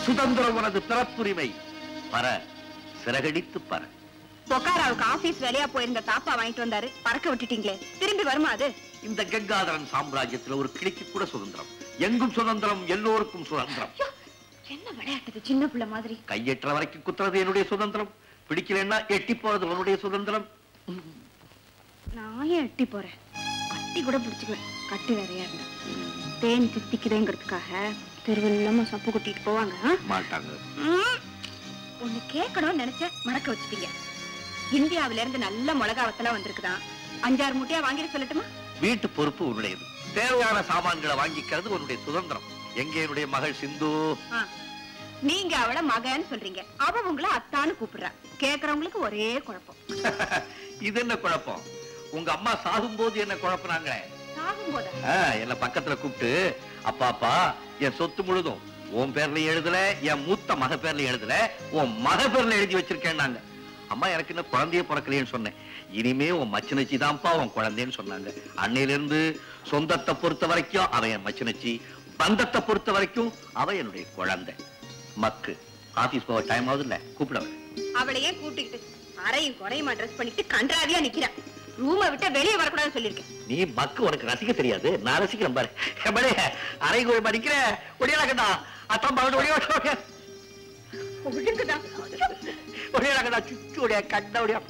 சுதந்திரம் உனது பிறப்புரிமை பற சிறகடித்து பற பொக்காராவுக்கு ஆபீஸ் வேலையா போயிருந்த தாப்பா வாங்கிட்டு வந்தாரு பறக்க விட்டுட்டீங்களே திரும்பி வருமா அது இந்த கங்காதரன் சாம்ராஜ்யத்துல ஒரு கிளிக்கு கூட சுதந்திரம் எங்கும் சுதந்திரம் எல்லோருக்கும் சுதந்திரம் என்ன விளையாட்டுது சின்ன பிள்ளை மாதிரி கையெற்ற வரைக்கும் குத்துறது என்னுடைய சுதந்திரம் பிடிக்கலன்னா எட்டி போறது உன்னுடைய சுதந்திரம் நான் ஏன் எட்டி போறேன் கட்டி கூட பிடிச்சுக்குவேன் கட்டி வேறையா இருந்தா தேன் தித்திக்குதேங்கிறதுக்காக தெருவெல்லாம சப்பு கொட்டிட்டு போவாங்க ஆ? மாட்டாங்க ம். ஒண்ணு கேட்கணும்னு நினைச்சேன் மடக்க வச்சுட்டீங்க இந்தியாவில இருந்து நல்ல மிளகா வத்தலாம் வந்திருக்குதான் அஞ்சாறு முட்டையா வாங்கிட்டு சொல்லட்டுமா வீட்டு பொறுப்பு உன்னுடையது தேவையான சாமான்களை வாங்கிக்கிறது உன்னுடைய சுதந்திரம் எங்கே என்னுடைய மகள் சிந்து ஆ. நீங்க அவளை மகன்னு சொல்றீங்க அவ உங்களை அத்தான்னு கூப்பிடுறா கேக்குறவங்களுக்கு ஒரே குழப்பம் இது என்ன குழப்பம் உங்க அம்மா சாகும்போது என்ன குழப்பினாங்களே சாகும் போதா ஆ, என்ன பக்கத்துல கூப்பிட்டு அப்பா அப்பா என் சொத்து முழுதும் உன் பேர்ல எழுதல என் மூத்த மக பேர்ல எழுதல உன் மக பேர்ல எழுதி வச்சிருக்கேன்னாங்க அம்மா எனக்கு இன்னும் குழந்தைய பிறக்கலையேன்னு சொன்னேன் இனிமே உன் மச்சினச்சி தான்ப்பா உன் குழந்தைன்னு சொன்னாங்க அன்னையில இருந்து சொந்தத்தை பொறுத்த வரைக்கும் அவன் என் மச்சினச்சி பந்தத்தை பொறுத்த வரைக்கும் அவ என்னுடைய குழந்தை மக்கு ஆபீஸ் போக டைம் ஆகுது இல்ல கூப்பிடவன் அவளையே கூட்டிக்கிட்டு அறையும் குறையுமா ட்ரெஸ் பண்ணிட்டு கன்றாவியா நிக்கிறா ரூமை விட்டு வெளியே வரக்கூடாதுன்னு சொல்லியிருக்கேன் நீ மக்கு உனக்கு ரசிக்க தெரியாது நான் ரசிக்கிறேன் பாரு எம்மடே அரை கோழி மடிக்கிற ஒடியாடா அத்தம் பாவட்டு ஒடியா ஒடியா ஒழுங்குதான் ஒடியாடா சுச்சு ஒடியா கண்ட ஒடியா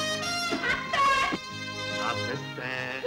நான் செத்தேன்.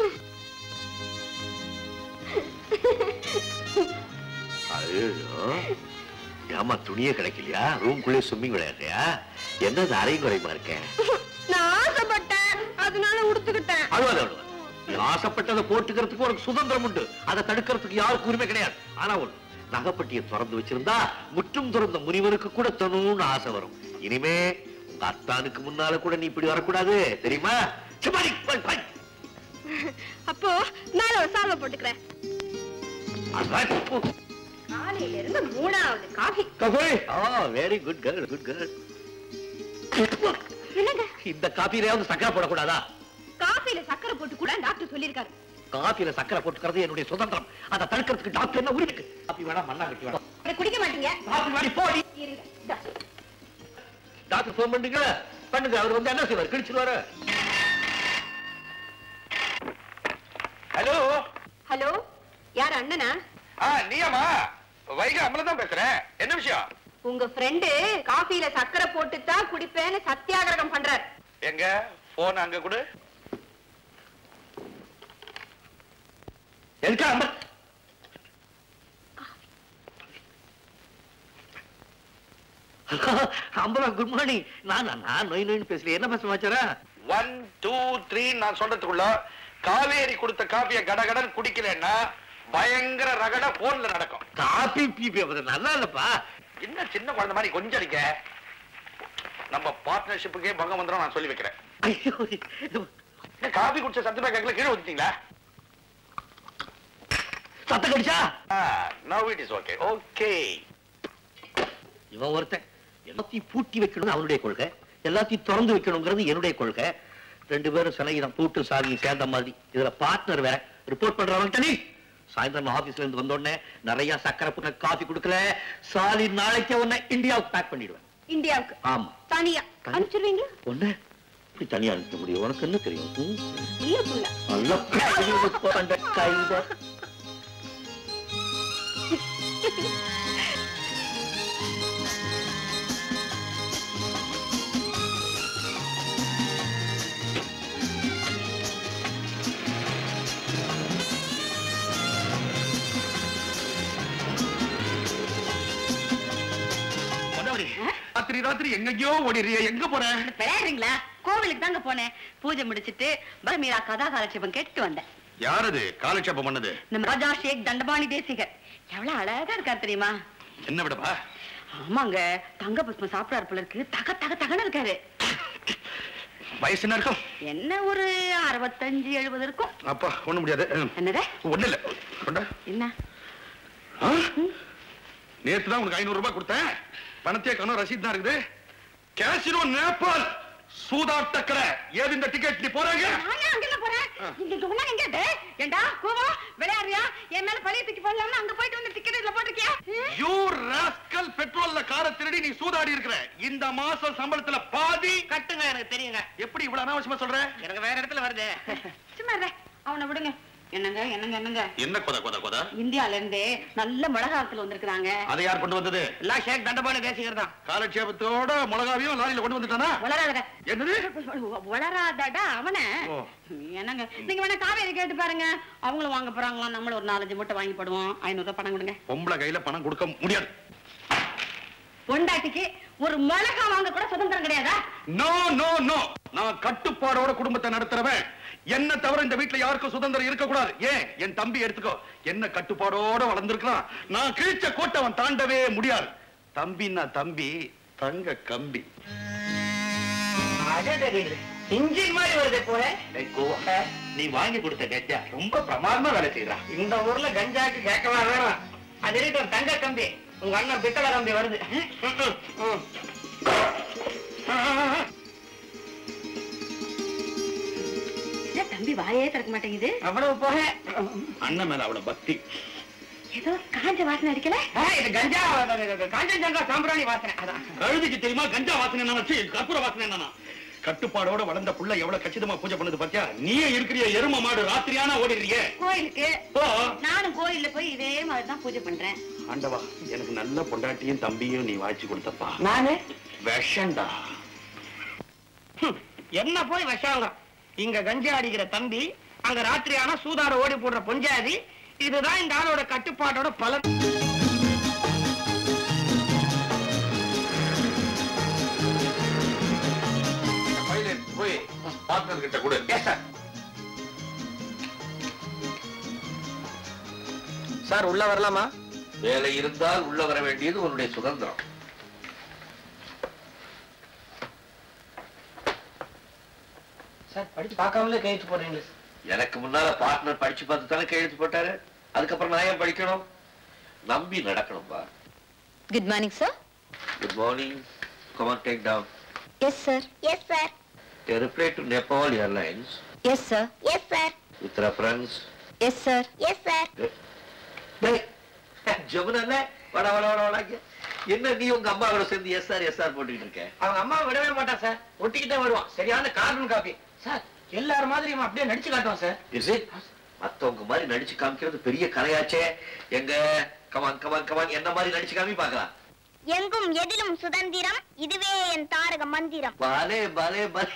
ஐயோ ஏமா துணியே கிடைக்கலையா ரூம்குள்ளே ஸ்விம்மிங் விளையாடுறியா என்னது அரை குறைமா இருக்கேன் நான் ஆசைப்பட்டேன் அதனால உடுத்துக்கிட்டேன் அழுவாத அழுவாத நீ ஆசைப்பட்டதை போட்டுக்கிறதுக்கு உனக்கு சுதந்திரம் உண்டு அதை தடுக்கிறதுக்கு யாருக்கும் உரிமை கிடையாது ஆனா ஒண்ணு நகைப்பட்டியை திறந்து வச்சிருந்தா முற்றும் திறந்த முனிவருக்கு கூட தணும்னு ஆசை வரும் இனிமே உங்க அத்தானுக்கு முன்னால கூட நீ இப்படி வரக்கூடாது தெரியுமா சும்மா நீ போய், போய். அப்போ நான் ஒரு சால்வை போட்டுக்கிறேன் அதான், போ. காலையில இருந்து மூணாவது காஃபி ஆ very good girl good girl என்னங்க இந்த காபியிலாவது சக்கரை போடக்கூடாதா காஃபில சக்கரை போட்டு கூட டாக்டர் சொல்லியிருக்காரு காபியில சக்கரை போட்டுக்கிறது என்னுடைய சுதந்திரம் அதை தடுக்கிறதுக்கு டாக்டர் என்ன உரிமை இருக்கு காபி வேணா மண்ணா கட்டி வேணாம் அதை குடிக்க மாட்டீங்க காபி வாடி போடி இருங்க இந்தா. டாக்டர் ஃபோன் பண்ணுங்க பண்ணுங்க அவர் வந்து என்ன செய்வார் கிழிச்சிருவாரு ஹலோ ஹலோ யார் அண்ணனா ஆ நீயாமா வைகை அம்மல தான் பேசுறேன் என்ன விஷயம் உங்க ஃப்ரெண்டு காஃபில சக்கரை போட்டு தான் குடிப்பேன்னு சத்தியாகிரகம் பண்றார் எங்க போன் அங்க கொடு எதுக்கா அந்த அம்பலா குட் மார்னிங் நான் நான் நொய் நொய்னு பேசல என்ன பேச மாச்சாரா ஒன் டூ த்ரீ நான் சொல்றதுக்குள்ள காவேரி கொடுத்த காப்பிய கடகடன் குடிக்கலன்னா பயங்கர ரகட போன்ல நடக்கும் காபி பீபி அது நல்லா இல்லப்பா என்ன சின்ன குழந்தை மாதிரி கொஞ்சம் அடிக்க நம்ம பார்ட்னர்ஷிப்புக்கே பங்கம் வந்துடும் நான் சொல்லி வைக்கிறேன் ஐயோ என்ன காபி குடிச்ச சத்தமே கேட்கல கீழே ஊத்திட்டீங்களா சத்தம் கடிச்சா now it is okay okay இவன் ஒருத்தன் எல்லாத்தையும் பூட்டி வைக்கணும் அவனுடைய கொள்கை எல்லாத்தையும் திறந்து வைக்கணுங்கிறது என்னுடைய கொள்கை ரெண்டு பேரும் சிலைதான் பூட்டு சாவியும் சேர்ந்த மாதிரி இதுல பார்ட்னர் வேற ரிப்போர்ட் பண்றவன் தனி சாயந்தரம் ஆபீஸ்ல இருந்து வந்த உடனே நிறைய சக்கரை புண்ண காஃபி கொடுக்கல சாலி நாளைக்கே உன்னை இந்தியாவுக்கு பேக் பண்ணிடுவேன் இந்தியாவுக்கு ஆமா தனியா தனி- அனுப்பிச்சிருவீங்களா ஒண்ணு இப்படி தனியா அனுப்ப முடியும் உனக்கு என்ன தெரியும் ம்? இல்ல புள்ள நல்ல கைது போட்ட கைத ராத்திரி ராத்திரி எங்கெங்கயோ ஓடிறிய எங்க போற விளையாடுறீங்களா கோவிலுக்கு தாங்க போனேன் பூஜை முடிச்சிட்டு பரமீரா கதா காலட்சேபம் கேட்டு வந்தேன் யாரது காலட்சேபம் பண்ணது நம்ம ராஜா ஷேக் தண்டபாணி தேசிகர் எவ்வளவு அழகா இருக்காரு தெரியுமா என்ன விடப்பா ஆமாங்க தங்க புஷ்பம் சாப்பிடாரு போல இருக்கு தக தக தகன்னு இருக்காரு வயசு என்ன இருக்கும் என்ன ஒரு அறுபத்தஞ்சு எழுபது இருக்கும் அப்பா ஒண்ணு முடியாது என்னது ஒண்ணு இல்ல கொண்டா. என்ன ஆ? நேத்து தான் உனக்கு ஐநூறு ரூபாய் கொடுத்தேன் பணத்தையே கணும் ரசீது தான் இருக்குது கேசினோ நேபாள் சூதாட்டக்கரை ஏது இந்த டிக்கெட் நீ போறாங்க நானே அங்கெல்ல போறேன் இங்க இங்க ஒண்ணா எங்க இது? ஏண்டா கோவா விளையாடுறியா என் மேல பழைய தூக்கி போடலாம்னு அங்க போயிட்டு வந்து டிக்கெட் இதுல போட்டிருக்கியா யூ ராஸ்கல் பெட்ரோல்ல சூதாடி இருக்கிற இந்த மாசம் சம்பளத்துல பாதி கட்டுங்க எனக்கு தெரியுங்க எப்படி இவ்வளவு அனாவசியமா சொல்ற எனக்கு வேற இடத்துல வருது சும்மா இருடா, அவனை விடுங்க என்னங்க என்னங்க என்னங்க என்ன கொத கொத கொத இந்தியால இருந்தே நல்ல மிளகாத்துல வந்திருக்கிறாங்க அதை யார் கொண்டு வந்தது எல்லாம் ஷேக் தண்டபாணி தேசிகர் தான் காலட்சேபத்தோட மிளகாவையும் லாரியில கொண்டு வந்துட்டானா வளராத என்னது வளராதடா அவன ஓ. என்னங்க நீங்க வேணா காவேரி கேட்டு பாருங்க அவங்களும் வாங்க போறாங்களாம் நம்மளும் ஒரு நாலஞ்சு மூட்டை வாங்கி போடுவோம் ஐநூறு ரூபாய் பணம் கொடுங்க பொம்பளை கையில பணம் கொடுக்க முடியாது பொண்டாட்டிக்கு ஒரு மிளகா வாங்க கூட சுதந்திரம் கிடையாதா நோ நோ நோ நான் கட்டுப்பாடோட குடும்பத்தை நடத்துறவன் என்ன தவிர இந்த வீட்டுல யாருக்கும் சுதந்திரம் இருக்க கூடாது ஏன் என் தம்பி எடுத்துக்கோ என்ன கட்டுப்பாடோட வளர்ந்திருக்கலாம் நான் கிழிச்ச கோட்டை அவன் தாண்டவே முடியாது தம்பின்னா தம்பி தங்க கம்பி இன்ஜின் மாதிரி வருது போல நீ வாங்கி கொடுத்த கெஜா ரொம்ப பிரமாதமா வேலை செய்யறான் இந்த ஊர்ல கஞ்சாக்கு கேட்கவா வேணும் அது இருக்கட்டும் தங்க கம்பி உங்க அண்ணன் பித்தளை கம்பி வருது ம், ம், ம், ம். ஏன் தம்பி வாயே திறக்க மாட்டேங்குது அவ்வளவு போக அண்ணன் மேல அவ்வளவு பக்தி ஏதோ காஞ்ச வாசனை அடிக்கல ஆ, இது கஞ்சா காஞ்சஞ்சங்கா சாம்பிராணி வாசனை அதான் கழுதிக்கு தெரியுமா கஞ்சா வாசனை என்ன கற்பூர வாசனை என்னன்னா கட்டுப்பாடோட வளர்ந்த புள்ள எவ்வளவு கச்சிதமா பூஜை பண்ணுது பாத்தியா நீயே இருக்கிறிய எரும மாடு ராத்திரியானா ஓடிடுறிய கோயிலுக்கு ஓ நானும் கோயில்ல போய் இதே மாதிரி தான் பூஜை பண்றேன் ஆண்டவா எனக்கு நல்ல பொண்டாட்டியும் தம்பியும் நீ வாய்ச்சி கொடுத்தப்பா நானு விஷண்டா ஹம், என்ன போய் விஷாங்க இங்க கஞ்சா அடிக்கிற தம்பி அங்க ராத்திரி ஆனா சூதாட ஓடி போடுற பொஞ்சாதி இதுதான் இந்த ஆளோட கட்டுப்பாட்டோட பலன் போய் பார்ட்னர் கிட்ட கொடு சார் உள்ள வரலாமா வேலை இருந்தால் உள்ள வர வேண்டியது உன்னுடைய சுதந்திரம் சார் படிச்சு பார்க்காமலே கையெழுத்து போடுறீங்களே எனக்கு முன்னால பார்ட்னர் படிச்சு பார்த்து தானே கையெழுத்து போட்டாரு அதுக்கப்புறம் நான் ஏன் படிக்கணும் நம்பி நடக்கணும்பா Good morning, sir. Good morning come on take down Yes, sir. Yes, sir. A reply to Nepal Airlines Yes, sir. Yes, sir. with reference. Yes, sir. Yes, sir. டேய், ஜமுனா வட வட வட வடாங்க என்ன நீ உங்க அம்மாவோட சேர்ந்து எஸ்ஆர் எஸ்ஆர் போட்டுக்கிட்டு இருக்க அவங்க அம்மா விடவே மாட்டான் சார் ஒட்டிக்கிட்டே வருவான் சரியான கார்பன் காப்பி சார் எல்லாரும் மாதிரி இவன் அப்படியே நடிச்சு காட்டுவான் சார் இஸ் இட் மத்தவங்க மாதிரி நடிச்சு காமிக்கிறது பெரிய கலையாச்சே எங்க கமான் கமான் கமான் என்ன மாதிரி நடிச்சு காமி பார்க்கலாம் எங்கும் எதிலும் சுதந்திரம் இதுவே என் தாரக மந்திரம் பாலே பாலே பாலே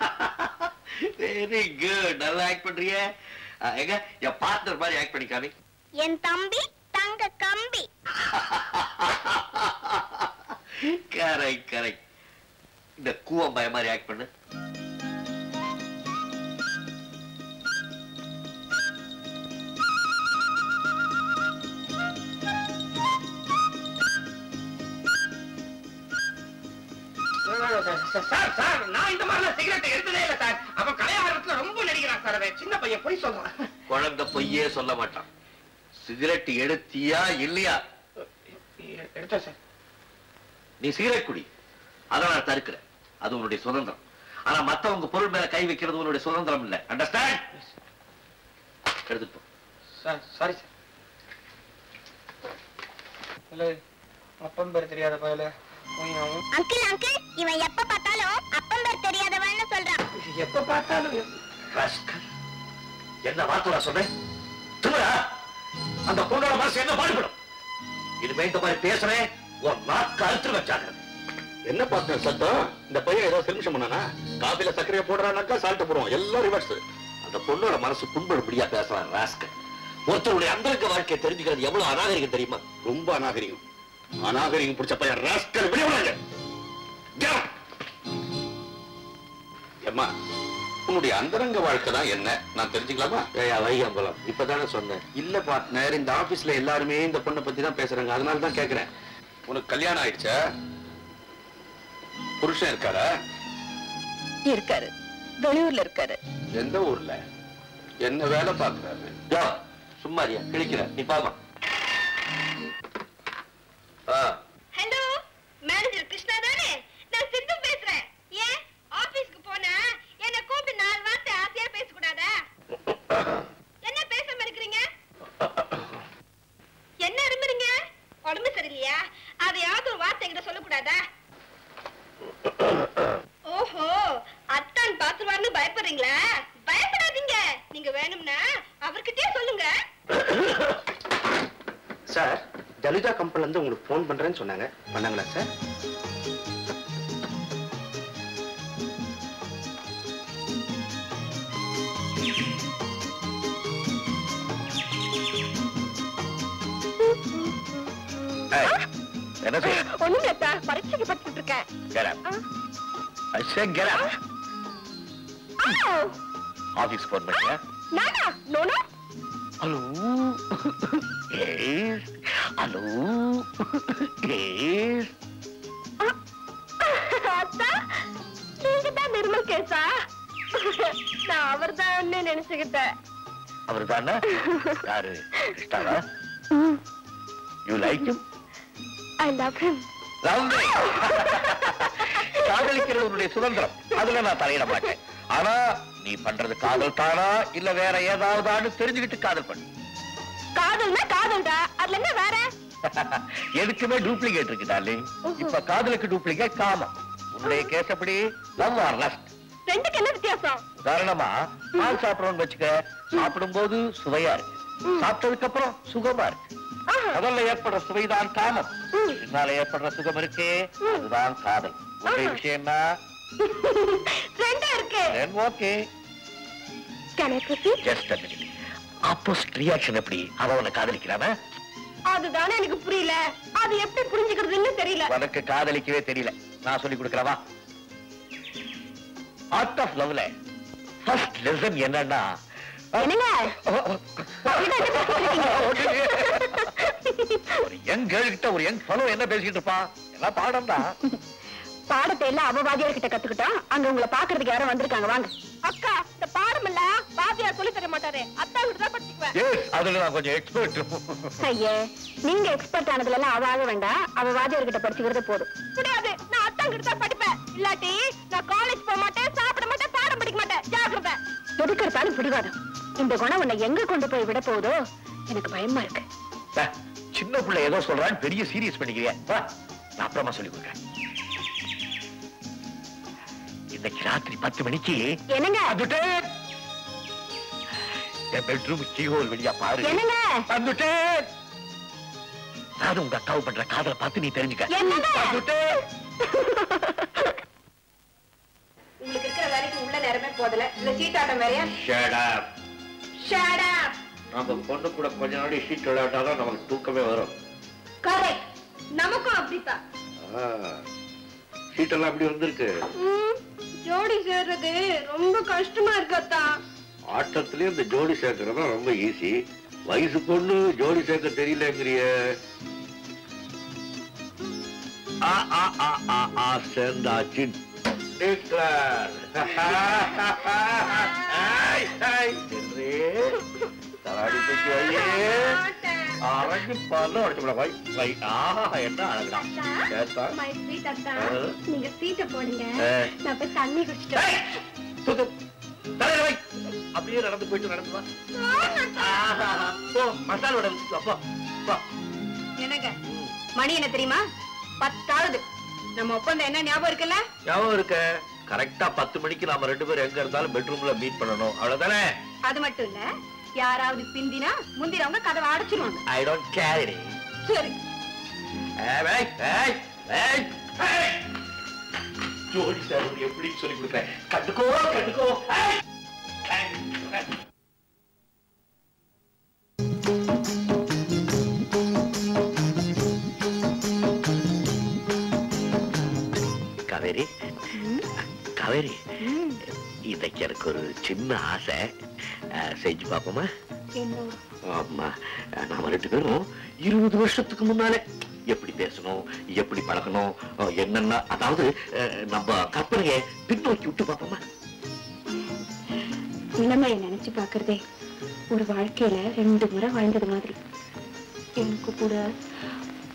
வெரி குட் நல்லா ஆக்ட் பண்றிய எங்க என் பார்ட்னர் மாதிரி ஆக்ட் பண்ணி காமி என் தம்பி தங்க கம்பி கரெக்ட் கரெக்ட் இந்த கூவம்பாய மாதிரி ஆக்ட் பண்ணு சார் சார் நான் இந்த மாதிரி சிகரெட் எடுத்ததே இல்ல சார் அவன் கலையாரத்துல ரொம்ப நடிக்கிறான் சார் அவன் சின்ன பையன் போய் சொல்றான் குழந்தை பொய்யே சொல்ல மாட்டான் சிகரெட் எடுத்தியா இல்லையா எடுத்தேன் சார் நீ சிகரெட் குடி அதை நான் தடுக்கிறேன் அது உன்னுடைய சுதந்திரம் ஆனா மத்தவங்க பொருள் மேல கை வைக்கிறது உன்னுடைய சுதந்திரம் இல்ல அண்டர்ஸ்டாண்ட் எடுத்துட்டு போ சார் சாரி சார் இல்ல அப்பம் பேர் தெரியாத பயல அங்கிள் அங்கிள் இவன் எப்ப பார்த்தாலும் அப்பம் பேர் தெரியாதவன்னு சொல்றான் எப்ப பார்த்தாலும் ராஸ்கல். என்ன வார்த்தை நான் சொன்னேன் திமிரா? அந்த பொண்ணோட மனசு என்ன பாடுபடும் இனிமே இந்த மாதிரி பேசுறேன் உன் நாக்கு அழுத்து வச்சாங்க என்ன பார்ட்னர் சத்தம் இந்த பையன் ஏதோ சிலிமிஷம் பண்ணானா காபில சர்க்கரையை போடுறானாக்கா சால்ட் போடுவோம் எல்லாம் ரிவர்ஸ் அந்த பொண்ணோட மனசு புண்படும்படியா பேசுறான் ராஸ்கல் ஒருத்தருடைய அந்தரங்க வாழ்க்கையை தெரிஞ்சுக்கிறது எவ்வளவு அநாகரிகம் தெரியுமா ரொம்ப அநாகரிகம் அநாகரிகம் பிடிச்ச பையன் ராஸ்கல் வெளிய விடாங்க ஏம்மா உன்னுடைய அந்தரங்க வாழ்க்கை தான் என்ன நான் தெரிஞ்சுக்கலாமா ஏயா வைகாம்பலம் இப்பதானே சொன்னேன் இல்ல பார்ட்னர் இந்த ஆபீஸ்ல எல்லாருமே இந்த பொண்ணை பத்தி தான் பேசுறாங்க அதனால தான் கேக்குறேன் உனக்கு கல்யாணம் ஆயிடுச்சா புருஷன் இருக்காரா இருக்காரு வெளியூர்ல இருக்காரு எந்த ஊர்ல என்ன வேலை பாக்குறாரு யோ, சும்மா இருயா கிழிக்கிற நீ பாமா ஹலோ மேனேஜர் கிருஷ்ணா தானே நான் சிந்து பேசுறேன் ஏன் ஆபீஸ்க்கு போனா என்ன கூப்பிட்டு நாலு வார்த்தை ஆசையா பேசக்கூடாதா என்ன பேசாம இருக்கிறீங்க என்ன இருமுறீங்க உடம்பு சரியில்லையா அதையாவது ஒரு வார்த்தை என்கிட்ட சொல்லக்கூடாதா ஓஹோ அத்தான் பாத்துருவாருன்னு பயப்படுறீங்களா பயப்படாதீங்க நீங்க வேணும்னா அவர்கிட்டயே சொல்லுங்க சார் ஜலுஜா கம்பெனில இருந்து உங்களுக்கு ஃபோன் பண்றேன்னு சொன்னாங்க பண்ணாங்களா சார் ஏய், என்ன செய்ய ஒண்ணும் இல்ல பரீட்சைக்கு படிச்சுட்டு இருக்கேன் Get up. I said get up. Office phone பண்ணியா நானா நோனா ஹலோ எஸ் ஹலோ எஸ் அத்தா நீங்க தான் நிர்மல் கேசா நான் அவர் தான் நினைச்சுக்கிட்டேன் அவர் தானே யாரு கிருஷ்ணாவா you like him I love him lovely காதலிக்கிறது உன்னுடைய சுதந்திரம் அதுல நான் தலையிட மாட்டேன் ஆனா நீ பண்றது காதல் தானா இல்ல வேற ஏதாவதான்னு தெரிஞ்சுக்கிட்டு காதல் பண்ணு காதல்னா காதல்டா அதுல என்ன வேற எதுக்குமே டூப்ளிகேட் இருக்கு டார்லிங் இப்ப காதலுக்கு டூப்ளிகேட் காமம் உன்னுடைய கேஸ் அப்படி லவ் ஆர் லஸ்ட் ரெண்டுக்கு என்ன வித்தியாசம் உதாரணமா பால் சாப்பிடறோம்னு வச்சுக்க சாப்பிடும்போது சுவையா இருக்கு சாப்பிட்டதுக்கு அப்புறம் சுகமா இருக்கு ஆஹா. முதல்ல ஏற்படுற சுவைதான் காமம் பின்னால ஏற்படுற சுகம் இருக்கே அதுதான் காதல் ஒரே ஆஹா. விஷயம்னா ரெண்டா இருக்கு then okay can I proceed just a minute opposite reaction எப்படி அவ உன்னை காதலிக்கிறானா அதுதானே எனக்கு புரியல அது எப்படி புரிஞ்சுக்கிறதுன்னு தெரியல உனக்கு காதலிக்கவே தெரியல நான் சொல்லி கொடுக்கறவா ஆர்ட் ஆஃப் லவ்ல ஃபர்ஸ்ட் லெசன் என்னன்னா என்னங்க ஒரு யங் கேர்ள் கிட்ட ஒரு யங் ஃபெலோ என்ன பேசிட்டு இருப்பான் எல்லாம் பாடம் தான் பாடத்தை எல்லாம் அவ வாத்தியார் கிட்ட கத்துக்கிட்டோம் அங்க உங்களை பாக்குறதுக்கு யாரும் வந்திருக்காங்க வாங்க அக்கா இந்த பாடம் இல்ல வாத்தியார் சொல்லி தர மாட்டாரு அத்தா கிட்ட தான் படிச்சுக்குவேன் எஸ் அதுல நான் கொஞ்சம் எக்ஸ்பர்ட் ஐயே நீங்க எக்ஸ்பர்ட் ஆனதுல எல்லாம் அவ ஆக வேண்டாம் அவ வாத்தியார் கிட்ட படிச்சுக்கிறது போதும் முடியாது நான் அத்தா கிட்ட தான் படிப்பேன் இல்லாட்டி நான் காலேஜ் போக மாட்டேன் சாப்பிட மாட்டேன் பாடம் படிக்க மாட்டேன் ஜாக்கிரதை எதுக்கெடுத்தாலும் பிடிவாதம் இந்த குணம் உன்னை எங்க கொண்டு போய் விட போகுதோ எனக்கு பயமா இருக்கு சின்ன பிள்ளை ஏதோ சொல்றான்னு பெரிய சீரியஸ் பண்ணிக்கிறியா வா நான் அப்புறமா சொல்லி கொடுக்குறேன் இன்னைக்கு ராத்திரி பத்து மணிக்கு என்னங்க வந்துட்டேன் என் பெட்ரூம் கீஹோல் வெளியா பாரு என்னங்க வந்துட்டேன் நானும் உங்க அக்காவு பண்ற காதலை பார்த்து நீ தெரிஞ்சுக்க என்னங்க வந்துட்டேன் உங்களுக்கு இருக்கிற வேலைக்கு உள்ள நேரமே போதல இல்ல சீட்டாட்டம் வேறையா Shut up. ஷட் அப் நம்ம பொண்ணு கூட கொஞ்ச நாள் ஷீட் விளையாட்டாதான் நமக்கு தூக்கமே வரும் கரெக்ட் நமக்கும் அப்படித்தான் ஷீட் எல்லாம் அப்படி வந்திருக்கு ஜோடி சேர்றது ரொம்ப கஷ்டமா இருக்கத்தா ஆட்டத்திலயும் இந்த ஜோடி சேர்க்கறது ரொம்ப ஈஸி வயசு பொண்ணு ஜோடி சேர்க்க தெரியலங்கிறிய ஆ ஆ ஆ ஆ ஆ சேர்ந்தாச்சு டிக்ளர் ஐ ஐ சென்றே தராடி தூக்கி வையே அரங்கு பாலும் அடிச்சு விட வை வை ஆஹா என்ன அழகுதான் கேட்டா மை ஸ்வீட் அத்தா ஆ. நீங்க சீட்டை போடுங்க ஆ. நான் போய் தண்ணி குடிச்சிட்டு ஏய், தூக்கு. தலையில வை. அப்படியே நடந்து போயிட்டு நடந்து வா ஆஹா, போ மசாலா வடை வச்சுட்டு வா, போ போ. என்னங்க மணி என்ன தெரியுமா பத்தாவது நம்ம ஒப்பந்தம் என்ன ஞாபகம் இருக்குல்ல ஞாபகம் இருக்க கரெக்டா பத்து மணிக்கு நாம ரெண்டு பேரும் எங்க இருந்தாலும் பெட்ரூம்ல மீட் பண்ணணும் அவ்வளவுதானே அது மட்டும் இல்ல யாராவது பிந்தினா முந்தினவங்க கதவை அடைச்சிருவாங்க ஐ டோன்ட் கேரி சரி ஜோடி சார் எப்படி சொல்லி கொடுக்குறேன் கண்டுக்கோ கண்டுக்கோ ஏய். காவேரி காவேரி இன்னைக்கு எனக்கு ஒரு சின்ன ஆசை அஹ், செஞ்சு பார்ப்போமா என்ன ஆமா நாம ரெண்டு பேரும் இருபது வருஷத்துக்கு முன்னாலே எப்படி பேசணும் எப்படி பழகணும் அஹ், என்னென்ன அதாவது அஹ், நம்ம கற்பனையை பின்னோக்கி விட்டு பார்ப்போமா இளமையை நினைச்சு பாக்குறதே ஒரு வாழ்க்கையில ரெண்டு முறை வாழ்ந்தது மாதிரி எனக்கு கூட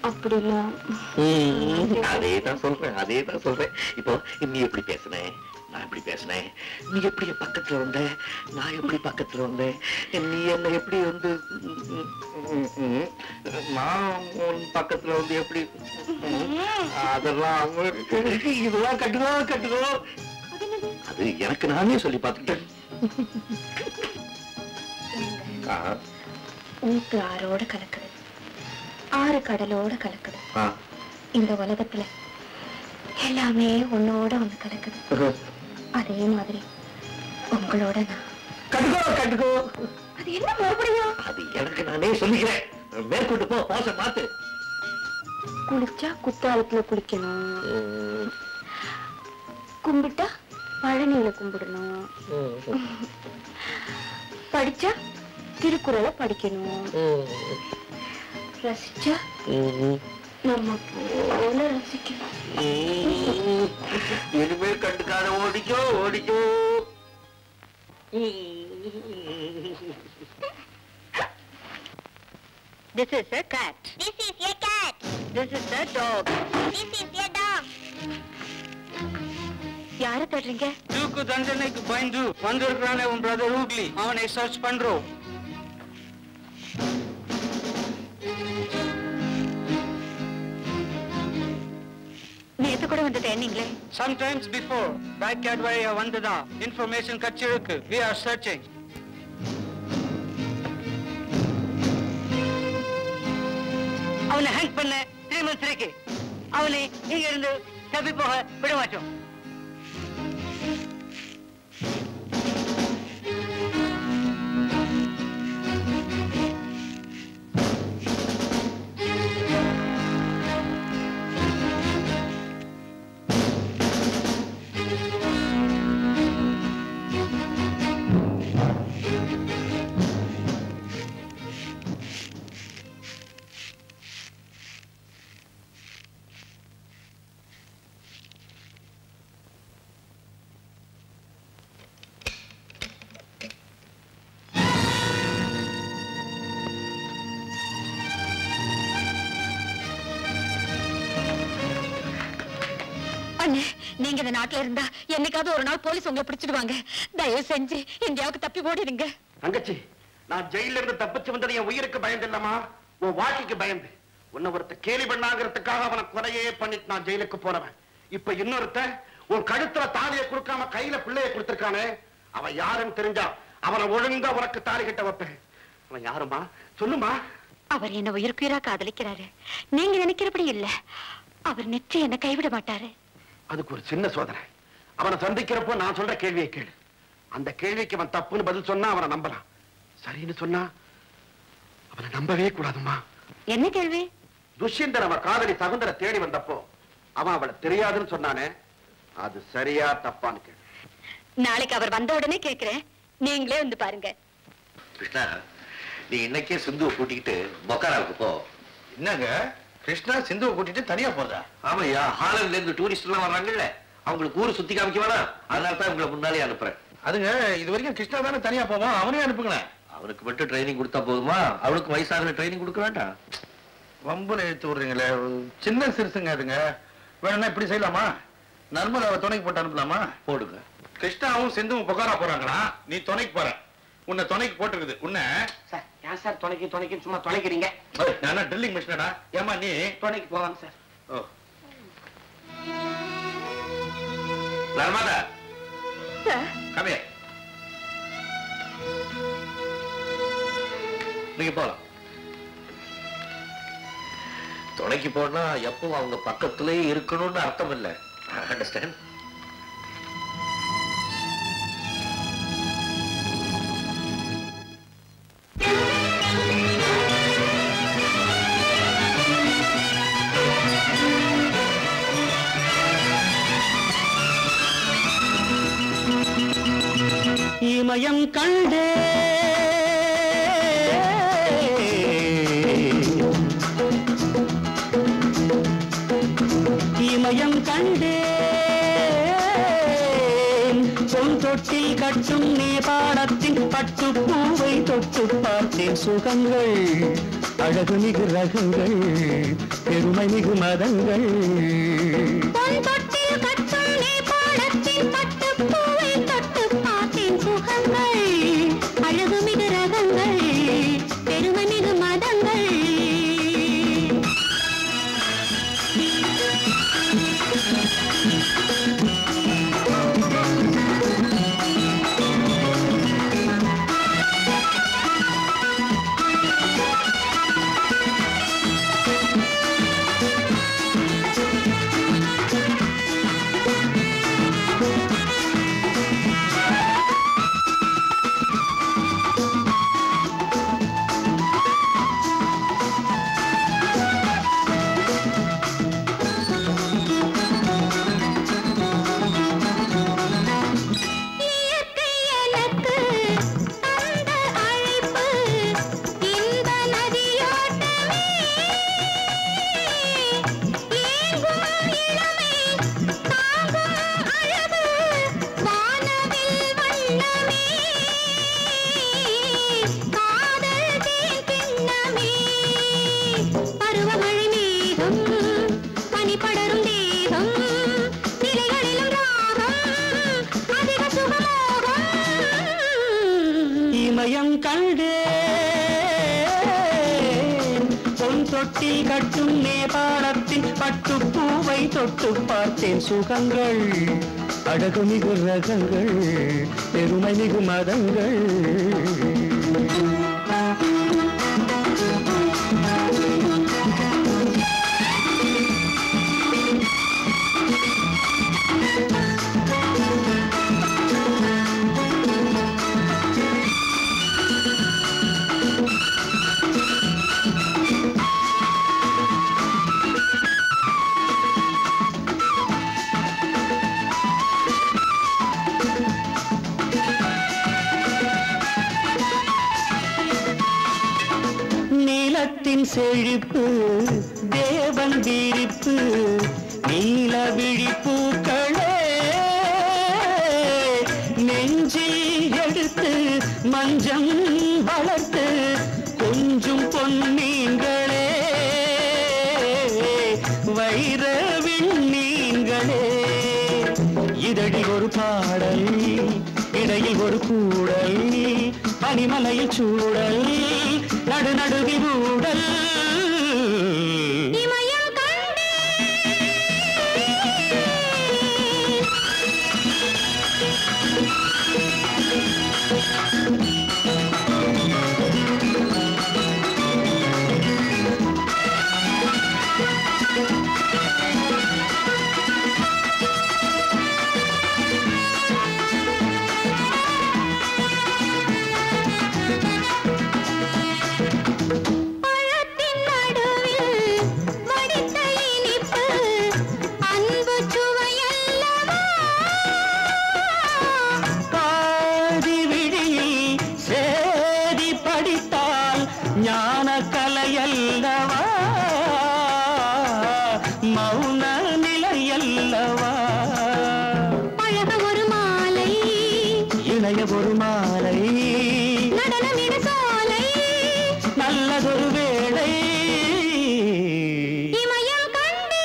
அப்படிலாம் அதே தான் சொல்றேன் அதே தான் சொல்றேன் இப்போ நீ எப்படி பேசுன நான் எப்படி பேசினேன் நீ எப்படி என் பக்கத்துல வந்த நான் எப்படி பக்கத்துல வந்தேன் நீ என்ன எப்படி வந்து ம், ம், ம், நான் உன் பக்கத்துல வந்து எப்படி ம், அதெல்லாம் இதெல்லாம் கட்டுதோ கட்டுதோ அது எனக்கு நானே சொல்லி பார்த்துட்டேன் ஆ, ஊத்து ஆறோட கலக்குது ஆறு கடலோட கலக்குது ஆ. இந்த உலகத்துல எல்லாமே உன்னோட வந்து கலக்குது அதே மாதிரி உங்களோட நான் கட்டுக்கோ கட்டுக்கோ அது என்ன மறுபடியும் அது எனக்கு நானே சொல்லிக்கிறேன் மேற்கொண்டு போ பாச மாத்து குளிச்சா குத்தாலத்துல குளிக்கணும் ம், கும்பிட்டா பழனியில கும்பிடணும் ம், படிச்சா திருக்குறளை படிக்கணும் ம், ரசிச்சா ம். நம்ம போல ரசிக்கணும் இனிமேல் கண்டுக்காத ஓடிக்கோ ஓடிக்கோ This is a cat. This is your cat. This is a dog. This is your dog. யார தேடுறீங்க தூக்கு தண்டனைக்கு பயந்து வந்திருக்கிறானே உன் பிரதர் ரூக்லி அவனை சர்ச் பண்றோம் நேத்து கூட வந்து தேடினீங்களே சம்டைம்ஸ் பிஃபோர் பேக் கேட் வழியா வந்துதான் இன்ஃபர்மேஷன் கட்சிருக்கு வி ஆர் சர்ச்சிங் அவனை ஹேங்க் பண்ண த்ரீ மந்த்ஸ் இருக்கு அவனை இங்க இருந்து தப்பி போக விட மாட்டோம் அண்ணே நீங்க இந்த நாட்டுல இருந்தா என்னைக்காவது ஒரு நாள் போலீஸ் உங்களை பிடிச்சிடுவாங்க தயவு செஞ்சு இந்தியாவுக்கு தப்பி ஓடிடுங்க தங்கச்சி நான் ஜெயில இருந்து தப்பிச்சு வந்தது என் உயிருக்கு பயந்து இல்லம்மா உன் வாழ்க்கைக்கு பயந்து உன்னை ஒருத்த கேலி பண்ணாங்கிறதுக்காக அவனை கொலையே பண்ணிட்டு நான் ஜெயிலுக்கு போனவன் இப்ப இன்னொருத்த உன் கழுத்துல தாலியை கொடுக்காம கையில பிள்ளைய கொடுத்திருக்கானே அவன் யாருன்னு தெரிஞ்சா அவனை ஒழுங்கா உனக்கு தாலி கட்ட வைப்பேன் அவன் யாருமா சொல்லுமா அவர் என்ன உயிருக்குயிரா காதலிக்கிறாரு நீங்க நினைக்கிறபடி இல்ல அவர் நிச்சயம் என்ன கைவிட மாட்டாரு அதுக்கு ஒரு சின்ன சோதனை அவனை சந்திக்கிறப்போ நான் சொல்ற கேள்வியை கேளு அந்த கேள்விக்கு அவன் தப்புன்னு பதில் சொன்னா அவனை நம்பலாம் சரின்னு சொன்னா அவனை நம்பவே கூடாதுமா என்ன கேள்வி துஷ்யந்தன் அவன் காதலி சகுந்தர தேடி வந்தப்போ அவன் அவளை தெரியாதுன்னு சொன்னானே அது சரியா தப்பான்னு கேளு நாளைக்கு அவர் வந்த உடனே கேக்குறேன் நீங்களே வந்து பாருங்க கிருஷ்ணா நீ இன்னைக்கே சிந்துவை கூட்டிக்கிட்டு பொக்காராவுக்கு போ என்னங்க கிருஷ்ணா சிந்துவை கூட்டிட்டு தனியா போறதா ஆமையா ஹாலண்ட்ல இருந்து டூரிஸ்ட் எல்லாம் வர்றாங்கல்ல அவங்களுக்கு ஊரு சுத்தி காமிக்க வேணாம் அதனால தான் உங்களை முன்னாலே அனுப்புறேன் அதுங்க இது வரைக்கும் கிருஷ்ணா தானே தனியா போவான் அவனே அனுப்புங்களேன் அவனுக்கு மட்டும் ட்ரைனிங் கொடுத்தா போதுமா அவனுக்கு வயசாகிற ட்ரைனிங் கொடுக்க வேண்டாம் வம்புல எடுத்து விடுறீங்களே சின்ன சிறுசுங்க அதுங்க வேணும்னா இப்படி செய்யலாமா நர்மதாவை துணைக்கு போட்டு அனுப்பலாமா போடுங்க கிருஷ்ணாவும் சிந்துவும் புகாரா போறாங்களா நீ துணைக்கு போற உன்னை துணைக்கு போட்டுருக்குது உன்னை சார் ஏன் சார் துணைக்கு துணைக்கு சும்மா தொலைக்கிறீங்க நான் ட்ரில்லிங் மிஷினடா ஏமா நீ துணைக்கு போவாங்க சார் ஓ நர்மதா சார் கம்மியா நீங்க போலாம் துணைக்கு போனா எப்பவும் அவங்க பக்கத்திலே இருக்கணும்னு அர்த்தம் இல்ல அண்டர்ஸ்டாண்ட் இமயம் கண்டே இமயம் கண்டே பொன் தொட்டில் கட்டும் நேபாளத்தின் பட்டு பூவை தொட்டு பார்த்தேன் சுகங்கள் அழகு மிகு ரகங்கள் பெருமை மிகு மதங்கள் பொன் தொட்டில் கட்டும் நேபாளத்தின் பட்டு பட்டுப்பூவை தொட்டு பார்த்தேன் சுகங்கள் அழகு மிகு ரகங்கள் பெருமை மிகு மதங்கள் இயற்கை எனக்கு தந்த அழைப்பு இன்ப நதியோட்டமே ஏங்கும் இளமை தாங்கும் அழகு வானவில் வண்ணமே காதல் தேன் கிண்ணமே பருவமழை மேகம் பனி படரும் தேகம் நிலைகளிலும் ராகம் அதிக சுகமோகம் இமயம் கண்டு பொன் தொட்டி கட்டும் நேபாளத்தின் பட்டுப்பூவை தொட்டு பார்த்தேன் சுகங்கள் அழகு மிகு ரகங்கள் பெருமை மிகு மதங்கள் நீலத்தின் செழிப்பு தேவன் விரிப்பு நீல விழிப்பூக்களே நெஞ்சில் எடுத்து மஞ்சம் வளர்த்து கொஞ்சம் பொன்னீங்களே வைர விண்ணீங்களே இதழி ஒரு பாடல் இடையில் ஒரு கூடல் பனிமலையில் சூடல் நடு நடுவில் ஊடல் இமயம் கண்டே பழத்தின் நடுவில் வடித்த இனிப்பு அன்பு சுவையல்லவா பாதி விழியில் சேதி படித்தால் ஞான கலையல்லவா மௌன நிலையல்லவா பழக ஒரு மாலை இளைய ஒரு மாலை நடனமிட சோலை நல்லதொரு வேளை இமயம் கண்டே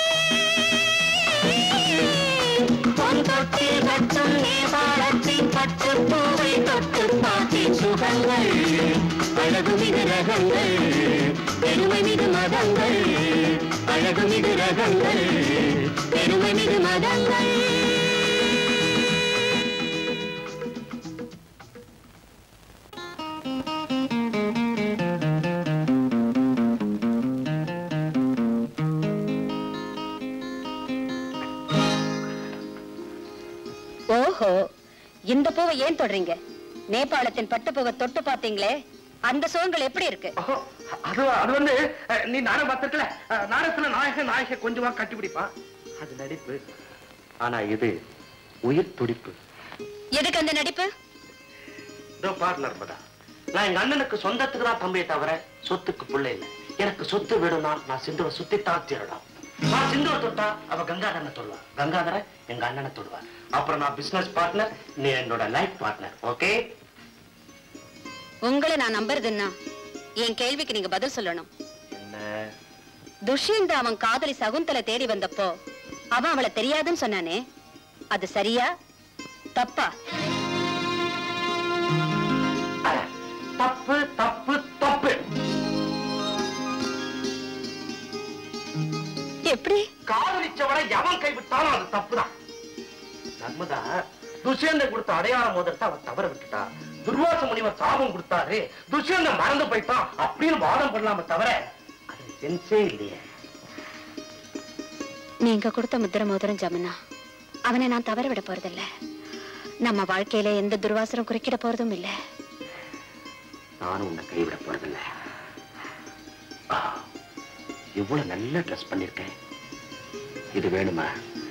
பொன் தொட்டி கட்டும் நேபாளத்தின் பட்டுப்பூவை தொட்டு பார்த்தேன் சுகங்கள் அழகு மிகு ரகங்கள் பெருமை மிகு மதங்கள் அழகு மிகு ரகங்கள் பெருமை மிகு மதங்கள் ஓஹோ இந்த பூவை ஏன் தொடுறீங்க நேபாளத்தின் பட்டுப்பூவை தொட்டு பார்த்தீங்களே அந்த சோகங்கள் எப்படி இருக்கு ஓஹோ, அது அது வந்து அஹ், நீ நாடகம் பார்த்திருக்கல அஹ், நாடகத்துல நாயகன் நாயக கொஞ்சமா கட்டி பிடிப்பான் அது நடிப்பு ஆனா இது உயிர் துடிப்பு எதுக்கு அந்த நடிப்பு இதோ பாரு நர்மதா நான் எங்க அண்ணனுக்கு சொந்தத்துக்கு தான் தம்பியை தவிர சொத்துக்கு பிள்ளை இல்லை எனக்கு சொத்து வேணும்னா நான் சிந்துவை சுத்தி தாத்திடலாம் நான் சிந்துவை தொட்டா அவ கங்காதரனை தொடுவா கங்காதரன் எங்க அண்ணனை தொடுவா அப்புறம் நான் பிசினஸ் பார்ட்னர் நீ என்னோட லைஃப் பார்ட்னர் ஓகே உங்களை நான் நம்புறதுன்னா என் கேள்விக்கு நீங்க பதில் சொல்லணும் என்ன துஷ்யந்த அவன் காதலி சகுந்தலை தேடி வந்தப்போ அவன் அவளை தெரியாதுன்னு சொன்னானே அது சரியா தப்பா அட, தப்பு தப்பு தப்பு எப்படி காதலிச்சவனை எவன் கைவிட்டாலும் அது தப்புதான் நர்மதா துஷ்யந்தன் கொடுத்த அடையாள மோதிரத்தை அவன் தவற விட்டுட்டா துர்வாச முனிவர் சாபம் கொடுத்தாரு துஷ்யந்தன் மறந்து போயிட்டான் அப்படின்னு வாதம் பண்ணலாம தவிர அது சென்ஸே இல்லையே நீங்க கொடுத்த முத்திர மோதிரம் ஜமுனா அவனை நான் தவற விட போறதில்ல நம்ம வாழ்க்கையில எந்த துர்வாசனம் குறுக்கிட போறதும் இல்ல நானும் உன்னை கைவிட போறதில்ல ஆ, இவ்வளவு நல்ல ட்ரெஸ் பண்ணிருக்கேன் இது வேணுமா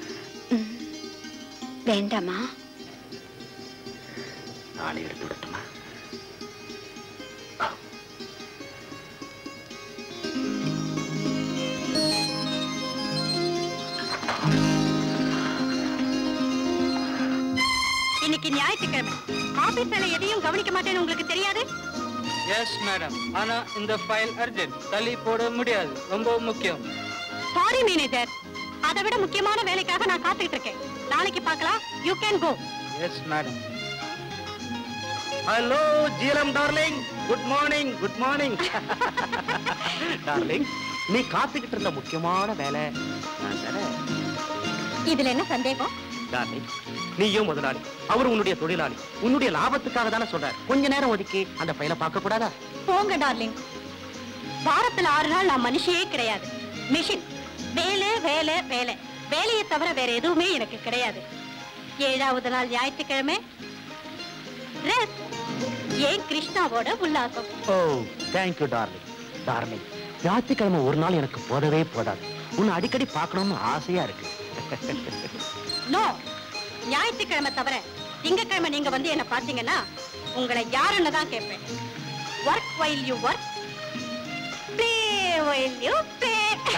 வேண்டாமா நானே எடுத்து விடட்டுமா இன்னைக்கு ஞாயிற்றுக்கிழமை ஆபீஸ்ல எதையும் கவனிக்க மாட்டேன்னு உங்களுக்கு தெரியாது எஸ் மேடம் ஆனா இந்த ஃபைல் அர்ஜென்ட் தள்ளி போட முடியாது ரொம்ப முக்கியம் சாரி மேனேஜர் அதை விட முக்கியமான வேலைக்காக நான் காத்துக்கிட்டு இருக்கேன் நாளைக்கு பார்க்கலாம் you can go yes madam hello Jhelum darling good morning good morning darling நீ காத்துக்கிட்டு இருந்த முக்கியமான வேலை நான் தானே இதுல என்ன சந்தேகம் டார்லிங் நீயும் முதலாளி அவர் உன்னுடைய தொழிலாளி உன்னுடைய லாபத்துக்காக தானே சொல்றார் கொஞ்ச நேரம் ஒதுக்கி அந்த ஃபைலை பார்க்க கூடாதா போங்க டார்லிங் வாரத்துல ஆறு நாள் நான் மனுஷியே கிடையாது மிஷின் வேலை வேலை வேலை வேலையை தவிர வேற எதுவுமே எனக்கு கிடையாது ஏழாவது நாள் ஞாயிற்றுக்கிழமை ரெஸ்ட் ஏன் கிருஷ்ணாவோட உல்லாசம் ஓ தேங்க்யூ டார்லிங் டார்லிங் ஞாயிற்றுக்கிழமை ஒரு நாள் எனக்கு போதவே போதாது உன்னை அடிக்கடி பார்க்கணும்னு ஆசையா இருக்கு நோ ஞாயிற்றுக்கிழமை தவிர திங்கக்கிழமை நீங்க வந்து என்ன பார்த்தீங்கன்னா உங்களை யாருன்னு தான் கேட்பேன் work while you work play while you play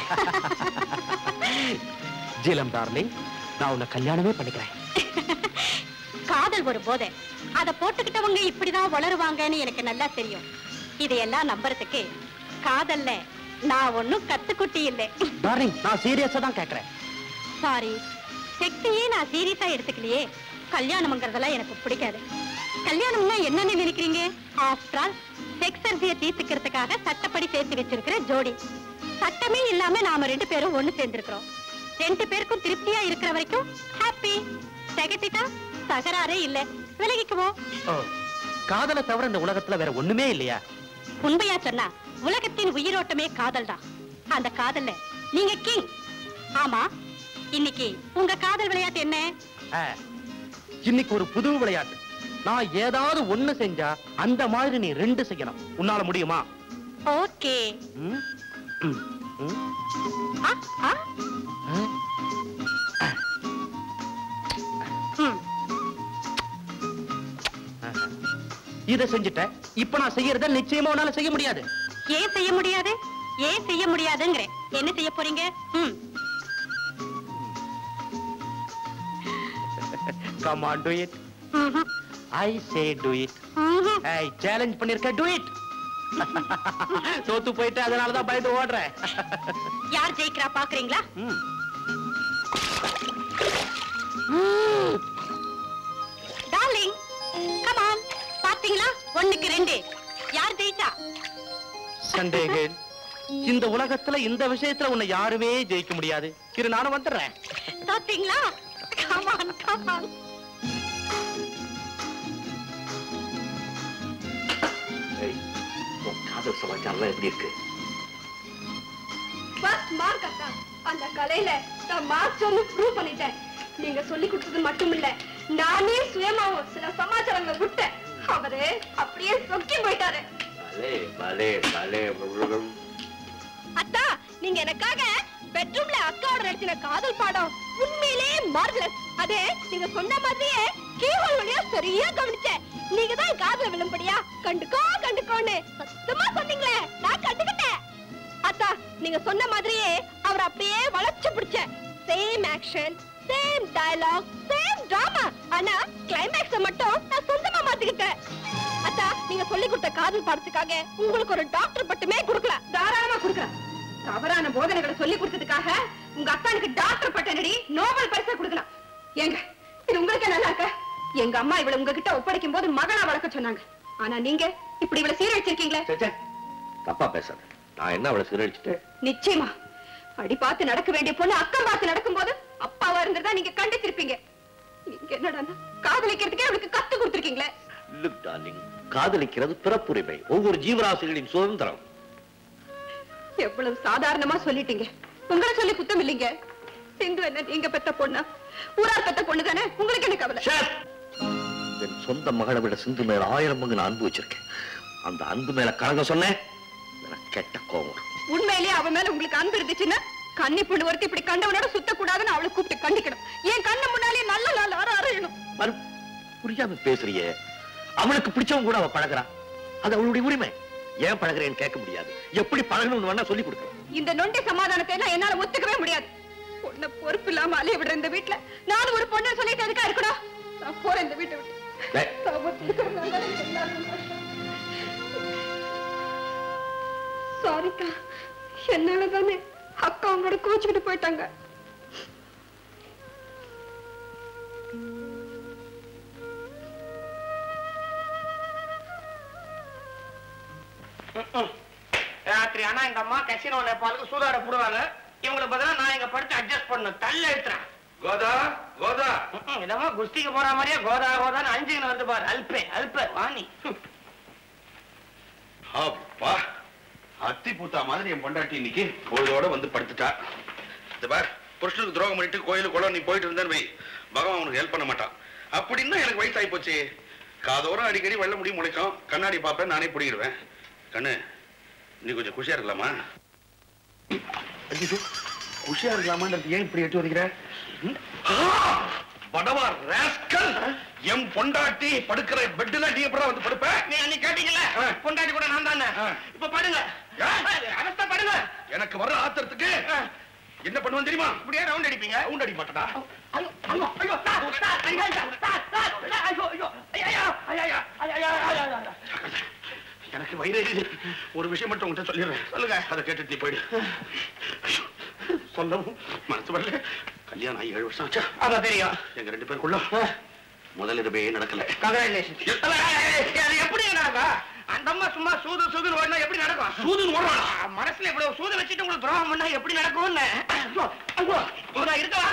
Jhelum darling நான் உன்னை கல்யாணமே பண்ணிக்கிறேன் காதல் ஒரு போதை அதை போட்டுக்கிட்டவங்க இப்படிதான் வளருவாங்கன்னு எனக்கு நல்லா தெரியும் இதையெல்லாம் நம்புறதுக்கு காதல்ல நான் ஒண்ணும் கத்துக்குட்டி இல்லை டார்லிங் நான் சீரியஸா தான் கேட்கறேன் சாரி செக்ஸையே நான் சீரியஸா எடுத்துக்கலையே கல்யாணம்ங்கிறதெல்லாம் எனக்கு பிடிக்காது கல்யாணம்னா என்னன்னு நினைக்கிறீங்க ஆஃப்டர் ஆல் செக்ஸ் அரிசியை தீர்த்துக்கிறதுக்காக சட்டப்படி சேர்த்து வச்சிருக்கிற ஜோடி சட்டமே இல்லாம நாம ரெண்டு பேரும் ஒண்ணு சேர்ந்திருக்கிறோம் ரெண்டு பேருக்கும் திருப்தியா இருக்கிற வரைக்கும் ஹாப்பி செகட்டிட்டா தகராறே இல்ல விலகிக்குவோம் ஓ காதலை தவிர இந்த உலகத்துல வேற ஒண்ணுமே இல்லையா உண்மையா சொன்னா உலகத்தின் உயிரோட்டமே காதல் தான் அந்த காதல்ல நீங்க கிங் ஆமா இன்னைக்கு உங்க காதல் விளையாட்டு என்ன ஆ, இன்னைக்கு ஒரு புது விளையாட்டு நான் ஏதாவது ஒண்ணு செஞ்சா அந்த மாதிரி நீ ரெண்டு செய்யணும் உன்னால முடியுமா ஓகே ம்? ம், ம். ஆ, ஆ, ஆ? ம். இத செஞ்சுட்ட இப்ப நான் செய்யறத நிச்சயமா உன்னால செய்ய முடியாது ஏன் செய்ய முடியாது ஏன் செய்ய முடியாதுங்கிறேன் என்ன செய்ய போறீங்க ம் கம் ஆன் டு இட் ம்ஹும். ஐ சே டு இட் ம்ஹும். ஐ சேலஞ்ச் பண்ணிருக்க டு இட் தோத்து போயிட்டு அதனால தான் பயந்து ஓடுறேன் யார் ஜெயிக்கிறா பாக்குறீங்களா ம். டார்லிங் கமான் பாத்தீங்களா ஒண்ணுக்கு ரெண்டு யார் ஜெயிச்சா சந்தேகன் இந்த உலகத்துல இந்த விஷயத்துல உன்னை யாருமே ஜெயிக்க முடியாது இரு நானும் வந்துடுறேன் தோத்தீங்களா கமான் கமான் ஏய், உன் காதல் சமாச்சாரம் எப்படி இருக்கு ஃபர்ஸ்ட் மார்க் அக்கா அந்த கலையில நான் மாஸ்டர்னு ப்ரூவ் பண்ணிட்டேன் நீங்க சொல்லி கொடுத்தது மட்டும் இல்ல நானே சுயமாவும் சில சமாச்சாரங்களை விட்டேன் அவரு அப்படியே சொக்கி போயிட்டாரு பலே பலே பலே அத்தா நீங்க எனக்காக பெட்ரூம்ல அக்காவோட நடிச்சின காதல் பாடம் உண்மையிலேயே மார்வலஸ் அது நீங்க சொன்ன மாதிரியே கீஹோல் வழியா சரியா கவனிச்சேன் நீங்க தான் காதல விழும்படியா கண்டுக்கோ கண்டுக்கோன்னு சத்தமா சொன்னீங்களே நான் கண்டுக்கிட்டேன் அத்தா நீங்க சொன்ன மாதிரியே அவர் அப்படியே வளைச்சு பிடிச்சேன் same action same dialogue same drama ஆனா கிளைமேக்ஸ மட்டும் நான் சொந்தமா மாத்திக்கிட்டேன் அத்தா நீங்க சொல்லி கொடுத்த காதல் பாடத்துக்காக உங்களுக்கு ஒரு டாக்டர் பட்டுமே கொடுக்கலாம் தாராளமா கொடுக்கலாம் தவறான போதனைகளை சொல்லி கொடுத்ததுக்காக உங்க அத்தானுக்கு டாக்டர் பட்டம் நடி நோபல் பரிசு கொடுக்கலாம் ஏங்க இது உங்களுக்கு நல்லா இருக்க எங்க அம்மா இவளை உங்ககிட்ட ஒப்படைக்கும் போது மகளா வளர்க்க சொன்னாங்க ஆனா நீங்க இப்படி இவளை சீரழிச்சிருக்கீங்களே சே, சே. தப்பா பேசாத நான் என்ன அவளை சீரழிச்சிட்டேன் நிச்சயமா அடி பார்த்து நடக்க வேண்டிய பொண்ணு அக்கம் பார்த்து நடக்கும்போது அப்பாவா இருந்திருந்தா நீங்க கண்டிச்சிருப்பீங்க நீங்க என்னடா காதலிக்கிறதுக்கே அவளுக்கு கத்து கொடுத்துருக்கீங்களே லுக் டார்லிங் காதலிக்கிறது பிறப்புரிமை ஒவ்வொரு ஜீவராசிகளின் சுதந்திரம் எவ்வளவு சாதாரணமா சொல்லிட்டீங்க உங்களை சொல்லி குத்தம் இல்லைங்க சிந்து என்ன நீங்க பெத்த பொண்ணா ஊரார் பெத்த பொண்ணு தானே உங்களுக்கு என்ன கவலை என் சொந்த மகளை விட சிந்து மேல ஆயிரம் பங்கு நான் அன்பு வச்சிருக்கேன் அந்த அன்பு மேல கலங்க சொன்னேன் எனக்கு கெட்ட கோபம் வரும். உண்மையிலேயே அவ மேல உங்களுக்கு அன்பு இருந்துச்சுன்னா கன்னி பொண்ணு ஒருத்தி இப்படி கண்டவனோட சுத்தக்கூடாதுன்னு அவளை கூப்பிட்டு கண்டிக்கணும் என் கண்ணு முன்னாலே நல்ல நாள் அற அறையணும் மறு புரியாம பேசுறியே அவளுக்கு பிடிச்சவங்க கூட அவ பழகுறா அது அவளுடைய உரிமை ஏன் பழகுறேன்னு கேட்க முடியாது எப்படி பழகணும்னு வேணா சொல்லி கொடுக்கலாம் இந்த நொண்டி சமாதானத்தை எல்லாம் என்னால ஒத்துக்கவே முடியாது பொண்ண பொறுப்பு இல்லாம அலைய விடுற இந்த வீட்டுல நானும் ஒரு பொண்ணு சொல்லிட்டு எதுக்கா இருக்கணும் நான் போறேன் இந்த வீட்டை விட்டு டேய். நான் ஒத்துக்கிறதுனால எனக்கு எல்லாரும் கஷ்டம். சாரிக்கா என்னால தானே அக்கா உங்களோட கோச்சுக்கிட்டு போயிட்டாங்க ராத்திரி ஆனா எங்க அம்மா கசினோல பாலுக்கு சூதாட போடுவாங்க இவங்களுக்கு பதிலா நான் இங்க படுத்து அட்ஜஸ்ட் பண்ணு தள்ள எடுத்துறேன் கோதா கோதா என்னமோ குஸ்திக்கு போற மாதிரியே கோதா கோதான்னு அஞ்சுக்கு வந்து பாரு அல்பே அல்பே வாணி அப்பா அத்தி பூத்தா மாதிரி என் பொண்டாட்டி இன்னைக்கு பொழுதோட வந்து படுத்துட்டா இந்த பார் புருஷனுக்கு துரோகம் பண்ணிட்டு கோயிலு குளம் நீ போயிட்டு இருந்தேன்னு வை பகவான் உனக்கு ஹெல்ப் பண்ண மாட்டான் அப்படின்னா எனக்கு வயசாகி போச்சு காதோரம் அடிக்கடி வெள்ள முடி முளைக்கும் கண்ணாடி பார்ப்பேன் நானே பிடிக்கிடுவேன் கண்ணு நீ கொஞ்சம் குஷியா இருக்கலாமா ஐயோ குஷியா இருக்கலாமான்றது ஏன் இப்படி எட்டு வதைக்கிற ம்? ஆ! வடவா ராஸ்கல் என் பொண்டாட்டி படுக்கிற பெட்ல நீ எப்படா வந்து படுப்ப நீ அன்னைக்கு கேட்டீங்கல்ல ஆ. பொண்டாட்டி கூட நான் தானே ஆ. இப்ப படுங்க அவஸ்தை படுங்க எனக்கு வர ஆத்திரத்துக்கு என்ன பண்ணுவேன் தெரியுமா இப்படியே ரவுண்ட் அடிப்பீங்க ரவுண்ட் அடி மாட்டடா ஐயோ ஐயோ ஐயோ சார், சார், ஐயோ, ஐயோ, சார், சார், ஐயோ, ஐயோ, ஐயோ, ஐயோ, ஐயோ, ஐயோ, ஐயோ, ஐயோ, ஐயோ, ஐயோ. எனக்கு வயிறு எரியுது. ஒரு விஷயம் மட்டும் உங்கள்கிட்ட சொல்லிடுறேன் சொல்லுங்க அதை கேட்டுட்டு நீ போயிடு ஐயோ, சொல்லவும் மனசு வரல கல்யாணம் ஆகி ஏழு வருஷம் ஆச்சா அதான் தெரியும் எங்க ரெண்டு பேருக்குள்ள முதல் இரவே நடக்கல Congratulations. அது எப்படி நடக்கும் அந்த அம்மா சும்மா சூது சூதுன்னு ஓடினா எப்படி நடக்கும் சூதுன்னு ஓடுறாளா? ஆ, மனசுல இவ்வளவு சூது வச்சுட்டு உங்களுக்கு துரோகம் பண்ணா எப்படி நடக்கும்னு ஐயோ, ஐயோ, நான் இருக்கவா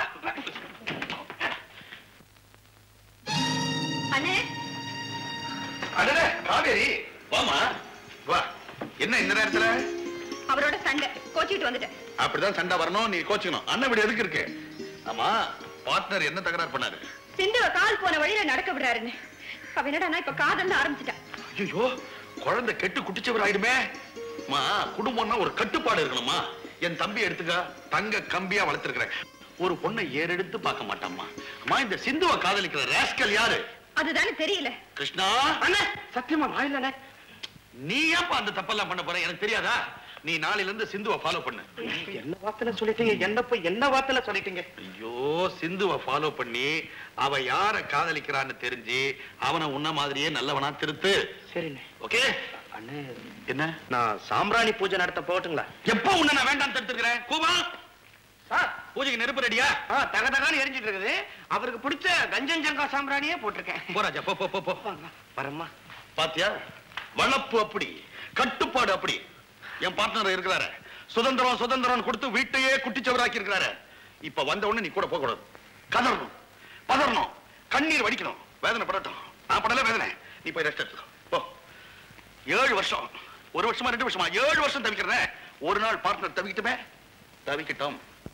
அண்ணே அடடே காவேரி வாமா வா என்ன இந்த நேரத்துல அவரோட சண்டை கோச்சிட்டு வந்துட்டேன் அப்படிதான் சண்டை வரணும் நீ கோச்சுக்கணும் அண்ணன் வீடு எதுக்கு இருக்கு ஆமா பார்ட்னர் என்ன தகராறு பண்ணாரு சிந்துவ கால் போன வழியில நடக்க விடுறாருன்னு அவ என்னடா இப்ப காதல்னு ஆரம்பிச்சிட்டா ஐயோ குழந்தை கெட்டு குட்டிச்சவர் ஆயிடுமே மா குடும்பம்னா ஒரு கட்டுப்பாடு இருக்கணுமா என் தம்பி எடுத்துக்க தங்க கம்பியா வளர்த்திருக்கிறேன் ஒரு பொண்ணை ஏறெடுத்து பார்க்க மாட்டாம்மா அம்மா இந்த சிந்துவை காதலிக்கிற ராஸ்கல் யாரு அதுதானே தெரியல கிருஷ்ணா அண்ணே சத்தியமா வாயிலண்ணே நீ ஏப்பா அந்த தப்பெல்லாம் பண்ண போற எனக்கு தெரியாதா நீ நாளையில இருந்து சிந்துவை ஃபாலோ பண்ணு என்ன வார்த்தையில சொல்லிட்டீங்க என்ன போய் என்ன வார்த்தையில சொல்லிட்டீங்க ஐயோ சிந்துவை ஃபாலோ பண்ணி அவ யார காதலிக்கிறான்னு தெரிஞ்சு அவனை உன்ன மாதிரியே நல்லவனா திருத்து சரிண்ணே ஓகே அண்ணே என்ன நான் சாம்பிராணி பூஜை நடத்த போகட்டுங்களா எப்ப உன்னை நான் வேண்டாம் தடுத்துக்கிறேன் கூபா சார் பூஜைக்கு நெருப்பு ரெடியா ஆ தக தகான்னு எரிஞ்சிட்டு இருக்குது அவருக்கு பிடிச்ச கஞ்சன் ஜங்கா சாம்பிராணியே போட்டிருக்கேன் போராஜா போ போ போ போ வரம்மா பாத்தியா வளப்பு அப்படி கட்டுப்பாடு அப்படி என் பார்ட்னர் இருக்கிறாரு சுதந்திரம் சுதந்திரம் கொடுத்து வீட்டையே குட்டிச்சவராக்கி இருக்கிறாரு இப்ப வந்த உடனே நீ கூட போக கூடாது கதறணும் பதறணும் கண்ணீர் வடிக்கணும் வேதனை படட்டும் நான் படல வேதனை நீ போய் ரெஸ்ட் எடுத்துக்கோ போ ஏழு வருஷம் ஒரு வருஷமா ரெண்டு வருஷமா ஏழு வருஷம் தவிக்கிறேன் ஒரு நாள் பார்ட்னர் தவிக்கட்டுமே தவிக்கட்டும்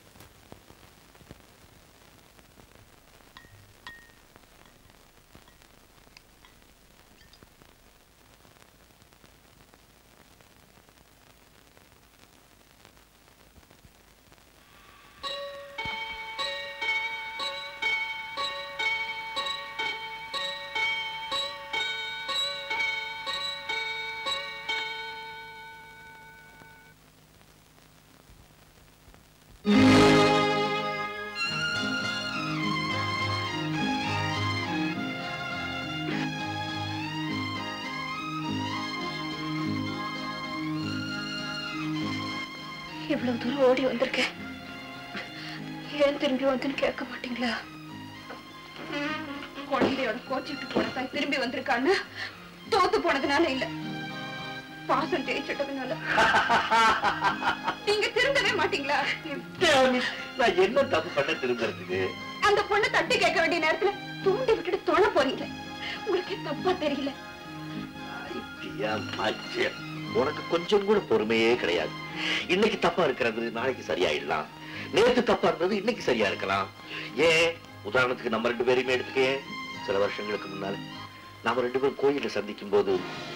இவ்வளவு தூரம் ஓடி வந்திருக்கேன் ஏன் திரும்பி வந்துன்னு கேட்க மாட்டீங்களா குழந்தையோட கோச்சிட்டு போன தாய் திரும்பி வந்திருக்கான்னு தோத்து போனதுனால இல்ல பாசம் ஜெயிச்சிட்டதுனால நீங்க திருந்தவே மாட்டீங்களா நான் என்ன தப்பு பண்ண திரும்புறதுக்கு அந்த பொண்ணை தட்டி கேட்க வேண்டிய நேரத்துல தூண்டி விட்டுட்டு தொலை போறீங்க உங்களுக்கே தப்பா தெரியல ஐயா, மச்சி. உனக்கு கொஞ்சம் கூட பொறுமையே கிடையாது இன்னைக்கு தப்பா இருக்கிறது நாளைக்கு சரியாயிடலாம் நேத்து தப்பா இருந்தது இன்னைக்கு சரியா இருக்கலாம் ஏன் உதாரணத்துக்கு நம்ம ரெண்டு பேரையுமே எடுத்துக்கே சில வருஷங்களுக்கு முன்னால நாம ரெண்டு பேரும் கோயில சந்திக்கும் போது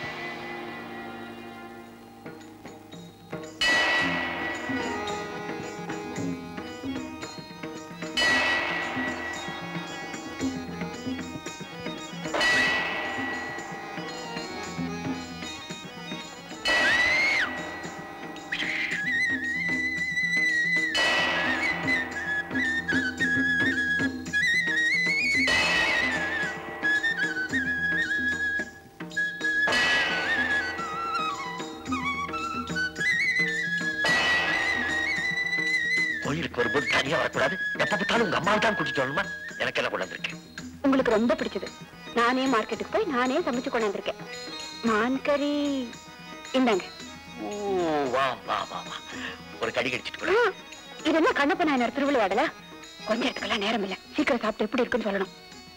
கோயிலுக்கு வரும்போது தனியா வரக்கூடாது எப்ப பார்த்தாலும் உங்க அம்மாவை தான் கூட்டிட்டு வரணுமா எனக்கு என்ன கொண்டு வந்திருக்கேன் உங்களுக்கு ரொம்ப பிடிச்சது நானே மார்க்கெட்டுக்கு போய் நானே சமைச்சு கொண்டு வந்திருக்கேன் மான் கறி இந்தாங்க ஓ வா வா வா வா ஒரு கடி கடிச்சிட்டு கூட ஆ, இது என்ன கண்ணப்ப நாயனார் திருவிழாடல கொஞ்சம் இடத்துக்கெல்லாம் நேரம் இல்ல சீக்கிரம் சாப்பிட்டு எப்படி இருக்குன்னு சொல்லணும்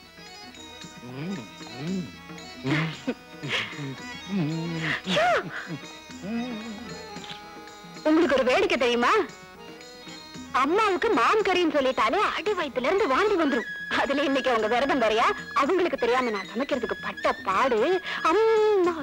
ஷோ! உங்களுக்கு ஒரு வேடிக்கை தெரியுமா அம்மாவுக்கு மான் கறின்னு சொல்லிட்டாலே அடி வயித்துல இருந்து வாந்தி வந்துரும் அதுல இன்னைக்கு அவங்க விரதம் வரையா அவங்களுக்கு தெரியாம நான் சமைக்கிறதுக்கு பட்ட பாடு அம்மா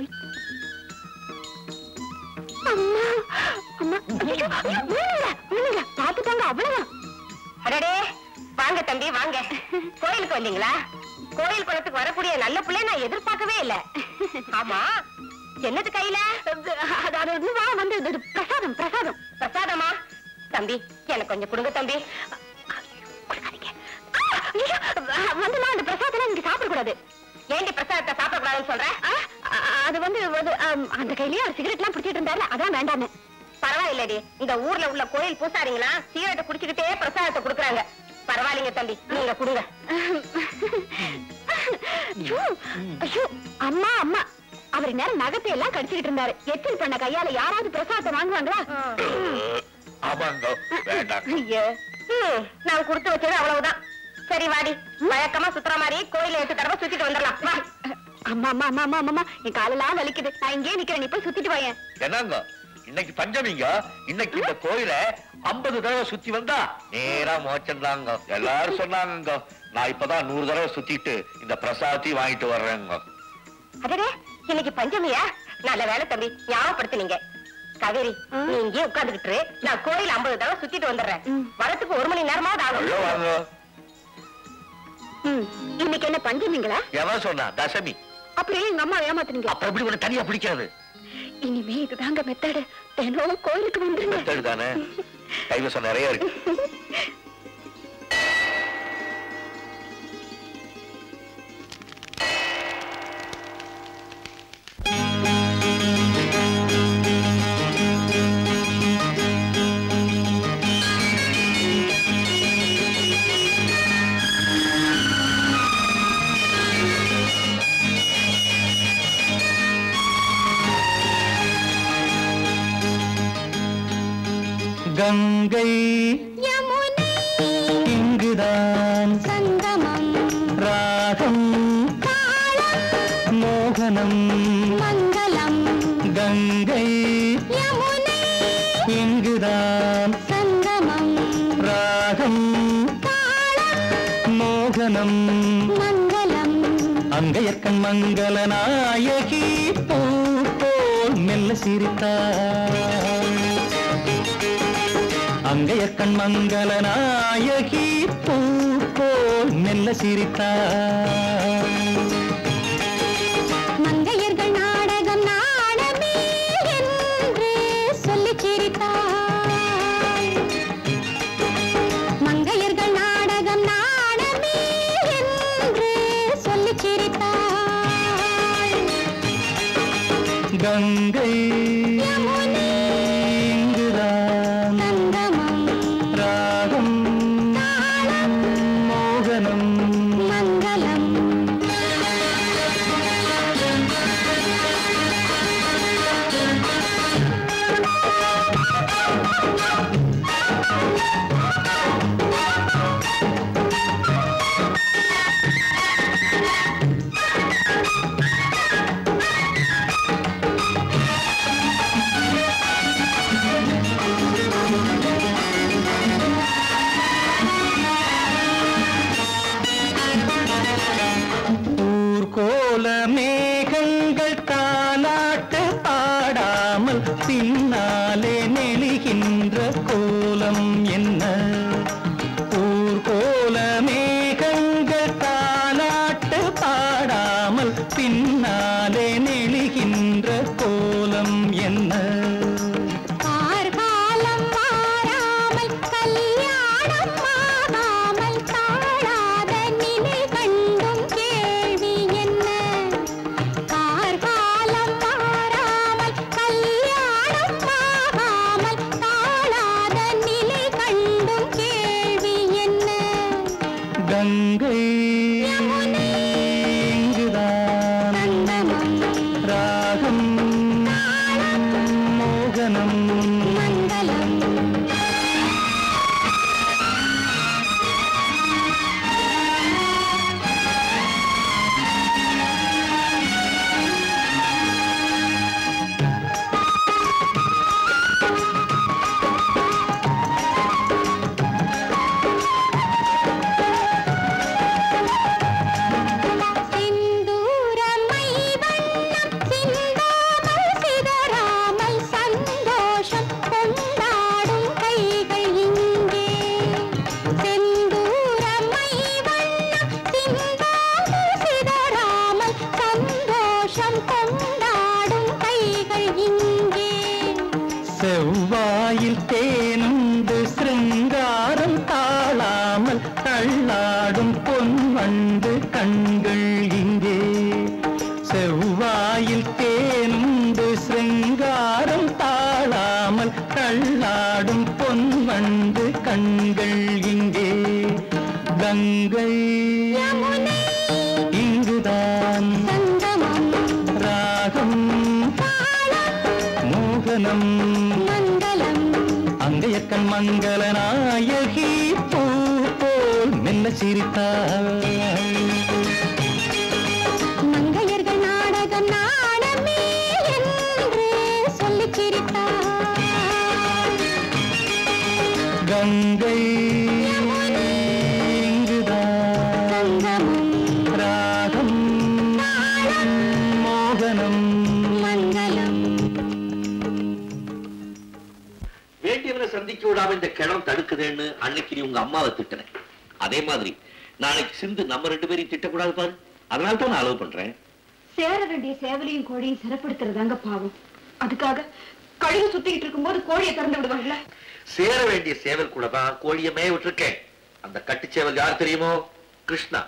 அம்மா அம்மா ஐயோ, ஐயோ, விழுங்க, விழுங்க. பாத்துட்டாங்க அவ்வளவுதான் அடடே வாங்க தம்பி வாங்க கோயிலுக்கு வந்தீங்களா கோயில் குளத்துக்கு வரக்கூடிய நல்ல பிள்ளை நான் எதிர்பார்க்கவே இல்ல ஆமா என்னது கையில அது அது இதுவா வந்து இது பிரசாதம் பிரசாதம் பிரசாதமா தம்பி எனக்கு கொஞ்சம் கொடுங்க தம்பி கொடுக்காதீங்க ஆ, ஐயோ, வந்து நான் அந்த பிரசாதம் நீங்க சாப்பிடக்கூடாது ஏண்டி பிரசாதத்தை சாப்பிடக்கூடாதுன்னு சொல்ற ஆ, அது வந்து அது, ஆம், அந்த கையிலேயே ஒரு சிகரெட் எல்லாம் பிடிச்சிட்டு இருந்தாரு அதான் வேண்டான்னு பரவாயில்லடி இந்த ஊர்ல உள்ள கோயில் பூசாரிங்களா சீரட்டை குடிச்சுக்கிட்டே பிரசாதத்தை குடுக்குறாங்க பரவாயில்லைங்க தம்பி நீங்க கொடுங்க ஐயோ, ஐயோ அம்மா அம்மா அவர் நேரம் நகத்தை எல்லாம் கடிச்சுக்கிட்டு இருந்தாரு எச்சில் பண்ண கையால யாராவது பிரசாதத்தை வாங்குவாங்களா ஆமாங்க வேண்டாம் ஐயோ ம், நான் கொடுத்து வச்சது அவ்வளவுதான் சரி வாடி வழக்கமா சுத்துற மாதிரி கோயில எட்டு தடவை சுத்திட்டு வந்துடலாம் வா அம்மா அம்மா அம்மா அம்மா அம்மா என் காலெல்லாம் வலிக்குது நான் இங்கேயே நிக்கிறேன் நீ போய் சுத்திட்டு வாயேன் என்னங்க இன்னைக்கு பஞ்சமிங்க இன்னைக்கு இந்த கோயில ஐம்பது தடவை சுத்தி வந்தா நேரா மோச்சம் தாங்க எல்லாரும் சொன்னாங்கங்க நான் இப்பதான் நூறு தடவை சுத்திட்டு இந்த பிரசாதத்தையும் வாங்கிட்டு வர்றேங்க அடடே இன்னைக்கு பஞ்சமியா நல்ல வேலை தம்பி ஞாபகப்படுத்துனீங்க காவேரி நீ இங்கே உட்கார்ந்துகிட்டு இரு. நான் கோயில் ஐம்பது தடவை சுத்திட்டு வந்துடுறேன் ம். வரத்துக்கு ஒரு மணி நேரமாவது ஐயோ ஆகும் வாங்க ம், இன்னைக்கு என்ன பஞ்சமிங்களா எவன் சொன்னா தசமி அப்படியே எங்க அம்மா ஏமாத்துனீங்க அப்புறம் எப்படி உன்னை தனியா பிடிக்கிறது இனிமே இதுதாங்க மெத்தடு தினம் கோயிலுக்கு வந்துருங்க மெத்தடு தானே கைவசம் நிறைய இருக்கு கங்கை இங்குதான் சங்கமம் ராகம் மோகனம் மங்களம் கங்கை யமுனை இங்குதான் சங்கமம் ராகம் மோகனம் மங்களம் அங்கையக்கண் மங்கள நாயகி பூ போல் மெல்ல சிரித்தாள் அங்கையக்கண் மங்கள நாயகி பூ போல் மெல்ல சிரித்தாள் மங்கையர்கள் நாடகம் நாடமே என்று சொல்லிச் சிரித்தாள் மங்கையர்கள் நாடகம் நாடமே என்று சொல்லிச் சிரித்தாள் கங்கை யமுனை இங்குதான் சங்கமம் ராகம் தாளம் மோகனம் மங்களம் கண்கள் இங்கே கங்கை இங்குதான் ராகம் மோகனம் அங்கையக்கண் மங்கள நாயகி பூ போல் மெல்ல சிரித்தாள் மங்கையர்கள் நாடகம் நாடமே என்று சொல்லிச் சிரித்தார் கங்கை இங்குதான் ராகம் மோகனம் மங்களம் வேண்டியவரை சந்திக்க விடாம இந்த கிழம் தடுக்குதேன்னு அன்னைக்கு நீ உங்க அம்மாவை திட்டினேன் அதே மாதிரி நாளைக்கு சிந்து நம்ம ரெண்டு பேரையும் திட்டக்கூடாது பாரு அதனால தான் நான் அலோவ் பண்றேன் சேர வேண்டிய சேவலையும் கோழியும் சிறப்படுத்துறதாங்க பாவம் அதுக்காக கழுகு சுத்திக்கிட்டு இருக்கும்போது கோழியை திறந்து விடுவாங்களா சேர வேண்டிய சேவல் கூட தான் கோழியை மேய விட்டுருக்கேன் அந்த கட்டுச்சேவல் யார் தெரியுமோ கிருஷ்ணா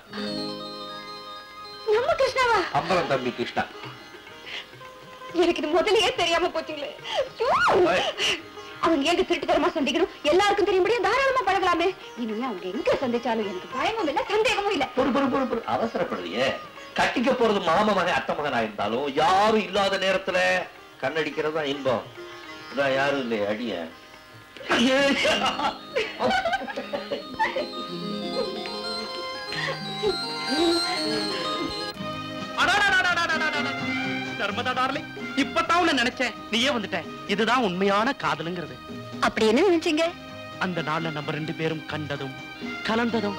நம்ம கிருஷ்ணாவா அம்பலம் தம்பி கிருஷ்ணா எனக்கு இது முதல்லயே தெரியாம போச்சுங்களே ஐயோ! அவங்க எங்க திருட்டுத்தரமா சந்திக்கணும் எல்லாருக்கும் தெரியும்படியா தாராளமா பழகலாமே இனிமே அவங்க எங்க சந்திச்சாலும் எனக்கு பயமும் இல்ல சந்தேகமும் இல்ல பொறு பொறு பொறு பொறு அவசரப்படுறியே கட்டிக்க போறது மாம மகன் அத்தை மகனா இருந்தாலும் யாரும் இல்லாத நேரத்துல கண்ணடிக்கிறது தான் இன்பம் இதான் யாரும் இல்லையே அடிய நர்மதா டார்லிங் இப்பதான் உன்னை நினைச்சேன் நீயே வந்துட்ட இதுதான் உண்மையான காதலுங்கிறது அப்படி என்ன நினைச்சீங்க அந்த நாள்ல நம்ம ரெண்டு பேரும் கண்டதும் கலந்ததும்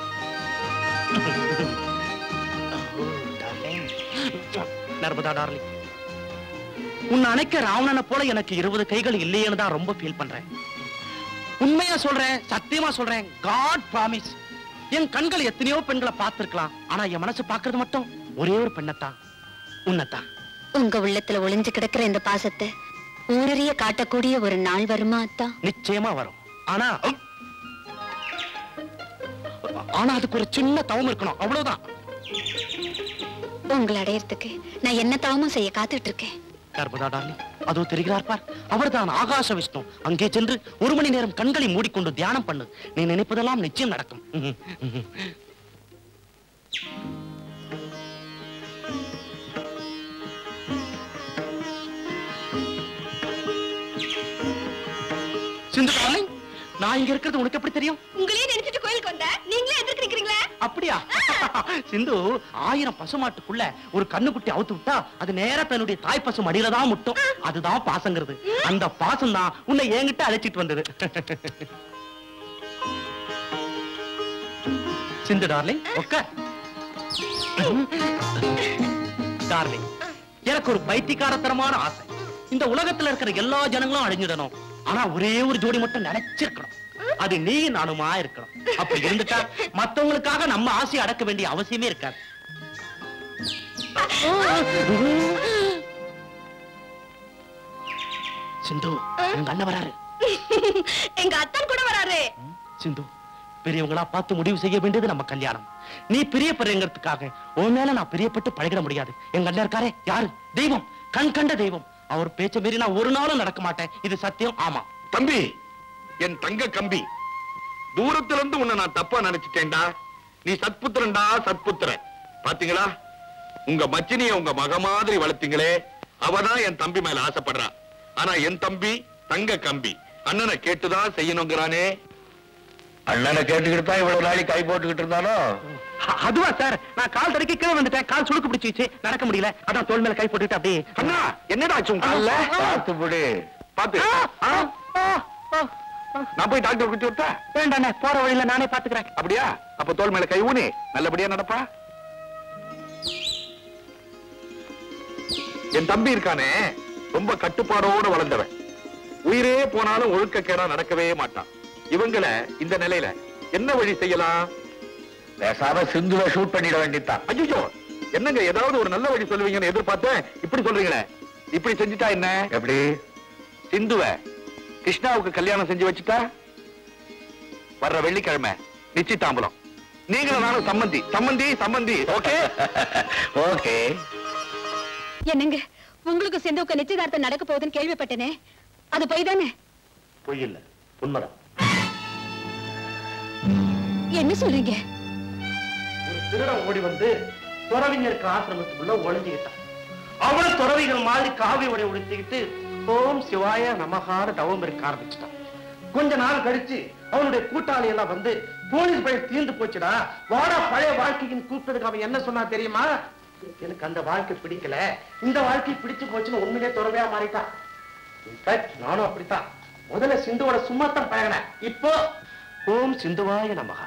நர்மதா டார்லிங் உன்னை அணைக்க ராவணனை போல எனக்கு இருபது கைகள் இல்லையேன்னு தான் ரொம்ப ஃபீல் பண்றேன் உண்மையா சொல்றேன் சத்தியமா சொல்றேன் காட் ப்ராமிஸ் என் கண்கள் எத்தனையோ பெண்களை பார்த்திருக்கலாம் ஆனா என் மனசு பார்க்கிறது மட்டும் ஒரே ஒரு பெண்ணைத்தான் உன்னைத்தான் உங்க உள்ளத்துல ஒளிஞ்சு கிடக்கிற இந்த பாசத்தை ஊரறிய காட்டக்கூடிய ஒரு நாள் வருமா அத்தா நிச்சயமா வரும் ஆனா ஆனா அதுக்கு ஒரு சின்ன தவம் இருக்கணும் அவ்வளவுதான் உங்களை அடையறதுக்கு நான் என்ன தவமும் செய்ய காத்துட்டு இருக்கேன் நர்மதா டார்லிங் அதோ தெரிகிறார் பார் அவர்தான் ஆகாச விஷ்ணு அங்கே சென்று ஒரு மணி நேரம் கண்களை மூடிக்கொண்டு தியானம் பண்ணு நீ நினைப்பதெல்லாம் நிச்சயம் நடக்கும் சிந்து டார்லிங் நான் இங்க இருக்கிறது உனக்கு எப்படி தெரியும் உங்களையே நினைச்சிட்டு கோயிலுக்கு வந்த நீங்களே எதிர்த்து நிக்கிறீங்களே அப்படியா சிந்து ஆயிரம் பசுமாட்டுக்குள்ள ஒரு கண்ணுக்குட்டி அவுத்து விட்டா அது நேரா தன்னுடைய தாய் பசு மடியில தான் முட்டும் அதுதான் பாசங்கிறது அந்த பாசம் தான் உன்னை என்கிட்ட அழைச்சிட்டு வந்தது சிந்து டார்லிங் உட்கார் டார்லிங் எனக்கு ஒரு பைத்தியக்காரத்தனமான ஆசை இந்த உலகத்துல இருக்கிற எல்லா ஜனங்களும் அழிஞ்சிடணும் ஆனா ஒரே ஒரு ஜோடி மட்டும் நினைச்சிருக்கணும் அது நீ நானுமா இருக்கணும் அப்படி இருந்துட்டா மத்தவங்களுக்காக நம்ம ஆசையை அடக்க வேண்டிய அவசியமே இருக்காது சிந்து உங்க அண்ணன் வராரு எங்க அத்தான் கூட வராரு சிந்து பெரியவங்களா பார்த்து முடிவு செய்ய வேண்டியது நம்ம கல்யாணம் நீ பிரியப்படுறங்கிறதுக்காக உன் மேல நான் பிரியப்பட்டு பழகிட முடியாது எங்க அண்ணன் இருக்காரே யாரு தெய்வம் கண் கண்ட தெய்வம் அவர் பேச்ச மீறி நான் ஒரு நாளும் நடக்க மாட்டேன் இது சத்தியம் ஆமா தம்பி என் தங்க கம்பி தூரத்துல இருந்து உன்னை நான் தப்பா நினைச்சிட்டேன்டா நீ சத்புத்திரன்டா சத்புத்திரன் பாத்தீங்களா உங்க மச்சினிய உங்க மக மாதிரி வளர்த்தீங்களே அவதான் என் தம்பி மேல ஆசைப்படுறா ஆனா என் தம்பி தங்க கம்பி அண்ணனை கேட்டுதான் செய்யணுங்கிறானே அண்ணனை கேட்டுக்கிட்டு தான் இவ்வளவு நாளைக்கு கை போட்டுக்கிட்டு இருந்தானோ அ- அதுவா சார் நான் கால் தடுக்கி கீழே வந்துட்டேன் கால் சுளுக்கு பிடிச்சிச்சு நடக்க முடியல அதான் தோல் மேல கை போட்டுட்டு அப்படியே அண்ணா என்னடா ஆச்சு உன் கால்ல பார்த்து விடு பாத்து ஆ? நான் போய் டாக்டர் குட்டி விட்டா வேண்டாண்ணே போற வழியில நானே பாத்துக்கிறேன் அப்படியா அப்ப தோல் மேல கை ஊனி நல்லபடியா நடப்பா என் தம்பி இருக்கானே ரொம்ப கட்டுப்பாடோட வளர்ந்தவன் உயிரே போனாலும் ஒழுக்கக்கேடா நடக்கவே மாட்டான் இவங்கள இந்த நிலையில என்ன வழி செய்யலாம் பேசாம சிந்துவை ஷூட் பண்ணிட வேண்டியதுதான் ஐயோ என்னங்க ஏதாவது ஒரு நல்ல வழி சொல்லுவீங்கன்னு எதிர்பார்த்தேன் இப்படி சொல்றீங்களே இப்படி செஞ்சுட்டா என்ன எப்படி சிந்துவ கிருஷ்ணாவுக்கு கல்யாணம் செஞ்சு வச்சுட்டா வர்ற வெள்ளிக்கிழமை நிச்சயதாம்பலம் நீங்களும் நானும் சம்மந்தி சம்மந்தி சம்மந்தி ஓகே ஓகே என்னங்க உங்களுக்கு சிந்துவுக்கு நிச்சயதார்த்தம் நடக்க போகுதுன்னு கேள்விப்பட்டேனே அது போய் தானே பொய் இல்ல உண்மைதான் என்ன சொல்றீங்க ஒரு திருடன் ஓடி வந்து துறவிஞருக்கு ஆசிரமத்துக்குள்ள ஒளிஞ்சுக்கிட்டான் அவனும் துறவிகள் மாதிரி காவி உடை உடுத்திக்கிட்டு ஓம் சிவாய நமகான தவம் இருக்க ஆரம்பிச்சிட்டான் கொஞ்ச நாள் கழிச்சு அவனுடைய கூட்டாளி எல்லாம் வந்து போலீஸ் பயம் தீர்ந்து போச்சுடா வாடா பழைய வாழ்க்கைக்குன்னு கூப்பிட்டதுக்கு அவன் என்ன சொன்னா தெரியுமா எனக்கு அந்த வாழ்க்கை பிடிக்கல இந்த வாழ்க்கை பிடிச்சு போச்சுன்னு உண்மையிலே துறவையா மாறிட்டான் இன்ஃபேக்ட் நானும் அப்படித்தான் முதல்ல சிந்துவோட சும்மாத்தான் பழகினேன் இப்போ ஓம் சிந்துவாய நமகா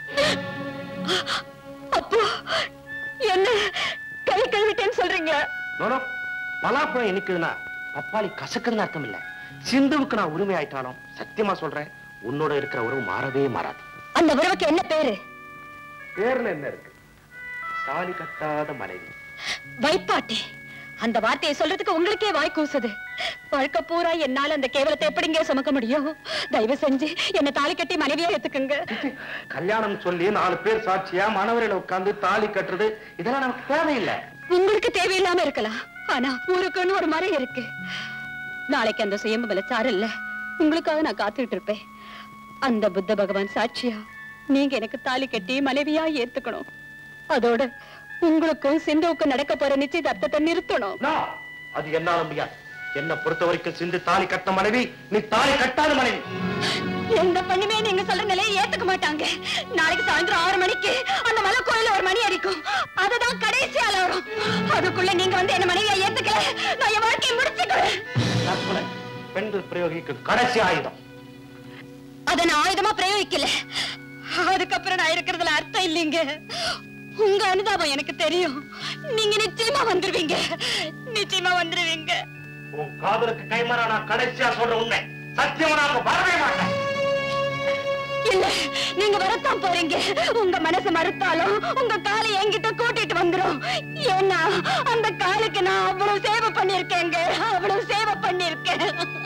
அப்போ என்ன கை கழுவிட்டேன்னு சொல்றீங்களா நோனோ பலாப்பழம் இனிக்குதுன்னா பப்பாளி கசக்குதுன்னு அர்த்தம் இல்ல சிந்துவுக்கு நான் உரிமை ஆயிட்டாலும் சத்தியமா சொல்றேன் உன்னோட இருக்கிற உறவு மாறவே மாறாது அந்த உறவுக்கு என்ன பேரு பேர்ல என்ன இருக்கு தாலி கட்டாத மனைவி வைப்பாட்டி அந்த வார்த்தையை சொல்றதுக்கு உங்களுக்கே வாய் கூசுது வாழ்க்கை பூரா என்னால அந்த கேவலத்தை எப்படிங்க சுமக்க முடியும் தயவு செஞ்சு என்ன தாலி கட்டி மனைவியா ஏத்துக்குங்க கல்யாணம் சொல்லி நாலு பேர் சாட்சியா மணவரையில உட்கார்ந்து தாலி கட்டுறது இதெல்லாம் நமக்கு தேவையில்லை உங்களுக்கு தேவையில்லாம இருக்கலாம் ஆனா ஊருக்குன்னு ஒரு மரம் இருக்கு நாளைக்கு அந்த சுயம்பு விளைச்சாரு இல்ல உங்களுக்காக நான் காத்துக்கிட்டு இருப்பேன் அந்த புத்த பகவான் சாட்சியா நீங்க எனக்கு தாலி கட்டி மனைவியா ஏத்துக்கணும் அதோட உங்களுக்கும் சிந்துவுக்கும் நடக்க போற நிச்சயதார்த்தத்தை நிறுத்தணும் No, அது என்னால முடியாது என்ன பொறுத்த வரைக்கும் சிந்து தாலி கட்ட மனைவி நீ தாலி கட்டாத மனைவி எந்த பண்ணுமே நீங்க சொல்ற நிலையை ஏத்துக்க மாட்டாங்க நாளைக்கு சாயந்தரம் ஆறு மணிக்கு அந்த மலை கோயில ஒரு மணி அடிக்கும் அதுதான் கடைசி அலாரம் அதுக்குள்ள நீங்க வந்து என்ன மனைவியா ஏத்துக்கல நான் என் வாழ்க்கையை முடிச்சுக்குவேன் தற்கொலை பெண்கள் பிரயோகிக்கும் கடைசி ஆயுதம் அத நான் ஆயுதமா பிரயோகிக்கல அதுக்கப்புறம் நான் இருக்கிறதுல அர்த்தம் இல்லைங்க உங்க அனுதாபம் எனக்கு தெரியும் நீங்க நிச்சயமா வந்துருவீங்க நிச்சயமா வந்துருவீங்க உன் காதலுக்கு கைமாறா நான் கடைசியா சொல்ற உண்மை சத்தியமா நான் வரவே மாட்டேன் இல்ல நீங்க வரத்தான் போறீங்க உங்க மனசு மறுத்தாலும் உங்க காலை என்கிட்ட கூட்டிட்டு வந்துரும் ஏன்னா அந்த காலுக்கு நான் அவ்வளவு சேவை பண்ணிருக்கேங்க அவ்வளவு சேவை பண்ணிருக்கேன்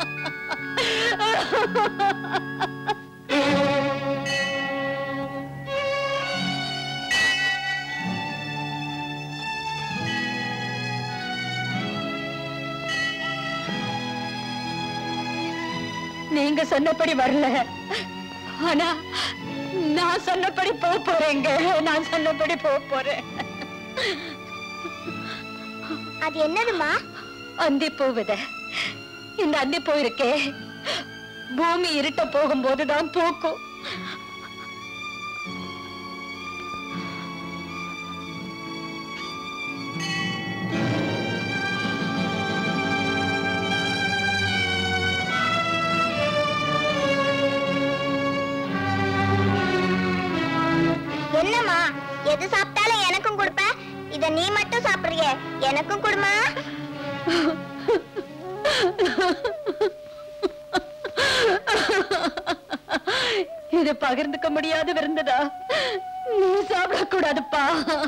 நீங்க சொன்னபடி வரல ஆனா நான் சொன்னபடி போக போறேங்க நான் சொன்னபடி போக போறேன் அது என்னதுமா அந்தி பூவித இந்த அந்தி பூ இருக்கே பூமி இருட்ட போகும்போதுதான் பூக்கும் என்னம்மா எது சாப்பிட்டாலும் எனக்கும் கொடுப்ப இத நீ மட்டும் சாப்பிடுறிய எனக்கும் கொடுமா இது பகிர்ந்துக்க முடியாத விருந்ததா நீ சாப்பிடக்கூடாதுப்பா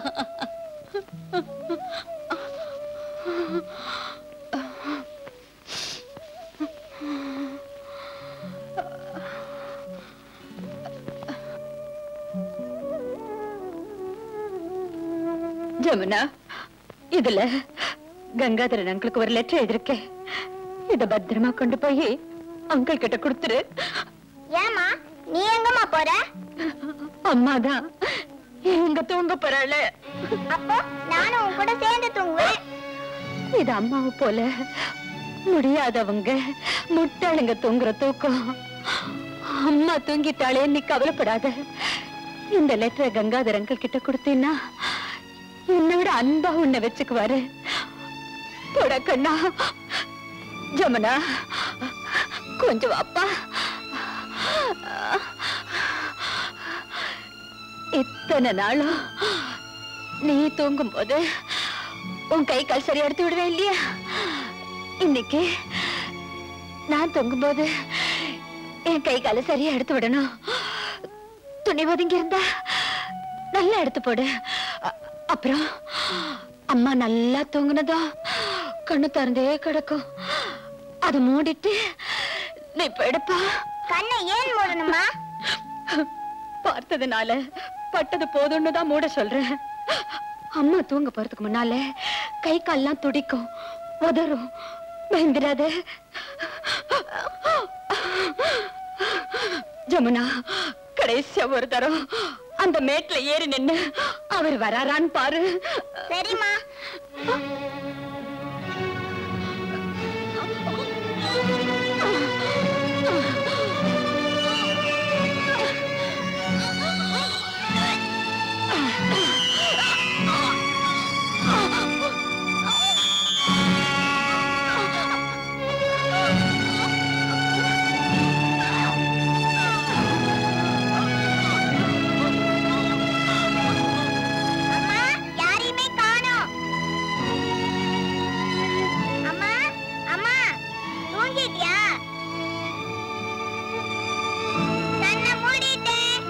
ஜமுனா இதுல கங்காதரன் அங்கிளுக்கு ஒரு லெட்டர் எழுதிருக்கேன் இத பத்திரமா கொண்டு போய் அங்கிள் கிட்ட கொடுத்துரு ஏமா நீ எங்கம்மா போற அம்மாதான் எங்க தூங்க போறாள அப்போ நானும் உன் கூட சேர்ந்து தூங்குவேன் இது அம்மாவை போல முடியாதவங்க முட்டாளுங்க தூங்குற தூக்கம் அம்மா தூங்கிட்டாளே நீ கவலைப்படாத இந்த லெட்டரை கங்காதர் அங்கிள் கிட்ட கொடுத்தீன்னா என்னை விட அன்பா உன்னை வச்சுக்குவாரு போடா கண்ணா ஜமுனா கொஞ்சம் வாப்பா இத்தனை நாளும் நீ தூங்கும் போது உன் கை கால் சரியா எடுத்து விடுவேன் இல்லையா இன்னைக்கு நான் தூங்கும் போது என் கை காலை சரியா எடுத்து விடணும் துணி ஒதுங்கி இருந்தா நல்லா எடுத்து போடு அ- அப்புறம் அம்மா நல்லா தூங்குனதும் கண்ணு திறந்தே கிடக்கும் அதை மூடிட்டு நீ படுப்பா கண்ணை ஏன் மூடணுமா பார்த்ததுனால பட்டது போதும்னு தான் மூட சொல்றேன் அம்மா தூங்க போறதுக்கு முன்னால கை கால்லாம் துடிக்கும் உதறும் பயந்துடாத ஜமுனா கடைசியா ஒரு தரம் அந்த மேட்ல ஏறி நின்னு அவர் வராரான்னு பாரு சரிம்மா அம்மா யாரையுமே காணோம் அம்மா அம்மா தூங்கிட்டியா கண்ணை மூடிட்டேன்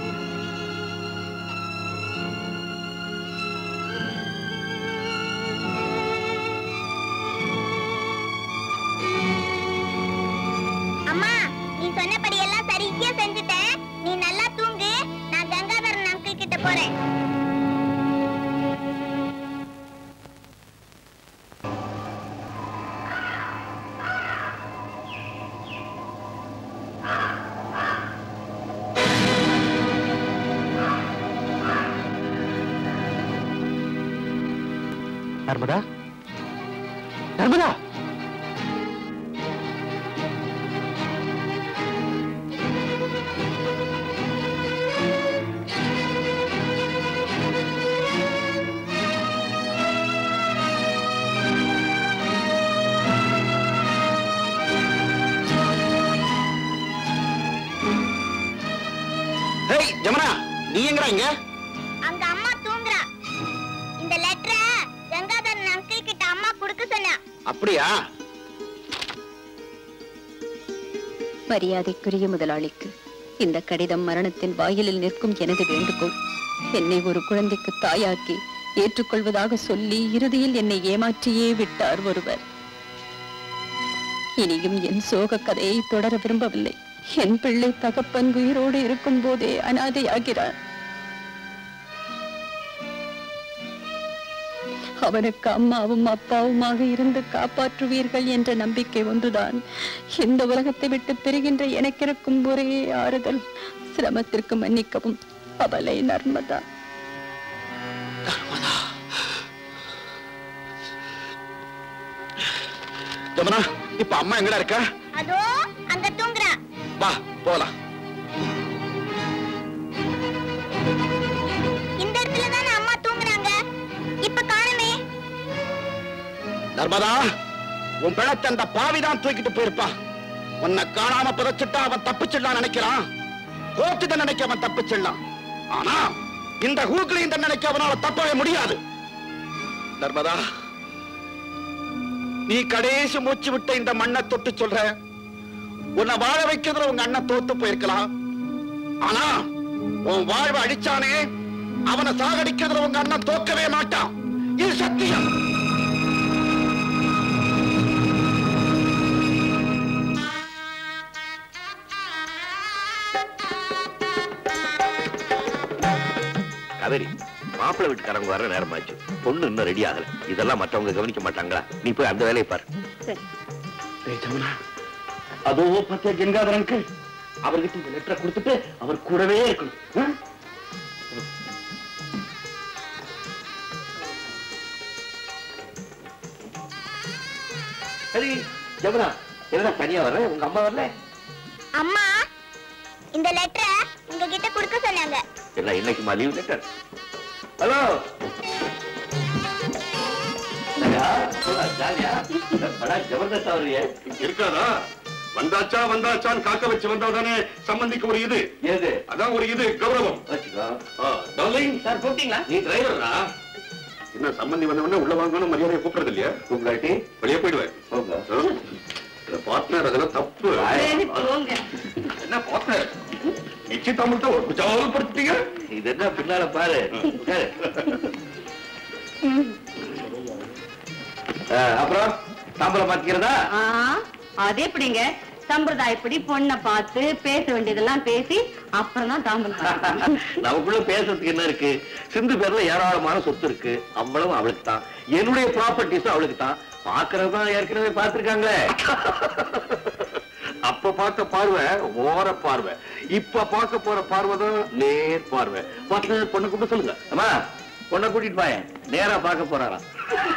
அம்மா நீ சொன்னபடி எல்லாம் சரியா செஞ்சுட்டேன் நீ நல்லா தூங்கு நான் கங்காதரன் அங்கிள் கிட்ட போறேன் நர்மதா நர்மதா ஹேய் ஜமுனா நீ எங்கடா இங்க அங்க அம்மா தூங்குறா இந்த லெட்டரை கங்காதரன் அங்கிள் கிட்ட அம்மா கொடுக்க சொன்னா அப்படியா மரியாதைக்குரிய முதலாளிக்கு இந்த கடிதம் மரணத்தின் வாயிலில் நிற்கும் எனது வேண்டுகோள் என்னை ஒரு குழந்தைக்கு தாயாக்கி ஏற்றுக்கொள்வதாக சொல்லி இறுதியில் என்னை ஏமாற்றியே விட்டார் ஒருவர் இனியும் என் சோக கதையை தொடர விரும்பவில்லை என் பிள்ளை தகப்பன் உயிரோடு இருக்கும் போதே அனாதையாகிறார் அவனுக்கு அம்மாவும் அப்பாவுமாக இருந்து காப்பாற்றுவீர்கள் என்ற நம்பிக்கை ஒன்றுதான் இந்த உலகத்தை விட்டு பிரிகின்ற எனக்கிருக்கும் ஒரே ஆறுதல் சிரமத்திற்கு மன்னிக்கவும் அவளை நர்மதா ஜமுனா இப்ப அம்மா எங்கடா இருக்கா அதோ அங்க தூங்குறா வா போலாம் இந்த இடத்துல தானே அம்மா தூங்குறாங்க இப்ப காணுமே நர்மதா உன் பிணத்தை அந்த பாவிதான் தூக்கிட்டு போயிருப்பா உன்னை காணாம புதைச்சிட்டா அவன் தப்பிச்சிடலாம் நினைக்கிறான் கோர்ட்டு நினைக்க அவன் தப்பிச்சிடலாம் ஆனா இந்த ஹூக்லையும் நினைக்க அவனால தப்பவே முடியாது நர்மதா நீ கடைசி மூச்சு விட்ட இந்த மண்ணை தொட்டு சொல்ற உன்னை வாழ வைக்கிறதுல உங்க அண்ணன் தோத்து போயிருக்கலாம் ஆனா உன் வாழ்வை அடிச்சானே அவனை சாகடிக்கிறதுல உங்க அண்ணன் தோக்கவே மாட்டான் இது சத்தியம் காவேரி மாப்பிள்ளை வீட்டுக்காரங்க வர நேரமாச்சு பொண்ணு இன்னும் ரெடி ஆகல இதெல்லாம் மற்றவங்க கவனிக்க மாட்டாங்களா நீ போய் அந்த வேலையை பாரு ஏய் ஜமுனா அதோ பத்திய கங்காதரனுக்கு அவர்கிட்ட இந்த லெட்டரை கொடுத்துட்டு அவர் கூடவே இருக்கணும் ஆ? சரி ஜமுனா என்னடா தனியா வர உங்க அம்மா வரல அம்மா இந்த லெட்டரை உங்ககிட்ட கொடுக்க சொன்னாங்க என்ன இன்னைக்குமா லீவ் லெட்டர் ஹலோ ஜபர்தஸ்தா வருவிய இருக்காதா வந்தாச்சா வந்தாச்சான்னு காக்க வச்சு வந்தாதானே சம்பந்திக்கு ஒரு இது ஏது அதான் ஒரு இது கௌரவம் வச்சுக்கோ டார்லிங் சார் கூப்பிட்டீங்களா நீ டிரைவரா என்ன சம்பந்தி வந்தவொடனே உள்ள வாங்கணும் மரியாதையை கூப்பிடுறது இல்லையா கூப்பிடாட்டி வெளியே போயிடுவேன் போங்க பார்ட்னர் அதெல்லாம் தப்பு என்ன பார்ட்னர் நிச்சயதாமத்தை ஒரு குஜாவல்படுத்திட்டீங்க இது என்ன பின்னால பாரு உட்காரு. ஆ, அப்புறம் தாம்பரம் பாத்துக்கிறதா ஆ, அது எப்படிங்க சம்பிரதாயப்படி பொண்ணை பார்த்து பேச வேண்டியதெல்லாம் பேசி அப்புறம் தான் தாம்பரம் நமக்குள்ள பேசுறதுக்கு என்ன இருக்கு சிந்து பேர்ல ஏராளமான சொத்து இருக்கு அவ்வளவும் அவளுக்கு தான் என்னுடைய ப்ராப்பர்ட்டிஸும் அவளுக்கு தான் பாக்குறதுதான் ஏற்கனவே பார்த்திருக்காங்களே அப்ப பார்த்த பார்வை ஓர பார்வை இப்ப பார்க்க போற பார்வை தான் நேர் பார்வை பார்த்து பொண்ணு கூப்பிட்டு சொல்லுங்க அம்மா பொண்ணை கூட்டிட்டு பாயேன் நேரா பார்க்க போறாராம்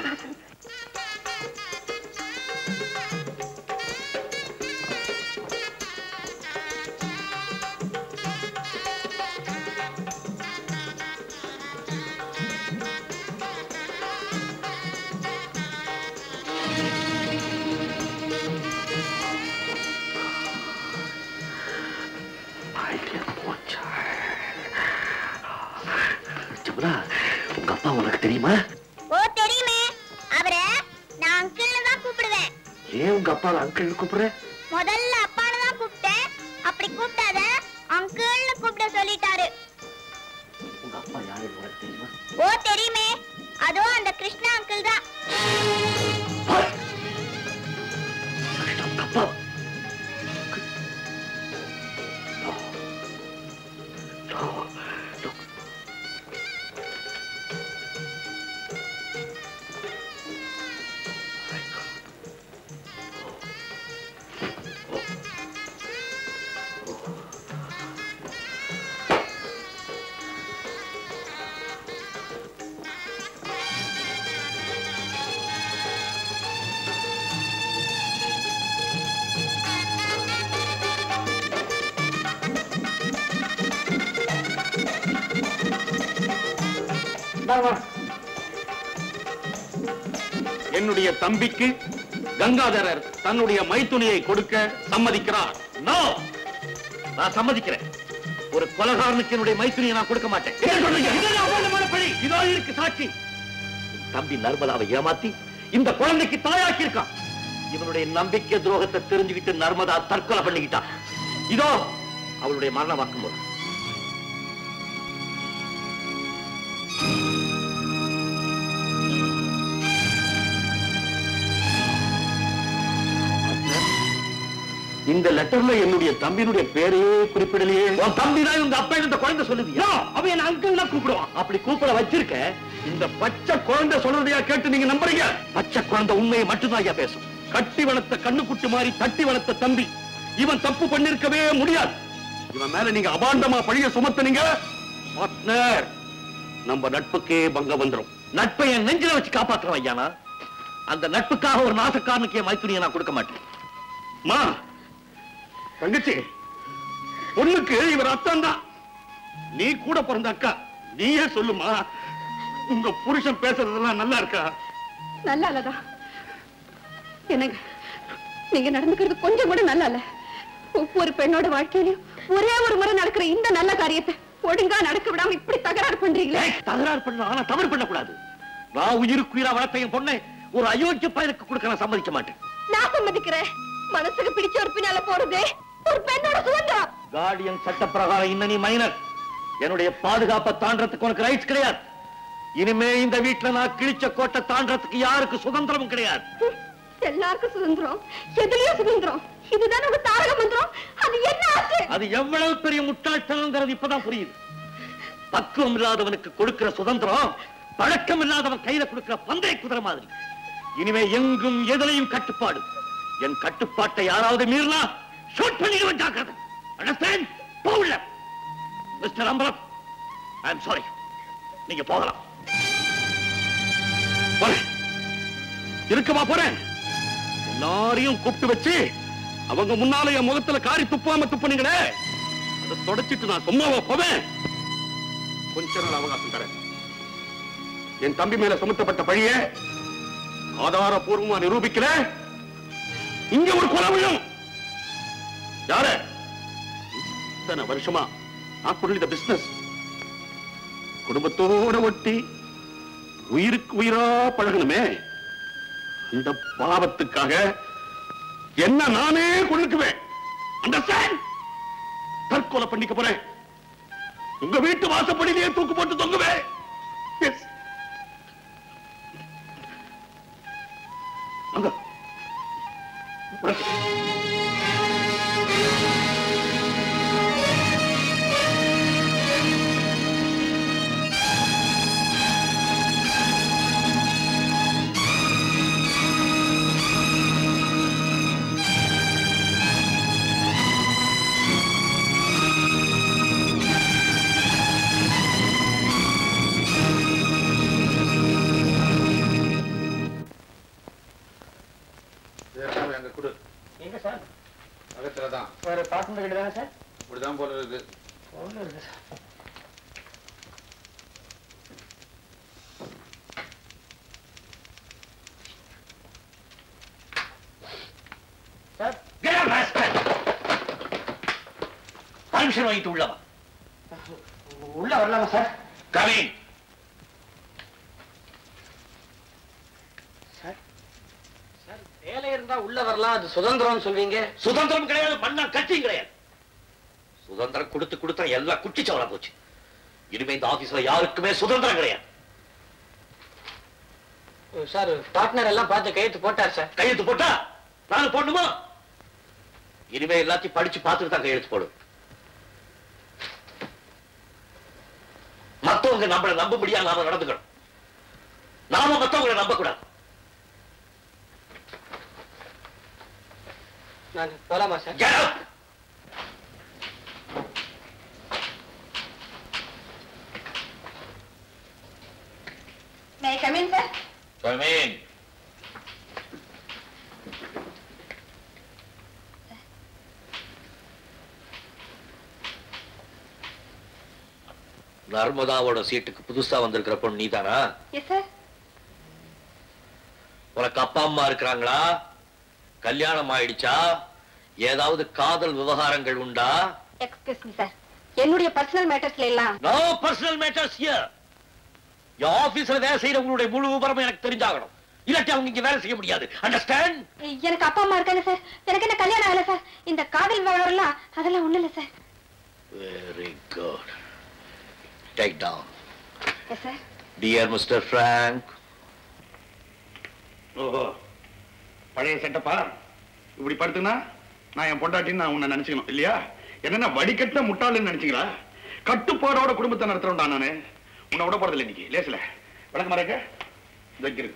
ஜமுனா உங்க அப்பா உனக்கு தெரியுமா ஓ தெரியுமே அவரை நான் அங்கிள்னு தான் கூப்பிடுவேன் ஏன் உங்க அப்பாவை அங்கிள் கூப்பிடுற முதல்ல அப்பான்னு தான் கூப்பிட்டேன் அப்படி கூப்பிட்டாத அங்கிள்னு கூப்பிட சொல்லிட்டாரு உங்க அப்பா யாருன்னு உனக்கு தெரியுமா ஓ தெரியுமே அதுவும் அந்த கிருஷ்ணா அங்கிள் தான் உங்க அப்பா என்னுடைய தம்பிக்கு கங்காதரர் தன்னுடைய மைத்துனியை கொடுக்க சம்மதிக்கிறார் நோ நான் சம்மதிக்கிறேன் ஒரு கொலகாரனுக்கு என்னுடைய மைத்துனியை நான் கொடுக்க மாட்டேன் என்ன சொல்றீங்க? இதுதான் அபாண்டமான பழி. இதோ இருக்கு சாட்சி என் தம்பி நர்மதாவை ஏமாத்தி இந்த குழந்தைக்கு தாயாக்கி இருக்கான் இவனுடைய நம்பிக்கை துரோகத்தை தெரிஞ்சுக்கிட்டு நர்மதா தற்கொலை பண்ணிக்கிட்டான் இதோ அவளுடைய மரண வாக்குமூலம் இந்த லெட்டர்ல என்னுடைய தம்பியினுடைய பேரையே குறிப்பிடலையே உன் தம்பி தான் உங்க அப்பா இந்த குழந்தை சொல்லுதியா அவன் என்ன அங்கிள் தான் கூப்பிடுவான் அப்படி கூப்பிட வச்சிருக்க இந்த பச்சை குழந்தை சொல்றதையா கேட்டு நீங்க நம்புறீங்க பச்சை குழந்தை உண்மையை மட்டும்தான் ஐயா பேசும் கட்டி வளர்த்த கண்ணுக்குட்டி மாதிரி தட்டி வளர்த்த தம்பி இவன் தப்பு பண்ணிருக்கவே முடியாது இவன் மேல நீங்க அபாண்டமா பழிய சுமத்துனீங்க பார்ட்னர் நம்ம நட்புக்கே பங்கம் வந்துரும் நட்பை என் நெஞ்சில வச்சு காப்பாத்துறோம் ஐயானா அந்த நட்புக்காக ஒரு நாசக்காரனுக்கு என் மைத்துனியை நான் கொடுக்க மாட்டேன் மா தங்கச்சி பொண்ணுக்கு இவர் அத்தான் தான் நீ கூட பிறந்த அக்கா நீயே சொல்லுமா உங்க புருஷன் பேசுறதெல்லாம் நல்லா இருக்கா நல்லா இல்லதா என்னங்க நீங்க நடந்துக்கிறது கொஞ்சம் கூட நல்லா இல்ல ஒவ்வொரு பெண்ணோட வாழ்க்கையிலும் ஒரே ஒரு முறை நடக்கிற இந்த நல்ல காரியத்தை ஒழுங்கா நடக்க விடாம இப்படி தகராறு பண்றீங்களே ஏய், தகராறு பண்ண ஆனா தவறு பண்ணக்கூடாது நான் உயிருக்கு உயிரா வளர்த்த என் பொண்ணை ஒரு அயோக்கிய பையனுக்கு கொடுக்க நான் சம்மதிக்க மாட்டேன் நான் சம்மதிக்கிறேன் மனசுக்கு பிடிச்ச ஒரு பின்னால போறது ஒரு பெண்ணோட சுதந்திரம் கார்டியன் சட்ட பிரகாரம் இன்ன நீ மைனர் என்னுடைய பாதுகாப்பை தாண்டறதுக்கு உனக்கு ரைட்ஸ் கிடையாது இனிமே இந்த வீட்டுல நான் கிழிச்ச கோட்டை தாண்டறதுக்கு யாருக்கு சுதந்திரமும் கிடையாது ஹம், எல்லாருக்கும் சுதந்திரம் எதுலயும் சுதந்திரம் இதுதான் உங்க தாரக மந்திரம் அது என்ன ஆச்சு அது எவ்வளவு பெரிய முட்டாள்தனங்கிறது இப்பதான் புரியுது பக்குவம் இல்லாதவனுக்கு கொடுக்கிற சுதந்திரம் பழக்கம் இல்லாதவன் கையில கொடுக்கிற பந்தய குதிரை மாதிரி இனிமே எங்கும் எதிலையும் கட்டுப்பாடு என் கட்டுப்பாட்டை யாராவது மீறினா ஷூட் பண்ணிடுவேன் ஜாக்கிரதை அண்டர்ஸ்டாண்ட் போகல mister Ambalam I am sorry நீங்க போகலாம் போறேன் இருக்கமா போறேன் எல்லாரையும் கூப்பிட்டு வச்சு அவங்க முன்னால என் முகத்துல காரி துப்பாம துப்புனீங்களே அதை தொடச்சிட்டு நான் சும்மாவா போவேன் கொஞ்ச நாள் அவகாசம் தரேன் என் தம்பி மேல சுமத்தப்பட்ட பழிய ஆதாரபூர்வமா நிரூபிக்கல இங்க ஒரு கொலை விழும் யாரு இத்தனை வருஷமா நான் புரிந்த பிசினஸ் குடும்பத்தோட ஒட்டி உயிருக்கு உயிரா பழகணுமே இந்த பாவத்துக்காக என்ன நானே கொள்ளுக்குவேன் அண்டர்ஸ்டாண்ட் தற்கொலை பண்ணிக்க போறேன் உங்க வீட்டு வாசப்படியிலேயே தூக்கு போட்டு தொங்குவேன் Yes. வாங்க. உட்காரு. தானே சார் இப்படிதான் போல இருக்கு போல இருக்கு சார் சார் பர்மிஷன் வாங்கிட்டு உள்ளவா உள்ள வரலாமா சார் கவின் சார் சார் வேலை இருந்தா உள்ள வரலாம் அது சுதந்திரம்னு சொல்வீங்க சுதந்திரம் கிடையாது மண்ணா கட்சியும் கிடையாது சுதந்திரம் கொடுத்து கொடுத்தா எல்லாம் குட்டிச்சவளா போச்சு இனிமே இந்த ஆபீஸ்ல யாருக்குமே சுதந்திரம் கிடையாது சார் பார்ட்னர் எல்லாம் பார்த்து கையெழுத்து போட்டார் சார் கையெழுத்து போட்டா நானும் போடணுமா இனிமே எல்லாத்தையும் படிச்சு பார்த்துட்டு தான் கையெழுத்து போடும் மத்தவங்க நம்மள நம்ப முடியாது நாம நடந்துக்கணும் நாம மத்தவங்களை நம்ப கூடாது நான் போலாமா sir Get out! May come in sir Come in. நர்மதாவோட சீட்டுக்கு புதுசா வந்திருக்கிற பொண்ணு நீதானா எஸ் சார் உனக்கு அப்பா அம்மா இருக்கிறாங்களா கல்யாணம் ஆயிடுச்சா ஏதாவது காதல் விவகாரங்கள் உண்டா எக்ஸ்கியூஸ் மீ சார் என்னுடைய பர்சனல் மேட்டர்ஸ்ல எல்லாம் நோ பர்சனல் மேட்டர்ஸ் ஹியர் என் ஆபீஸ்ல வேலை செய்யறவங்களுடைய முழு விவரமும் எனக்கு தெரிஞ்சாகணும் இல்லாட்டி அவங்க இங்க வேலை செய்ய முடியாது அண்டர்ஸ்டாண்ட் எனக்கு அப்பா அம்மா இருக்காங்க சார் எனக்கு என்ன கல்யாணம் ஆகல சார் இந்த காதல் விவகாரம் எல்லாம் அதெல்லாம் ஒண்ணு இல்ல sir very good take down yes sir dear mister Frank ஓஹோ பழைய செட்டப்பா இப்படி படுத்துனா நான் என் பொண்டாட்டின்னு நான் உன்னை நினைச்சுக்கணும் இல்லையா என்னன்னா வடிகட்ட முட்டாளுன்னு நினைச்சீங்களா கட்டுப்பாடோட குடும்பத்தை நடத்துறோம்டா நானு உன்னை விட போறதில்லை இன்னைக்கு லேசில விளக்க மறைக்க வைக்கிறது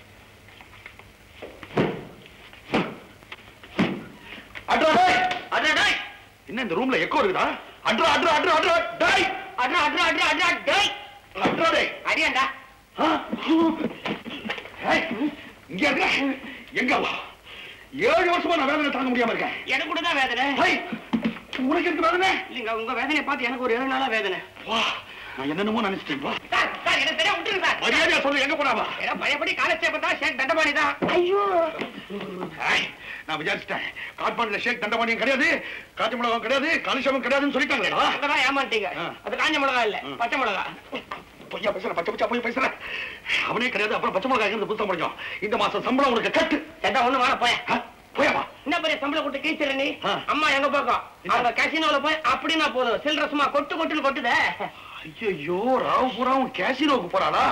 அட்ரா டேய் அட்ரா டேய் என்ன இந்த ரூம்ல எக்கோ இருக்குதா அட்ரா அட்ரா அட்ரா அட்ரா டேய் அட்ரா அட்ரா அட்ரா அட்ரா டேய் அட்ரா டேய் அடியாண்டா ஆ? ஏய், இங்க இருக்க எங்க வா ஏழு வருஷமா நான் வேதனை தாங்க முடியாம இருக்கேன் எனக்கு கூட தான் வேதனை ஏய், உனக்கு இருக்கு வேதனை இல்லைங்க உங்க வேதனையை பார்த்து எனக்கு ஒரு ஏழு நாளா வேதனை வா நான் என்னென்னமோ நினைச்சிட்டேன் வா சார் சார் எனக்கு தெரியா விட்டுருங்க சார் மரியாதையா சொல்லு எங்க போனாவா ஏன்னா பழையபடி காலச்சேப்ப தான் ஷேக் தண்டபாணி தான் ஐயோ ஏய், நான் விசாரிச்சிட்டேன் காட்பாண்டில ஷேக் தண்டபாணியும் கிடையாது காட்டு மிளகாவும் கிடையாது காலிஷமும் கிடையாதுன்னு சொல்லிட்டாங்களேடா அங்கதான் ஏமாட்டீங்க ஆ. அது காஞ்ச மிளகா இல்ல ம். பச்சை மிளகா பொய்யா பேசுற பச்சை பச்சா போய் பேசுற அவனே கிடையாது அப்புறம் பச்சை மிளகாய் இருந்து புத்தம் முடியும் இந்த மாசம் சம்பளம் உனக்கு கட்டு சேட்டா ஒண்ணு வாங்க போய் ஆ, போயவா என்ன பெரிய சம்பளம் கொடுத்து கீச்சிரு நீ ஆ. அம்மா எங்க போக்கும் என்ன? அவங்க கசினோல போய் அப்படின்னா போதும் சில்லற சும்மா கொட்டு கொட்டுன்னு கொட்டுதே ஐயோ ராவ் பூராவும் கேசினோவுக்கு போறாளா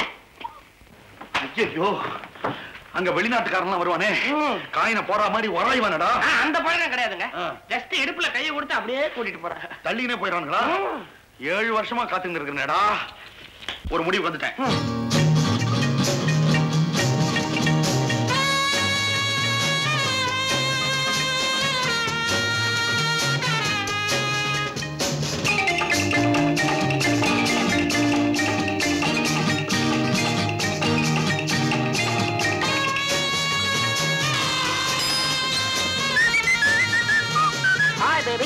ஐயோ அங்க வெளிநாட்டுக்காரன்லாம் வருவானே ம். காயினை போற மாதிரி உராய்வானடா ஆ, அந்த பழக்கம் கிடையாதுங்க ஆ. ஜஸ்ட் இடுப்புல கையை கொடுத்து அப்படியே கூட்டிட்டு போறேன் தள்ளினே போயிடானுங்களா ஏழு வருஷமா காத்துங்க இருக்கிறேடா ஒரு முடிவு வந்துட்டேன் ஹாய் பேபி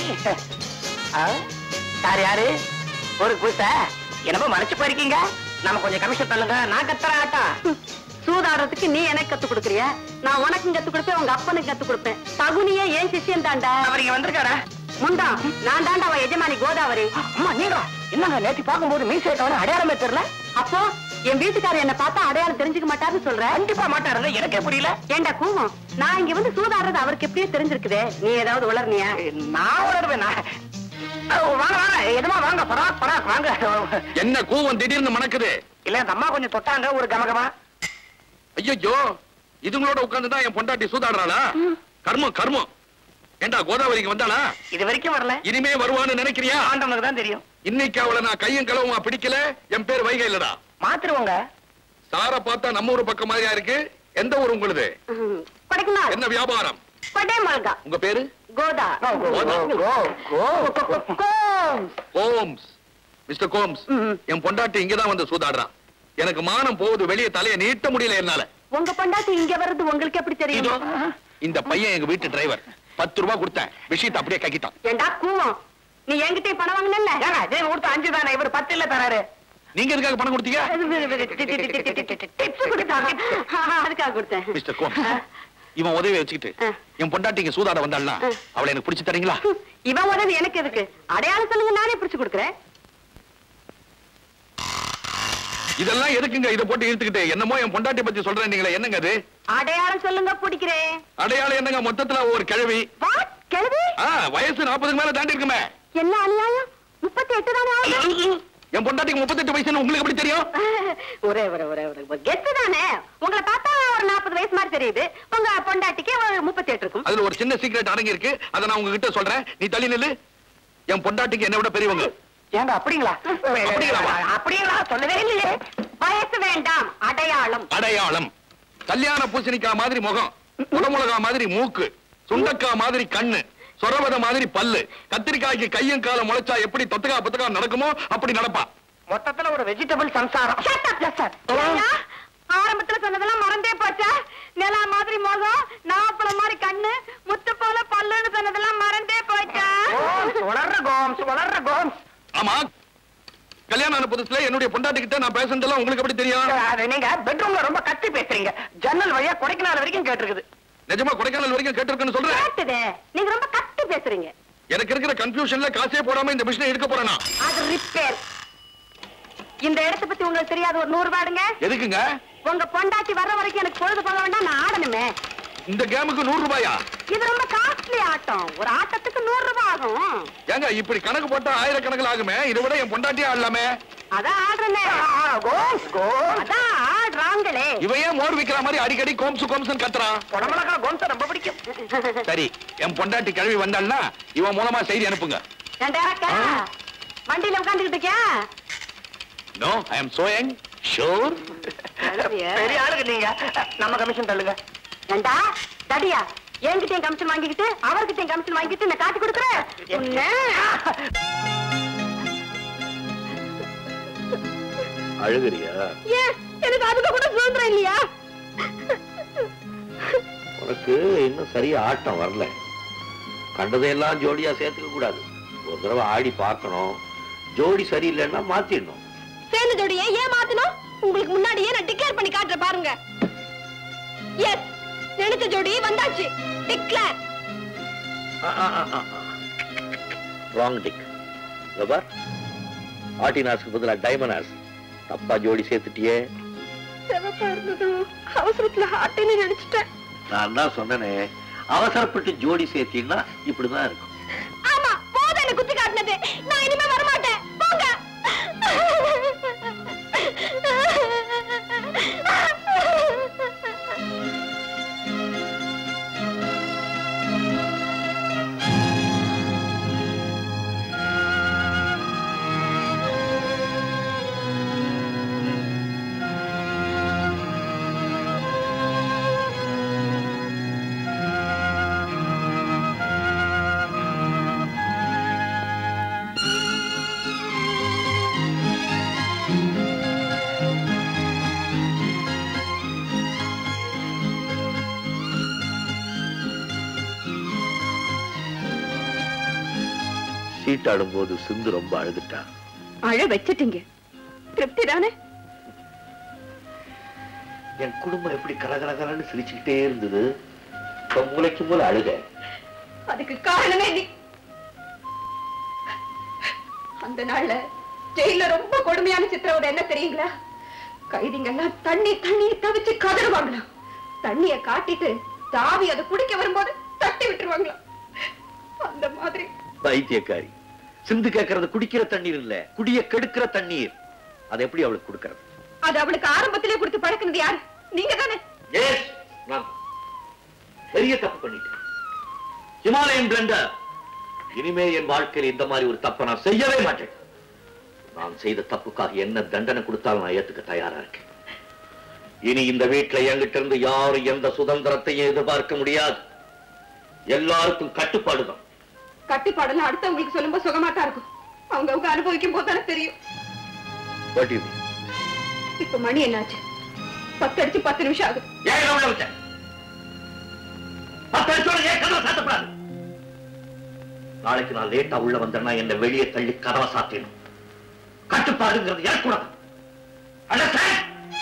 சார் யாரு ஒரு புதுசா என்னமோ மறைச்சு போயிருக்கீங்க நம்ம கொஞ்சம் கமிஷன் தள்ளுங்க நான் கத்துற ஆட்டம் சூதாடுறதுக்கு நீ எனக்கு கத்து கொடுக்குறிய நான் உனக்கும் கத்து கொடுப்பேன் உங்க அப்பனுக்கு கத்து கொடுப்பேன் தகுனியே ஏன் சிஷியன் தாண்டா அவர் இங்க வந்திருக்காரா முண்டா நான் தாண்டா அவன் எஜமானி கோதாவரி அம்மா நீங்க என்னங்க நேற்று பார்க்கும்போது மீசை கவனம் அடையாளமே தெரியல அப்போ என் வீட்டுக்காரர் என்ன பார்த்தா அடையாளம் தெரிஞ்சுக்க மாட்டாருன்னு சொல்ற கண்டிப்பா மாட்டாருங்க எனக்கே புரியல ஏண்டா கூவம் நான் இங்க வந்து சூதாடுறது அவருக்கு எப்படியே தெரிஞ்சிருக்குதே நீ ஏதாவது உளர்னியா நான் உணர்வேனா வாங்க வாங்க எதுமா வாங்க பராக் பராக் வாங்க என்ன கூவம் திடீர்னு மணக்குது இல்ல அந்த அம்மா கொஞ்சம் தொட்டாங்க ஒரு கமகமா ஐயோ இதுங்களோட உட்கார்ந்து தான் என் பொண்டாட்டி சூதாடுறாளா கர்மம் கர்மம் ஏண்டா கோதாவரிக்கு வந்தாளா இது வரைக்கும் வரல இனிமே வருவான்னு நினைக்கிறியா ஆண்டவனுக்கு தான் தெரியும் இன்னைக்கு அவளை நான் கையும் களவுமா பிடிக்கல என் பேர் வைகை இல்லடா மாத்திருவோங்க சார பார்த்தா நம்ம ஊரு பக்கம் மாதிரியா இருக்கு எந்த ஊர் உங்களுது கொடைக்குமா என்ன வியாபாரம் கொடை மல்கா உங்க பேரு கோதா கோம். கோம்ஸ் மிஸ்டர் கோம்ஸ் ம். என் பொண்டாட்டி இங்கதான் வந்து சூதாடுறான் எனக்கு மானம் போகுது வெளியே தலையை நீட்ட முடியல என்னால உங்க பொண்டாட்டி இங்க வர்றது உங்களுக்கு எப்படி இதோ தெரியும் இந்த பையன் எங்க வீட்டு டிரைவர் பத்து ரூபாய் கொடுத்தேன் விஷயத்தை அப்படியே கக்கிட்டான் ஏண்டா கூவம் நீ என்கிட்ட பணம் வாங்கினல்ல ஏங்க கொடுத்த அஞ்சு தானே இவர் பத்து இல்ல தராரு நீங்க எதுக்காக பணம் கொடுத்தீங்க டிப்ஸ் கொடுத்தாங்க அதுக்காக கொடுத்தேன் மிஸ்டர் கோம் இவன் உதவி வச்சுக்கிட்டு ஆ. என் பொண்டாட்டிங்க சூதாட வந்தாள்னா ஆ. அவளை எனக்கு பிடிச்சு தரீங்களா இவன் உதவி எனக்கு எதுக்கு அடையாளம் சொல்லுங்க நானே பிடிச்சு கொடுக்குறேன் இதெல்லாம் எதுக்குங்க இதை போட்டு இழுத்துக்கிட்டு என்னமோ என் பொண்டாட்டி பத்தி சொல்றேன் நீங்களே என்னங்க அது அடையாளம் சொல்லுங்க பிடிக்கிறேன் அடையாளம் என்னங்க மொத்தத்துல ஒரு கிழவி வாட் கிழவி ஆ, வயசு நாற்பதுக்கு மேல தாண்டி இருக்குமே என்ன அநியாயம் முப்பத்தி எட்டு தானே ஆகுது என் பொண்டாட்டிக்கு முப்பத்தெட்டு வயசுன்னு உங்களுக்கு எப்படி தெரியும் ஒரே ஒரே ஒரே ஒரே கெத்து தானே உங்களை பார்த்தா ஒரு நாற்பது வயசு மாதிரி தெரியுது உங்க பொண்டாட்டிக்கு ஒரு முப்பத்தி எட்டு இருக்கும் அதுல ஒரு சின்ன சீக்ரெட் அடங்கி இருக்கு அதை நான் உங்ககிட்ட சொல்றேன் நீ தள்ளி நில்லு என் பொண்டாட்டிக்கு என்னை விட பெரியவங்க ஏங்க அப்படிங்களா அப்படிங்களாவா? அப்படிங்களா சொல்லவே இல்லையே வயசு வேண்டாம் அடையாளம் அடையாளம் கல்யாண பூசணிக்கா மாதிரி முகம் குடமுளகா மாதிரி மூக்கு சுண்டக்கா மாதிரி கண்ணு சொரவத மாதிரி பல்லு கத்திரிக்காய்க்கு கையும் காலம் முளைச்சா எப்படி தொத்தகா புத்தகா நடக்குமோ அப்படி நடப்பா மொத்தத்துல ஒரு வெஜிடபிள் சம்சாரம் ஏய்யா, ஆரம்பத்துல சொன்னதெல்லாம் மறந்தே போச்சா நிலா மாதிரி முகம் நாப்பழ மாதிரி கண்ணு முத்து போல பல்லுன்னு சொன்னதெல்லாம் மறந்தே போச்சா வளர்ற கோம்ஸ் வளர்ற கோம்ஸ் ஆமா கல்யாணம் ஆன புதுசுல என்னுடைய பொண்டாட்டி கிட்ட நான் பேசுனதெல்லாம் உங்களுக்கு எப்படி தெரியும் அது நீங்க பெட்ரூம்ல ரொம்ப கத்தி பேசுறீங்க ஜன்னல் வழியா கொடைக்கானல் வரைக்கும் கேட்டிருக்குது நிஜமா கொடைக்கானல் வரைக்கும் கேட்டிருக்குன்னு சொல்றேன் கேட்டுதே நீங்க ரொம்ப கத்தி பேசுறீங்க எனக்கு இருக்கிற கன்ஃபியூஷன்ல காசே போடாம இந்த மிஷினை எடுக்க போறேனா அது ரிப்பேர் இந்த இடத்தை பத்தி உங்களுக்கு தெரியாத ஒரு நூறு ரூபாடுங்க எதுக்குங்க உங்க பொண்டாட்டி வர்ற வரைக்கும் எனக்கு பொழுது போக வேண்டாம் நான் ஆடணுமே இந்த கேமுக்கு நூறு ரூபாயா இது ரொம்ப காஸ்ட்லி ஆட்டம் ஒரு ஆட்டத்துக்கு நூறு ரூபாய் ஆகும் ஏங்க இப்படி கணக்கு போட்டா ஆயிரக்கணக்கில் ஆகுமே இதை விட என் பொண்டாட்டியே ஆடலாமே அதான் ஆடுறேனே கோம்ஸ் கோம்ஸ் அதான் ஆடுறாங்களே இவன் ஏன் மோர் விக்கிற மாதிரி அடிக்கடி கோம்சு கோம்சுன்னு கத்துறான் உடம்புல கோம்ஸ் ரொம்ப பிடிக்கும் சரி என் பொண்டாட்டி கிளவி வந்தாள்னா இவன் மூலமா செய்தி அனுப்புங்க ரெண்டாயிரக்கா வண்டியில உட்காந்துக்கிட்டு இருக்கியா no I am so young sure பெரிய ஆளுக்கு நீங்க நம்ம கமிஷன் தள்ளுங்க ஏண்டா தடியா என்கிட்டயும் கமிஷன் வாங்கிக்கிட்டு அவர்கிட்டயும் கமிஷன் வாங்கிட்டு நான் காட்டி கொடுக்குறேன் உன்னை. அழுகுறியா ஏன் எனக்கு அதுக்கு கூட சுதந்திரம் இல்லையா உனக்கு இன்னும் சரியா ஆட்டம் வரல கண்டதையெல்லாம் ஜோடியா சேர்த்துக்க கூடாது ஒரு தடவை ஆடி பார்க்கணும் ஜோடி சரியில்லைன்னா மாத்திடணும் சேர்ந்த ஜோடியை ஏன் மாத்தணும் உங்களுக்கு முன்னாடியே நான் டிக்ளேர் பண்ணி காட்டுற பாருங்க எஸ் நினைச்ச ஜோடி வந்தாச்சு டிக்ளேர் ராங் டிக் பார் ஆட்டினாஸ்க்கு பதிலா டைமனாஸ் தப்பா ஜோடி சேர்த்துட்டியே சிவப்பா இருந்ததும் அவசரத்துல ஹார்ட்னு நினைச்சிட்டேன் நான் தான் சொன்னனே அவசரப்பட்டு ஜோடி சேர்த்தீங்கன்னா இப்படிதான் இருக்கும் ஆமா போதும் என்ன குத்தி காட்டினது நான் இனிமே வரமாட்டேன் போங்க சீட்டாடும் போது சிந்து ரொம்ப அழுதுட்டா அழ வச்சிட்டீங்க திருப்தி தானே என் குடும்பம் எப்படி கலகலகலன்னு சிரிச்சுக்கிட்டே இருந்தது இப்ப மூளைக்கு மூளை அழுக அதுக்கு காரணமே நீ அந்த நாள்ல ஜெயில ரொம்ப கொடுமையான சித்திரவதை என்ன தெரியுங்களா கைதிங்க எல்லாம் தண்ணி தண்ணி தவிச்சு கதறுவாங்களாம் தண்ணிய காட்டிட்டு தாவி அதை குடிக்க வரும்போது தட்டி விட்டுருவாங்களாம் அந்த மாதிரி பைத்தியக்காரி சிந்து கேட்கறது குடிக்கிற தண்ணீர் இல்ல குடிய கெடுக்கிற தண்ணீர் அதை எப்படி அவளுக்கு கொடுக்கறது அது அவளுக்கு ஆரம்பத்திலே கொடுத்து பழக்கினது யாரு நீங்க தானே Yes, நான் பெரிய தப்பு பண்ணிட்டேன் ஹிமாலயன் பிளண்டர் இனிமே என் வாழ்க்கையில் இந்த மாதிரி ஒரு தப்பை நான் செய்யவே மாட்டேன் நான் செய்த தப்புக்காக என்ன தண்டனை கொடுத்தாலும் நான் ஏத்துக்க தயாரா இருக்கேன் இனி இந்த வீட்டுல என்கிட்ட இருந்து யாரும் எந்த சுதந்திரத்தையும் எதிர்பார்க்க முடியாது எல்லாருக்கும் கட்டுப்பாடுதான் கட்டுப்பாடெல்லாம் அடுத்தவங்களுக்கு சொல்லும்போது சுகமா தான் இருக்கும் அவங்க அவங்க அனுபவிக்கும் போது தானே தெரியும் What do you mean? இப்ப மணி என்னாச்சு பத்து அடிச்சு பத்து நிமிஷம் ஆகுது ஏன் உள்ள வச்ச? பத்து அடிச்சோட ஏன் கதவை சாத்தப்படாது நாளைக்கு நான் லேட்டா உள்ள வந்தேன்னா என்ன வெளியே தள்ளி கதவை சாத்திடணும் கட்டுப்பாடுங்கிறது ஏற்கூடாது Understand?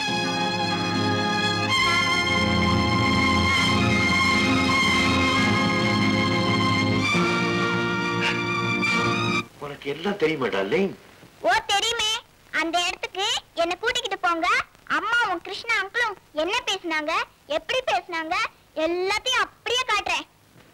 உனக்கு எல்லாம் தெரியுமா டார்லிங் ஓ தெரியுமே அந்த இடத்துக்கு என்ன கூட்டிக்கிட்டு போங்க அம்மாவும் கிருஷ்ணா அங்கிளும் என்ன பேசுனாங்க எப்படி பேசுனாங்க எல்லாத்தையும் அப்படியே காட்டுறேன்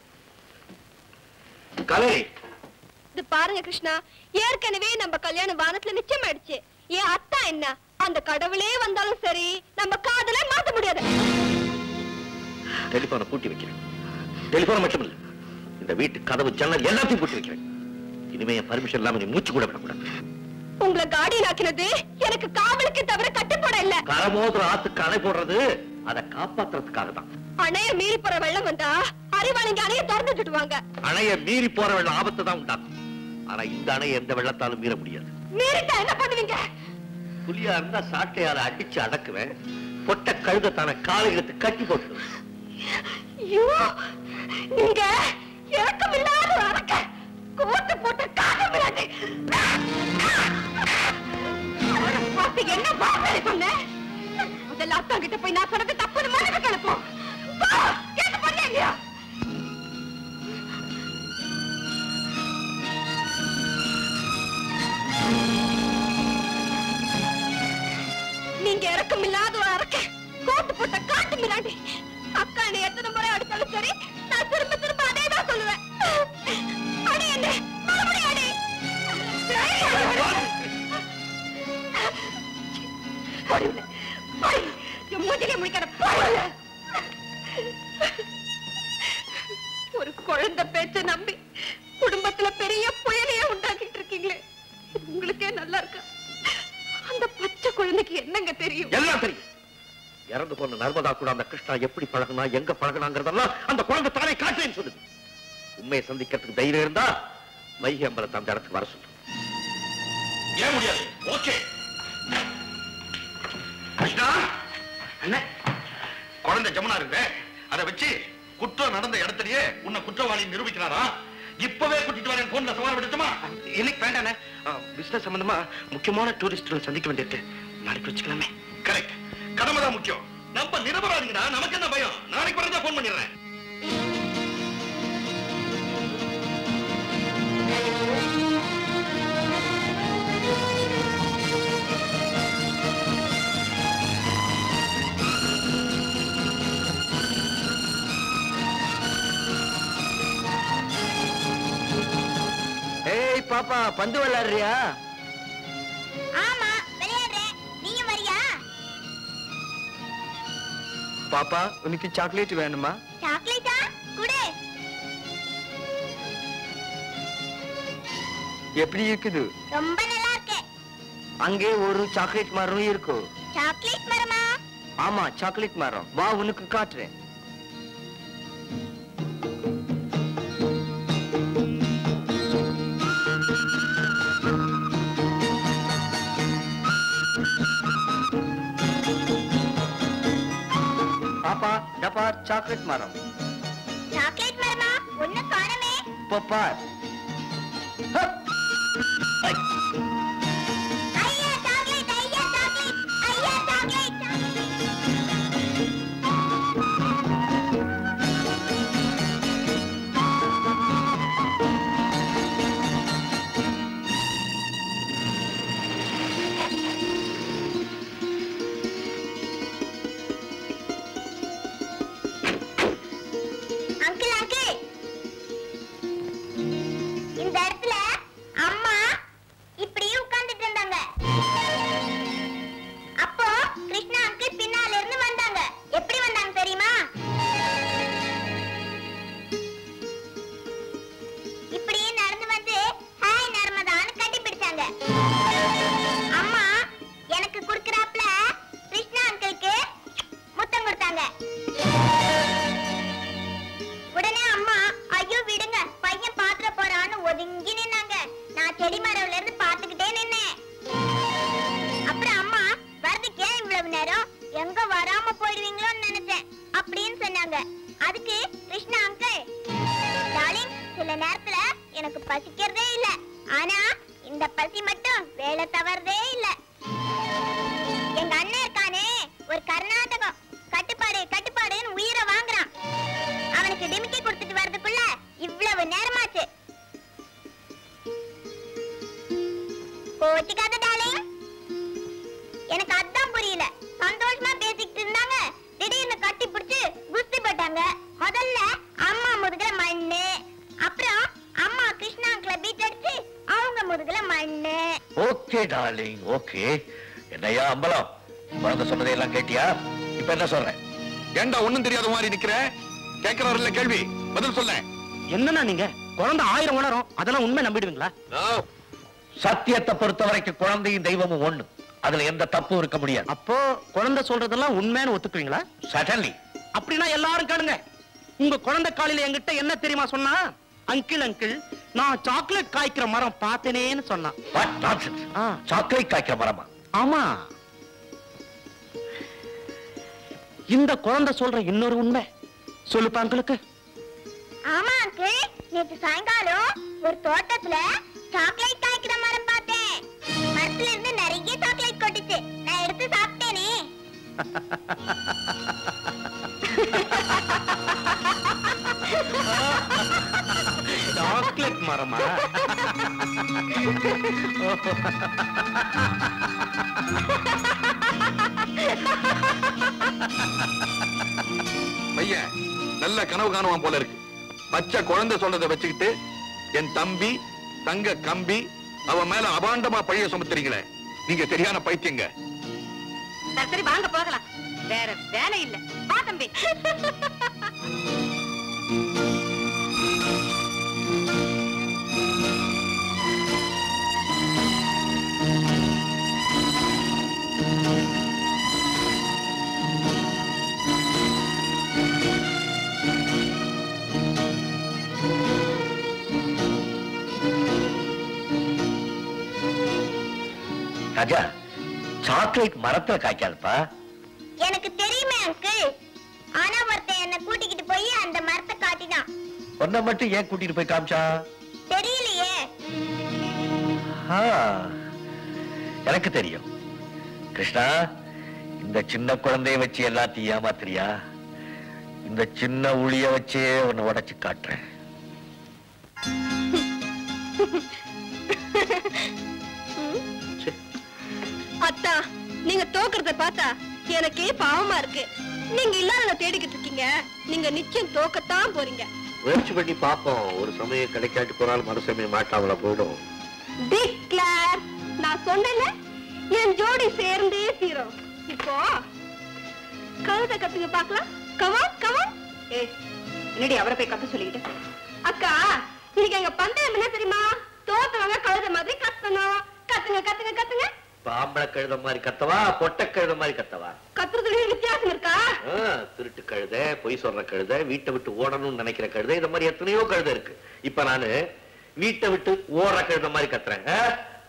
கலை இது பாருங்க கிருஷ்ணா ஏற்கனவே நம்ம கல்யாணம் வானத்துல நிச்சயமாயிடுச்சு என் அத்தா என்ன அந்த கடவுளே வந்தாலும் சரி நம்ம காதல மாத்த முடியாது டெலிபோனை பூட்டி வைக்கிறேன் டெலிபோன் மட்டும் இல்ல இந்த வீட்டு கதவு ஜன்னல் எல்லாத்தையும் பூட்டி வைக்கிறேன் இனிமே என் பர்மிஷன் இல்லாம நீ மூச்சு கூட விடக்கூடாது உங்களை கார்டியன் ஆக்கினது எனக்கு காவலுக்கு தவிர கட்டுப்பட இல்ல கரமோதுற ஆத்துக்கு அணை போடுறது அதை காப்பாத்துறதுக்காக தான் அணைய மீறி போற வெள்ளம் வந்தா அறிவாளிங்க அணைய திறந்து விட்டுடுவாங்க அணைய மீறி போற வெள்ளம் ஆபத்தை தான் உண்டாக்கும் ஆனா இந்த அணையை எந்த வெள்ளத்தாலும் மீற முடியாது மீறிட்டா என்ன பண்ணுவீங்க புலியா இருந்தா சாட்டையால அடிச்சு அடக்குவேன் பொட்ட கழுதத்தான காலை இழுத்து கட்டி போட்டுருவேன் ஐயோ நீங்க இறக்கம் இல்லாத அரக்க கோட்டு போட்டு காக்க விடாது பார்த்து என்ன பாப்பேன் சொன்னேன் முதல்ல அத்தா கிட்ட போய் நான் சொன்னது தப்புன்னு மனது கிளப்போம் கேட்டு பண்ணல இல்லையா நீங்க இறக்கம் இல்லாத ஒரு அரக்க கோட்டு போட்ட காட்டு மிராண்டி அக்கா என்னை எத்தனை முறை அடிச்சாலும் சரி நான் திரும்ப திரும்ப அதே தான் சொல்லுவேன் அடி என்ன மறுபடியும் அடி போடி உள்ள. போடி. என் மூஞ்சிலே முடிக்காத போடி உள்ள. ஒரு குழந்தை பேச்ச நம்பி குடும்பத்துல பெரிய புயலையே உண்டாக்கிட்டு இருக்கீங்களே இது உங்களுக்கே நல்லா இருக்கா அந்த பச்சை குழந்தைக்கு என்னங்க தெரியும் எல்லாம் தெரியும் இறந்து போன நர்மதா கூட அந்த கிருஷ்ணா எப்படி பழகுனா எங்க பழகுனாங்கிறதெல்லாம் அந்த குழந்தை தானே காட்டுறேன்னு சொல்லுது உண்மையை சந்திக்கிறதுக்கு தைரியம் இருந்தா வைகை அம்பலத்தை அந்த இடத்துக்கு வர சொல்லு ஏன் முடியாது ஓகே கிருஷ்ணா என்ன குழந்தை ஜமுனா இருக்கு அதை வச்சு குற்றம் நடந்த இடத்துலயே உன்னை குற்றவாளி நிரூபிக்கிறாரா இப்பவே கூட்டிட்டு வரேன் போன்ல சவால் விடுத்துமா இன்னைக்கு வேண்டாண்ணே பிசினஸ் சம்பந்தமா முக்கியமான டூரிஸ்டுகளை சந்திக்க வேண்டியிருக்கு நாளைக்கு வச்சுக்கலாமே கரெக்ட் கடமை தான் முக்கியம் நம்ம நிரபராதிங்கடா நமக்கு என்ன பயம் நாளைக்கு வரதா போன் பண்ணிடுறேன் ஏய் பாப்பா பந்து விளையாடுறியா ஆமா விளையாடுறேன் நீங்க வரியா பாப்பா உனக்கு சாக்லேட் வேணுமா சாக்லேட்டா குடு எப்படி இருக்குது ரொம்ப நல்லா இருக்கு அங்கே ஒரு சாக்லேட் மரம் இருக்கு சாக்லேட் மரமா ஆமா சாக்லேட் மரம் வா உனக்கு காட்டுறேன் பாப்பா டப்பா சாக்லேட் மரம் சாக்லேட் மரமா ஒண்ணு காணமே பாப்பா ஐயா சாக்லேட் ஐயா சாக்லேட் ஐயா சாக்லேட் அங்கிள் அங்கிள் இந்த இடத்துல அம்மா இப்படியும் பசிக்கிறதே இல்ல ஆனா இந்த பசி மட்டும் வேலை தவறதே இல்ல எங்க அண்ணன் இருக்கானே ஒரு கர்நாடகம் கட்டுப்பாடு கட்டுப்பாடுன்னு உயிரை வாங்குறான் அவனுக்கு டிமிக்கி கொடுத்துட்டு வர்றதுக்குள்ள இவ்வளவு நேரமாச்சு கோச்சிக்காத டாலிங் எனக்கு அதான் புரியல சந்தோஷமா பேசிக்கிட்டு இருந்தாங்க திடீர்னு கட்டி பிடிச்சு குஸ்தி போட்டாங்க முதல்ல அம்மா முதுகுல மண்ணு அப்புறம் அம்மா கிருஷ்ணா அங்கிள பீட் அடிச்சு அவங்க முதுகுல மண்ணு ஓகே டார்லிங் ஓகே என்னையா அம்பலம் குழந்தை சொன்னதையெல்லாம் கேட்டியா இப்ப என்ன சொல்றேன் ஏண்டா ஒண்ணும் தெரியாத மாதிரி நிக்கிற கேட்கிறவர் இல்ல கேள்வி பதில் சொல்ல என்னன்னா நீங்க குழந்தை ஆயிரம் உணரும் அதெல்லாம் உண்மை நம்பிடுவீங்களா சத்தியத்தை பொறுத்த வரைக்கும் குழந்தையும் தெய்வமும் ஒண்ணு அதுல எந்த தப்பும் இருக்க முடியாது அப்போ குழந்தை சொல்றதெல்லாம் உண்மைன்னு ஒத்துக்குவீங்களா சடன்லி அப்படின்னா எல்லாரும் கேளுங்க உங்க குழந்தை காலையில என்கிட்ட என்ன தெரியுமா சொன்னா அங்கிள் அங்கிள் நான் சாக்லேட் காய்க்கிற மரம் பார்த்தேனேன்னு சொன்னான் வாட் நான்சென்ஸ் ஆ. சாக்லேட் காய்க்கிற மரமா ஆமா இந்த குழந்தை சொல்ற இன்னொரு உண்மை சொல்லுப்பா அங்கிளுக்கு ஆமா அங்கிள் நேத்து சாயங்காலம் ஒரு தோட்டத்துல சாக்லேட் காய்க்கிற மரம் பார்த்தேன் மரத்துல இருந்து நிறைய சாக்லேட் கொட்டுச்சு நான் எடுத்து சாப்பிட்டேனே சாக்லேட் மரமா பையன் நல்ல கனவு காணுவான் போல இருக்கு பச்சை குழந்தை சொல்றதை வச்சுக்கிட்டு என் தம்பி தங்க கம்பி அவன் மேல அபாண்டமா பழைய சுமத்துறீங்களே நீங்க சரியான பைத்தியங்க சரி சரி வாங்க போகலாம் வேற வேலை இல்ல வா தம்பி ராஜா சாக்லேட் மரத்துல காய்க்காதுப்பா எனக்கு தெரியுமே அங்கிள் ஆனா ஒருத்தன் என்ன கூட்டிக்கிட்டு போய் அந்த மரத்தை காட்டினான் உன்னை மட்டும் ஏன் கூட்டிட்டு போய் காமிச்சா தெரியலையே ஆ, எனக்கு தெரியும் கிருஷ்ணா இந்த சின்ன குழந்தைய வச்சு எல்லாத்தையும் ஏமாத்துறியா இந்த சின்ன உளிய வச்சே உன்னை உடைச்சு காட்டுறேன் அத்தா நீங்க தோக்குறத பார்த்தா எனக்கே பாவமா இருக்கு நீங்க இல்லாத தேடிக்கிட்டு இருக்கீங்க நீங்க நிச்சயம் தோக்கத்தான் போறீங்க முயற்சி பண்ணி பார்ப்போம் ஒரு சமயம் கிடைக்காட்டி போனாலும் மறு சமயம் மாட்டாமல போயிடும் டிக்ளேர் நான் சொன்னேன்ல என் ஜோடி சேர்ந்தே தீரும் இப்போ கழுத கத்துங்க பார்க்கலாம் கமான் கமான் ஏ என்னடி அவரை போய் கத்து சொல்லிக்கிட்டு அக்கா இன்னைக்கு எங்க பந்தயம் என்ன தெரியுமா தோத்தவங்க கழுத மாதிரி கத்தணும் கத்துங்க கத்துங்க கத்துங்க பாம்பளை கழுத மாதிரி கத்தவா பொட்டை கழுத மாதிரி கத்தவா கத்துறதுல வித்தியாசம் இருக்கா ஆ, திருட்டு கழுத பொய் சொல்ற கழுத வீட்டை விட்டு ஓடணும்னு நினைக்கிற கழுத இந்த மாதிரி எத்தனையோ கழுத இருக்கு இப்ப நானு வீட்டை விட்டு ஓடுற கழுத மாதிரி கத்துறேன் ஆ?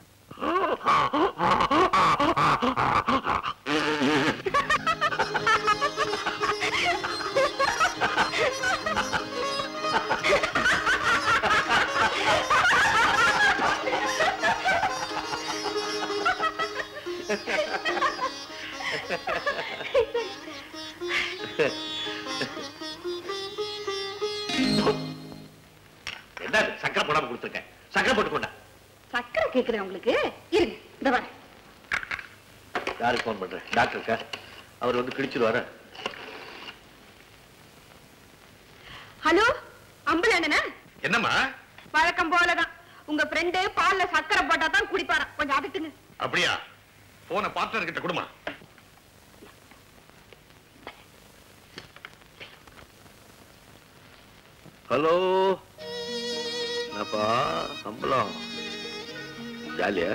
என்ன இது? சக்கரை போடாம கொடுத்துருக்கேன் சக்கரை போட்டு கொண்டா சக்கரை கேக்குறேன் உங்களுக்கு இருங்க இந்த வர யாருக்கு ஃபோன் பண்றேன் டாக்டருக்கா அவர் வந்து கிழிச்சிருவாரு ஹலோ அம்பல அண்ணனா என்னம்மா வழக்கம் போலதான் உங்க ஃப்ரெண்டு பால்ல சக்கரை போட்டா தான் குடிப்பாராம் கொஞ்சம் அதட்டுங்க அப்படியா போன பார்ட்னர் கிட்ட கொடுமா ஹலோ என்னப்பா சம்பளம் ஜாலியா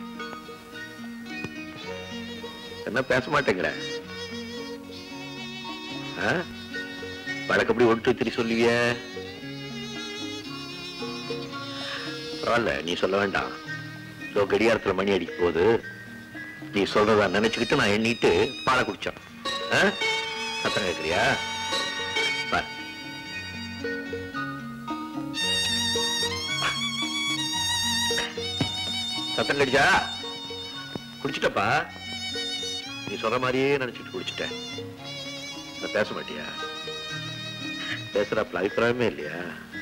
என்ன பேச மாட்டேங்கிற ஆ? வழக்கப்படி ஒட்டு திரி சொல்லுவிய பரவாயில்ல நீ சொல்ல வேண்டாம் இதோ கடியாரத்துல மணி அடிக்க போகுது நீ சொல்றதா நினைச்சுக்கிட்டு நான் எண்ணிட்டு பாலை குடிச்சோம் ஆ? சத்தம் கேட்கறியா பாரு சத்தம் கடிச்சா குடிச்சிட்டப்பா நீ சொல்ற மாதிரியே நினைச்சிட்டு குடிச்சிட்டேன் நான் பேச மாட்டியா பேசுறப்பல அபிப்பிராயமே இல்லையா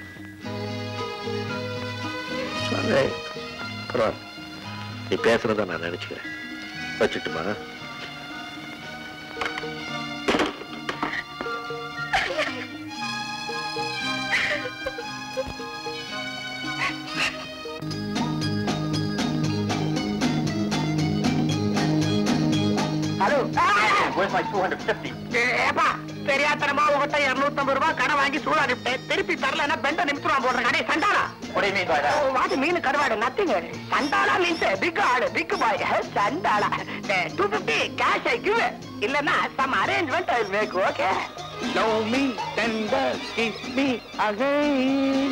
சரி, பரவாயில்ல நீ பேசுறத நான் நினைச்சுக்கிறேன் வச்சுட்டுமா ஹலோ ஏப்பா தெரியாதனமா உங்ககிட்ட இருநூத்தம்பது ரூபாய் கடன் வாங்கி சூழ அனுப்பிட்டேன் திருப்பி தரலன்னா பெண்ட நிமிஷம் போடுறேன் கடை சண்டாளா வாது மீன் கருவாடு நத்திங்க சண்டாளா மீன்ஸ் பிக் ஆடு பிக் பாய் சண்டாளா two fifty cash I give இல்லன்னா some arrangement I make okay love me tender kiss me again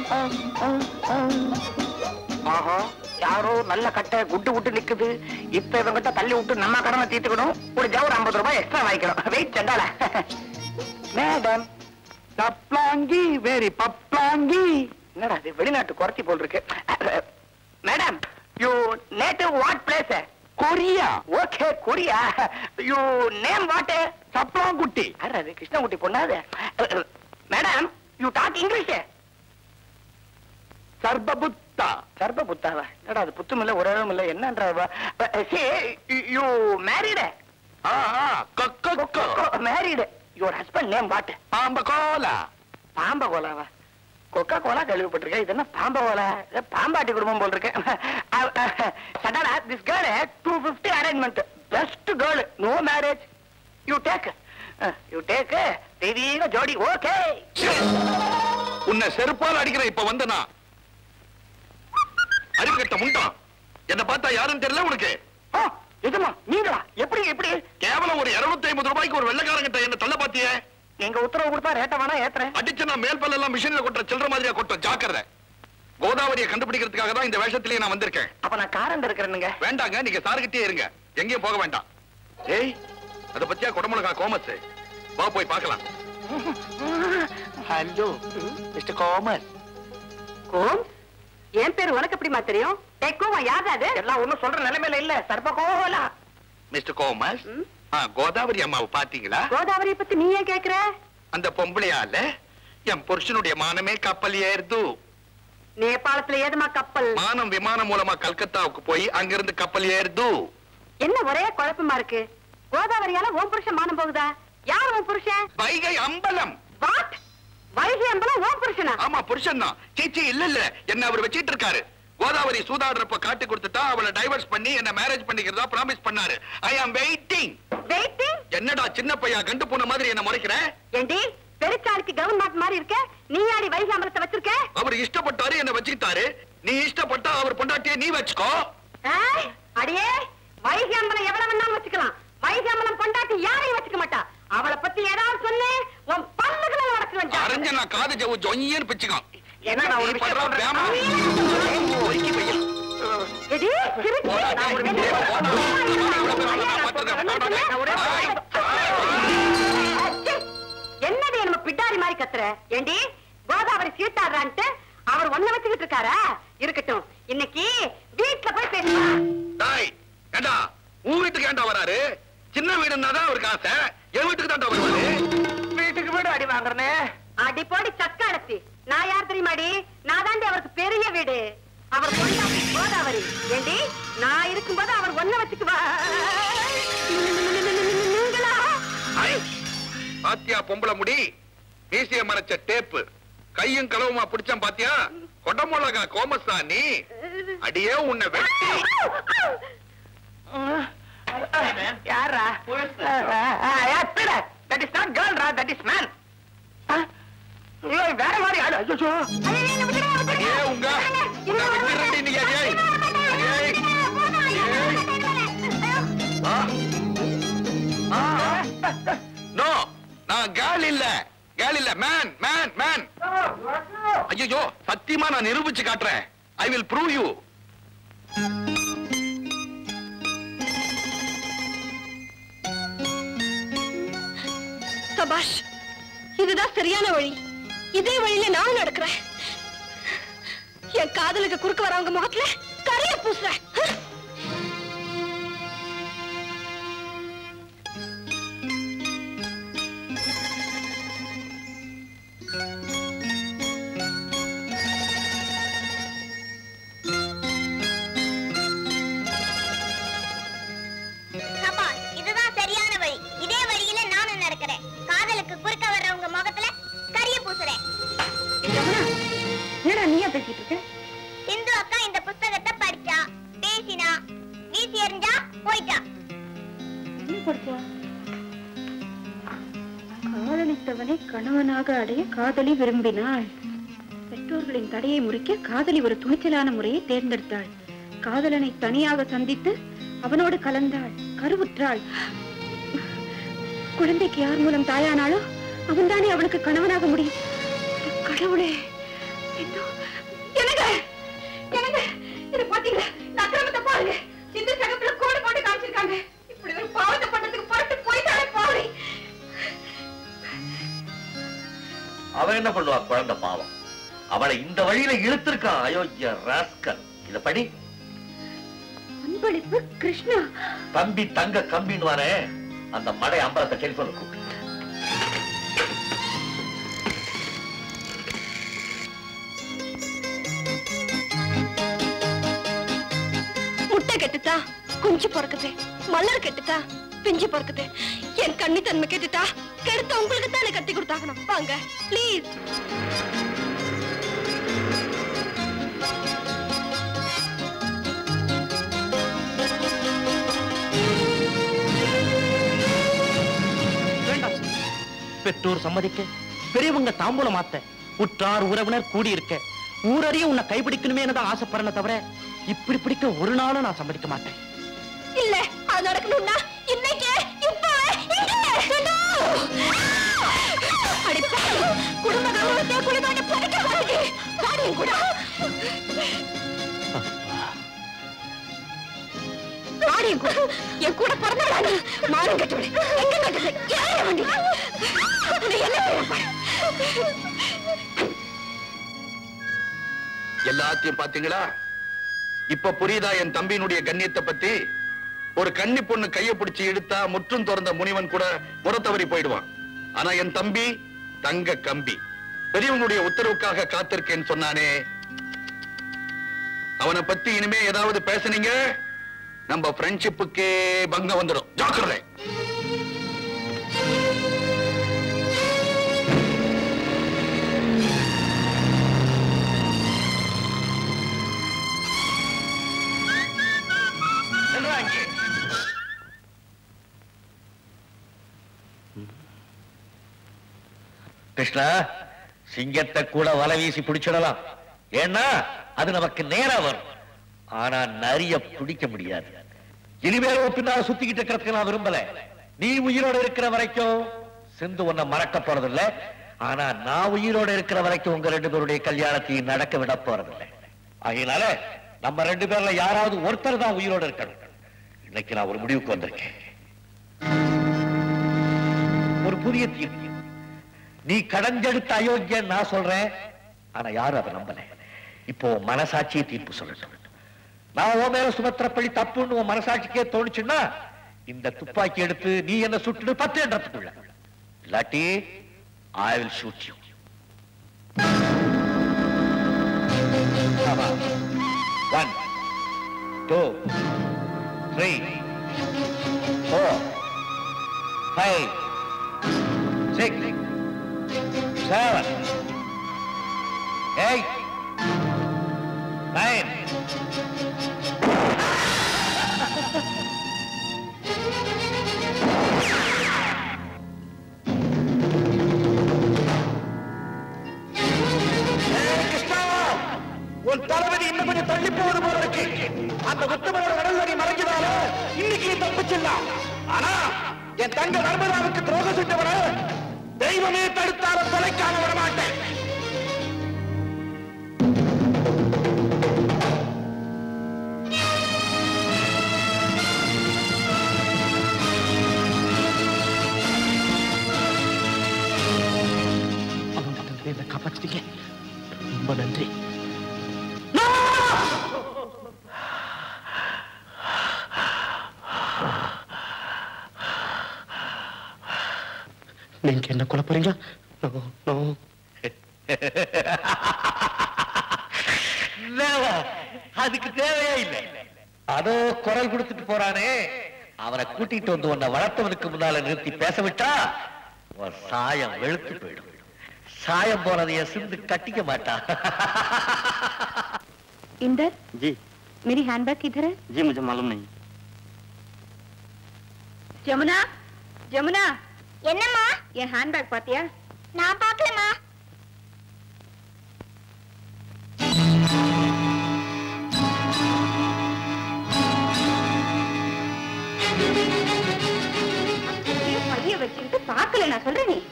ஆஹா யாரோ நல்ல கட்டை குட்டு குட்டு நிக்குது இப்ப இவங்கிட்ட தள்ளி விட்டு நம்ம கடனை தீர்த்துக்கணும் ஒரு ஜவர் ஐம்பது ரூபாய் எக்ஸ்ட்ரா வாங்கிக்கணும் வெயிட் சண்டால மேடம் பப்ளாங்கி வெரி பப்ளாங்கி என்னடா இது வெளிநாட்டு குறைச்சி போல் இருக்கு madam you native what place Korea okay Korea you name what சப்ளாங்குட்டி அது கிருஷ்ணகுட்டி பொண்ணாது மேடம் யூ டாக் இங்கிலீஷ் சர்பபுத்தா சர்பபுத்தாவா என்னடா அது புத்தும் இல்ல ஒரு இடமும் இல்ல என்னன்றா you married married your husband name what பாம்பகோலா பாம்பகோலாவா கொக்கா கோலா கேள்விப்பட்டிருக்கேன் இது என்ன பாம்பகோலா இது பாம்பாட்டி குடும்பம் போல் இருக்கு சடாடா this girl two fifty arrangement best girl no marriage you take you take தெய்வீக ஜோடி ஓகே உன்னை செருப்பால் அடிக்கிற இப்ப வந்தனா அறிவு கட்ட முண்டான் என்ன பார்த்தா யாருன்னு தெரியல உனக்கு எதுமா நீங்களா எப்படி எப்படி கேவலம் ஒரு 250 ஐம்பது ரூபாய்க்கு ஒரு வெள்ளக்காரங்கிட்ட என்ன தள்ள பாத்தியே எங்க உத்தரவு கொடுத்தா ரேட்ட வேணா ஏத்துறேன் அடிச்சு நான் மேல் பல்ல எல்லாம் மிஷின்ல கொட்டுற சில்லற மாதிரியா கொட்டும் ஜாக்கிரதை கோதாவரியை கண்டுபிடிக்கிறதுக்காக தான் இந்த வேஷத்திலேயே நான் வந்திருக்கேன் அப்ப நான் காரண்ட் இருக்கிறேனுங்க வேண்டாங்க நீங்க சாருகிட்டே இருங்க எங்கேயும் போக வேண்டாம் ஏய் அத பத்தியா குடமுழகா கோமஸ் வா போய் பார்க்கலாம் ஹலோ மிஸ்டர் கோமஸ் கோம் என் பேர் உனக்கு எப்படிமா தெரியும் டேய் கோவம் யார் அது எல்லாம் ஒண்ணும் சொல்ற நிலைமையில இல்ல சர்ப கோலா மிஸ்டர் கோமஸ் ஆ, கோதாவரி அம்மாவை பாத்தீங்களா கோதாவரியை பத்தி நீ ஏன் கேக்குற அந்த பொம்பளையால என் புருஷனுடைய மானமே கப்பல் ஏறுது நேபாளத்துல ஏதுமா கப்பல் மானம் விமானம் மூலமா கல்கத்தாவுக்கு போய் அங்கிருந்து கப்பல் ஏறுது என்ன ஒரே குழப்பமா இருக்கு கோதாவரியால உன் புருஷன் மானம் போகுதா யார் உன் புருஷன் வைகை அம்பலம் வாட் வைகை அம்பலம் உன் புருஷனா ஆமா புருஷன் தான் சீச்சி இல்ல இல்ல என்ன அவர் வச்சிட்டு இருக்காரு கோதாவரி சூதாடுறப்ப காட்டி கொடுத்துட்டா அவளை டைவர்ஸ் பண்ணி என்ன மேரேஜ் பண்ணிக்கிறதா ப்ராமிஸ் பண்ணாரு ஐ ஆம் வெயிட்டிங் வெயிட்டிங் என்னடா சின்ன பையா கண்டு போன மாதிரி என்ன முறைக்கிற ஏண்டி பெருச்சாளுக்கு கவர்மெண்ட் மாதிரி இருக்க நீ ஆடி வைகை அம்பலத்தை வச்சிருக்க அவர் இஷ்டப்பட்டாரு என்ன வச்சுக்கிட்டாரு நீ இஷ்டப்பட்டா அவர் பொண்டாட்டிய நீ வச்சுக்கோ ஏய், அடியே வைகை அம்பலம் எவ்வளவு வேணாலும் வச்சுக்கலாம் வைகை அம்பலம் பொண்டாட்டி யாரையும் வச்சுக்க மாட்டா அவளை பத்தி ஏதாவது சொன்னே உன் பல்லுகளை உனக்கு வந்து அரைஞ்ச நான் காது ஜவு ஜொய்யன்னு பிச்சுக்கான் என்ன நான் ஒரு விஷயம் பண்ற சொல்றேன். வேமா? ஒதுக்கி வையா. எடி சிரிச்சு போடா, நான் ஒரு டேய், விஷயம் போடா. சொல்றேன். பார்த்துக்கிறேன், பார்த்துக்கிறேன். நான் ஒரே ஒரு ஆய். அச்சே, என்னடி நம்ம பிட்டாரி மாதிரி கத்துற ஏண்டி கோதாவரி சீட்டாடுறான்ட்டு அவர் ஒண்ணு வச்சுக்கிட்டு இருக்காரா இருக்கட்டும் இன்னைக்கு வீட்டுல போய் பேசலாம் டேய், ஏண்டா உன் வீட்டுக்கு ஏண்டா வராரு சின்ன வீடுன்னா தான் அவருக்கு ஆசை என் வீட்டுக்கு தான்டா வருவாரு வீட்டுக்கு வீடு அடி வாங்குறனே அடி போடி சக்க அடத்தி நான் யார் தெரியுமாடி நான் தாண்டி அவருக்கு பெரிய வீடு அவர் பொண்டாட்டி கோதாவரி ஏண்டி நான் இருக்கும்போது அவர் ஒண்ண வச்சுக்குவா நீங்களா ஐ, பாத்தியா பொம்பளை முடி மீசிய மறைச்ச டேப்பு கையும் களவுமா பிடிச்சான் பாத்தியா கொடமுழகா கோமஸ்தா நீ அடியே உன்னை வெட்டி யாரா தட் இஸ் நாட் கேர்ள் ரா தட் இஸ் மேன் வேற மாதிரி ஆளு ஐயோ அடியே உங்க உங்க வெட்டிடுறேன்டி நீ அடியே அடியே நோ நான் கேர்ள் இல்ல கேர்ள் இல்ல மேன் மேன் மேன் ஐயோ சத்தியமா நான் நிரூபிச்சு காட்டுறேன் ஐ வில் ப்ரூவ் யூ சபாஷ் இதுதான் சரியான வழி இதே வழியில நானும் நடக்கிறேன் என் காதலுக்கு குறுக்க வரவங்க முகத்துல கரிய பூசுறேன் காதலித்தவனை கணவனாக அடைய காதலி விரும்பினாள் பெற்றோர்களின் தடையை முறிக்க காதலி ஒரு துணிச்சலான முறையை தேர்ந்தெடுத்தாள் காதலனை தனியாக சந்தித்து அவனோடு கலந்தாள் கருவுற்றாள் குழந்தைக்கு யார் மூலம் தாயானாலோ அவன்தானே அவளுக்கு கணவனாக முடியும் கடவுளே இன்னும் என்னங்க என்னங்க இது பாத்தீங்களா இந்த அக்கிரமத்தை பாருங்க சிந்து சகப்புல கோடு போட்டு காமிச்சிருக்காங்க இப்படி ஒரு பாவத்தை பண்றதுக்கு புரட்டு போயிட்டாலே பாவி அவன் என்ன பண்ணுவா குழந்தை பாவம் அவளை இந்த வழியில இழுத்திருக்கான் அயோக்கிய ராஸ்கல் இத படி அன்பளிப்பு கிருஷ்ணா தம்பி தங்க கம்பின்னு வரே அந்த மடை அம்பலத்தை டெலிபோன் கூப்பிடு முட்டை கெட்டுட்டா குஞ்சு பிறக்குது மலர் கெட்டுட்டா பிஞ்சு பிறக்குது என் கண்ணி தன்மை கெட்டுட்டா கெடுத்த உங்களுக்கு தானே கட்டி கொடுத்தாகணும் வாங்க ப்ளீஸ் வேண்டாம் பெற்றோர் சம்மதிக்க பெரியவங்க தாம்பூலம் மாத்த உற்றார் உறவினர் கூடியிருக்க ஊரறிய உன்னை கைப்பிடிக்கணுமே தான் ஆசைப்படுறேன் தவிர இப்படி பிடிக்க ஒரு நாளும் நான் சம்மதிக்க மாட்டேன் இல்ல அது நடக்கணும்னா இன்னைக்கு இப்பவே இங்க அடி பாவி, குடும்ப கௌரவத்தை குளிதாண்டி புதைக்க போறது காரியம் கூட காரியம் கூட என் கூட பிறந்தடா நீ மானம் கட்டுவிடு எங்க கட்டுது ஏன் வண்டி உன்னை என்ன செய்யப் போறேன்? எல்லாத்தையும் பாத்தீங்களா இப்ப புரியுதா என் தம்பியினுடைய கண்ணியத்தை பத்தி ஒரு கன்னி பொண்ணு கைய பிடிச்சு இழுத்தா முற்றும் திறந்த முனிவன் கூட முறத்தவறி போயிடுவான் ஆனா என் தம்பி தங்க கம்பி பெரியவங்களுடைய உத்தரவுக்காக காத்திருக்கேன்னு சொன்னானே அவனை பத்தி இனிமே ஏதாவது பேசுனீங்க நம்ம ஃப்ரெண்ட்ஷிப்புக்கே பங்கம் வந்துடும் ஜாக்கிரதை கிருஷ்ணா சிங்கத்தை கூட வலை வீசி பிடிச்சிடலாம் ஏன்னா அது நமக்கு நேரா வரும் ஆனா நரிய பிடிக்க முடியாது இனிமேல் உன் பின்னால சுத்திக்கிட்டு இருக்கிறதுக்கு நான் விரும்பல நீ உயிரோட இருக்கிற வரைக்கும் சிந்து உன்னை மறக்க போறதில்ல ஆனா நான் உயிரோட இருக்கிற வரைக்கும் உங்க ரெண்டு பேருடைய கல்யாணத்தையும் நடக்க விட போறதில்ல அதனால நம்ம ரெண்டு பேர்ல யாராவது ஒருத்தர் தான் உயிரோட இருக்கணும் இன்னைக்கு நான் ஒரு முடிவுக்கு வந்திருக்கேன் ஒரு புதிய தீர்ப்பு நீ கடஞ்செடுத்த அயோக்கியன் நான் சொல்றேன் ஆனா யாரும் அதை நம்பல இப்போ உன் மனசாட்சியை தீர்ப்பு சொல்லட்டும் நான் உன் மேல சுமத்திர பழி தப்புன்னு உன் மனசாட்சிக்கே தோணுச்சுன்னா இந்த துப்பாக்கி எடுத்து நீ என்ன சுட்டுடு பத்து என்றதுக்குள்ள இல்லாட்டி I will shoot you one two three four five six seven, eight, nine. உன் தளபதி இன்னும் கொஞ்சம் தள்ளி போவது போல இருக்கு அந்த உத்தமோட கடல்வரி மறைஞ்சதால இன்னைக்கு நீ தப்பிச்சிடலாம் ஆனா என் தங்க நர்மதாவுக்கு துரோகம் செஞ்சவன தெய்வமே தடுத்தாலும் கொலைக்காம விட மாட்டேன் அவங்க என்ன காப்பாத்திட்டீங்க ரொம்ப நன்றி நீங்க என்ன கொலை போறீங்களா No, no. Never. அதுக்கு தேவையே இல்லை அதோ குரல் கொடுத்துட்டு போறானே அவனை கூட்டிட்டு வந்து உன்னை வளர்த்தவனுக்கு முன்னால நிறுத்தி பேச விட்டா உன் சாயம் வெளுத்து போயிடும் சாயம் போனதைய சிந்து கட்டிக்க மாட்டா इंदर जी मेरी हैंडबैग किधर है जी मुझे मालूम नहीं ஜமுனா ஜமுனா என்னம்மா என் ஹேண்ட்பேக் பாத்தியா நான் பார்க்கலம்மா பைய வச்சுக்கிட்டு பாக்கல நான் சொல்றேன் நீ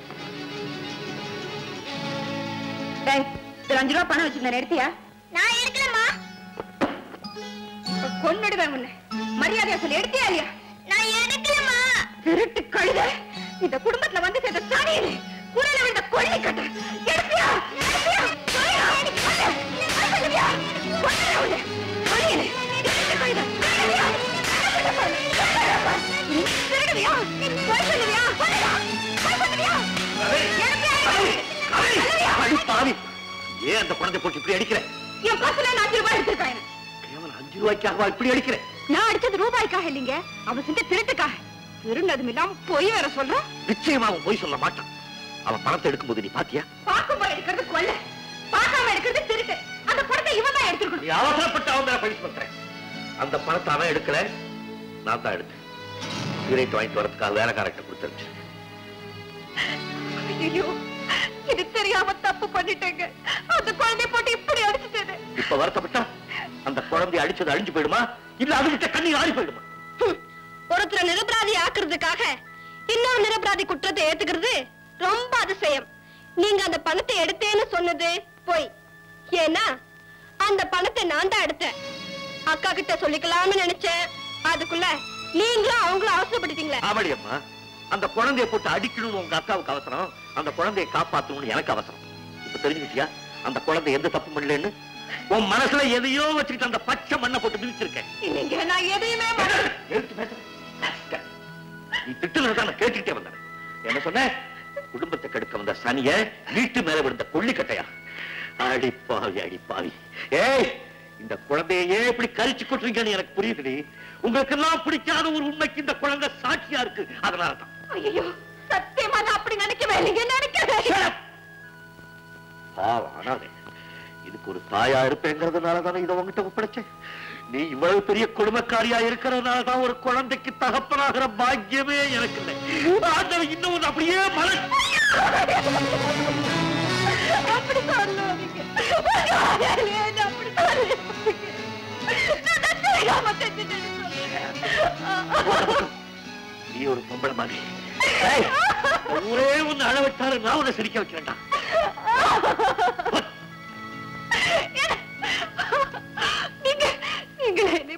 டேய் இதுல அஞ்சு ரூபா பணம் வச்சிருந்தேன் எடுத்தியா நான் எடுக்கலம்மா கொன்னுடுவேன் உன்னை மரியாதையா சொல்லி எடுத்தியா இல்லையா நான் எடுக்கலம்மா திருட்டு கழுத இந்த குடும்பத்துல வந்து சேர்ந்த சாணியிலே குரல விழுந்த கொள்ளி கட்ட எடுத்தியா எடுத்தியா சொல்லியா? சொல்லு. போய் சொல்லுவியா? கொன்னுடுவேன் உன்னை. கொல்லியிலே. திருட்டு கழுத. திருடுவியா? நீ திருடுவியா? போய் சொல்லுவியா? சொல்லுடா. போய் சொல்லுவியா? எடுத்தியா? சொல்லுவியா? அடி பாவி ஏன் அந்த குழந்தை போட்டு இப்படி அடிக்கிற என் பஸ்ல நான் அஞ்சு ரூபாய் எடுத்திருக்கேன் கேவலம் அஞ்சு ரூபாய்க்காக இப்படி அடிக்கிற நான் அடிச்சது ரூபாய்க்காக இல்லைங்க அவன் செஞ்ச திருட்டுக்காக திருண்டதும் இல்லாம பொய் வேற சொல்றான் நிச்சயமா அவன் போய் சொல்ல மாட்டான் அவன் பணத்தை எடுக்கும்போது நீ பாத்தியா பார்க்கும்போது எடுக்கிறது கொல்ல பார்க்காம எடுக்கிறது திருட்டு அந்த படத்தை இவன் தான் எடுத்துக்கணும் நீ அவசரப்பட்டு அவன் மேல பழி பண்ற அந்த பணத்தை அவன் எடுக்கல நான் தான் எடுத்தேன் சிகரெட் வாங்கிட்டு வரதுக்காக வேலைக்காரர்கிட்ட கொடுத்துருச்சு ஐயோ இது தெரியாம தப்பு பண்ணிட்டேங்க அந்த குழந்தை போட்டு இப்படி அடிச்சுட்டேன் இப்ப வருத்தப்பட்டா அந்த குழந்தை அடிச்சது அழிஞ்சு போயிடுமா இல்ல அது விட்ட கண்ணீர் ஆறி போயிடுமா ஒருத்தரை நிரபராதி ஆக்குறதுக்காக இன்னொரு நிரபராதி குற்றத்தை ஏத்துக்கிறது ரொம்ப அதிசயம் நீங்க அந்த பணத்தை எடுத்தேன்னு சொன்னது போய் ஏன்னா அந்த பணத்தை நான் தான் எடுத்தேன் அக்கா கிட்ட சொல்லிக்கலாம்னு நினைச்சேன் அதுக்குள்ள நீங்களும் அவங்களும் அவசரப்படுத்தீங்களே ஆமாடி அம்மா அந்த குழந்தையை போட்டு அடிக்கணும்னு உங்க அக்காவுக்கு அவசரம் அந்த குழந்தையை காப்பாத்தணும்னு எனக்கு அவசரம் இப்ப தெரிஞ்சுக்கிட்டியா அந்த குழந்தை எந்த தப்பு பண்ணலன்னு உன் மனசுல எதையோ வச்சுக்கிட்டு அந்த பச்சை மண்ணை போட்டு மிதிச்சிருக்கேன் இல்லைங்க நான் எதையுமே எடுத்து பேச நீ திட்டுனதான் நான் கேட்டுக்கிட்டே வந்தேன் என்ன சொன்ன குடும்பத்தை கெடுக்க வந்த சனிய வீட்டு மேல விழுந்த கொள்ளிக்கட்டையா அடிப்பாவி அடிப்பாவி ஏய் இந்த குழந்தையே இப்படி கரிச்சு கொட்டுறீங்கன்னு எனக்கு புரியுதுடி உங்களுக்கு எல்லாம் பிடிக்காத ஒரு உண்மைக்கு இந்த குழந்தை சாட்சியா இருக்கு அதனாலதான் ஐயோ சத்தியமா நான் அப்படி நினைக்கவே இல்லைங்க நினைக்கவே பாவம் அனாதை இதுக்கு ஒரு தாயா இருப்பேங்கிறதுனால தானே இதை உங்ககிட்ட ஒப்படைச்சேன் நீ இவ்வளவு பெரிய குடும்பக்காரியா இருக்கிறதுனால தான் ஒரு குழந்தைக்கு தகப்பனாகிற பாக்கியமே எனக்கு இல்லை ஆண்டவன் இன்னும் ஒண்ணு அப்படியே மலை அப்படி சொல்லாதீங்க என்ன அப்படி சொல்லாதீங்க நான் தான் தெரியாம செஞ்சுட்டேன்னு சொல்லுங்க நீ ஒரு பொம்பளை மாதிரி ஏய், ஒரே ஒண்ணு அழ வச்சாரு நான் உன்னை சிரிக்க வைக்க வேண்டாம் நீங்க நீங்க என்னை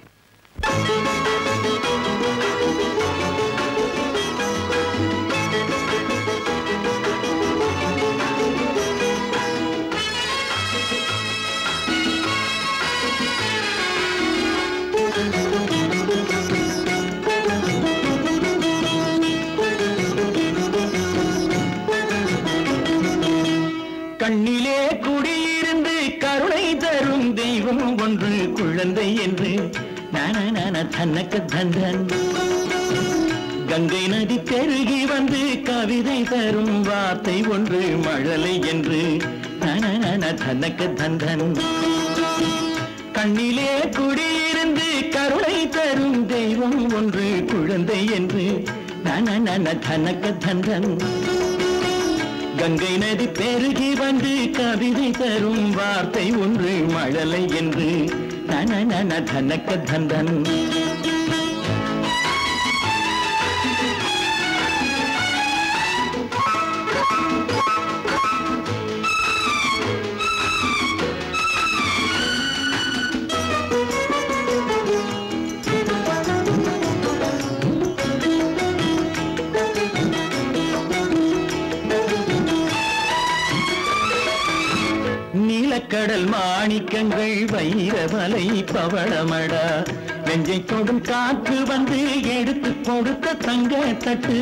கண்ணிலே குடியிருந்து கருணை தரும் தெய்வம் ஒன்று குழந்தை என்று நான தன்னக்கு தந்தன் கங்கை நதி பெருகி வந்து கவிதை தரும் வார்த்தை ஒன்று மழலை என்று நான தன்னக்கு தந்தன் கண்ணிலே குடியிருந்து கருணை தரும் தெய்வம் ஒன்று குழந்தை என்று நான தனக்கு தந்தன் கங்கை நதி பெருகி வந்து கவிதை தரும் வார்த்தை ஒன்று மழலை என்று நன நன தனக்க தந்தன் நீலக்கடல் மாணிக்கங்கள் வைரமலை பவளமடா நெஞ்சை தொடும் காற்று வந்து எடுத்து கொடுத்த தங்க தட்டு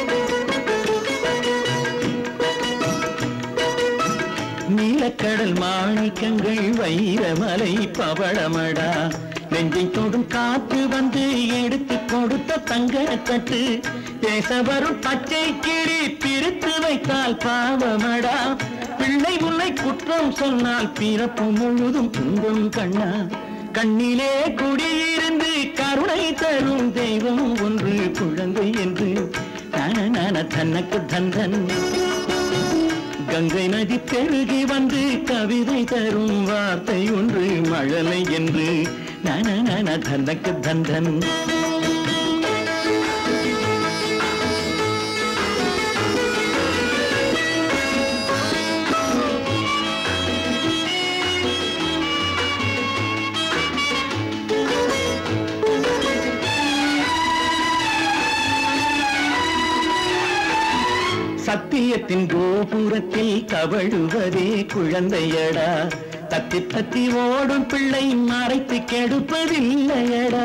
நீலக்கடல் மாணிக்கங்கள் வைரமலை பவளமடா நெஞ்சை தொடும் காற்று வந்து எடுத்து கொடுத்த தங்க தட்டு பேச வரும் பச்சை கிளி பிரித்து வைத்தால் பாவமடா பிள்ளை உன்னை குற்றம் சொன்னால் பிறப்பு முழுதும் துன்பம் கண்ணா கண்ணிலே குடியிருந்து கருணை தரும் தெய்வம் ஒன்று குழந்தை என்று நான தனக்கு தந்தன் கங்கை நதி பெருகி வந்து கவிதை தரும் வார்த்தை ஒன்று மழலை என்று நான தனக்கு தந்தன் சத்தியத்தின் கோபுரத்தில் கவழுவதே குழந்தையடா தத்தி தத்தி ஓடும் பிள்ளை மறைத்து கெடுப்பதில்லையடா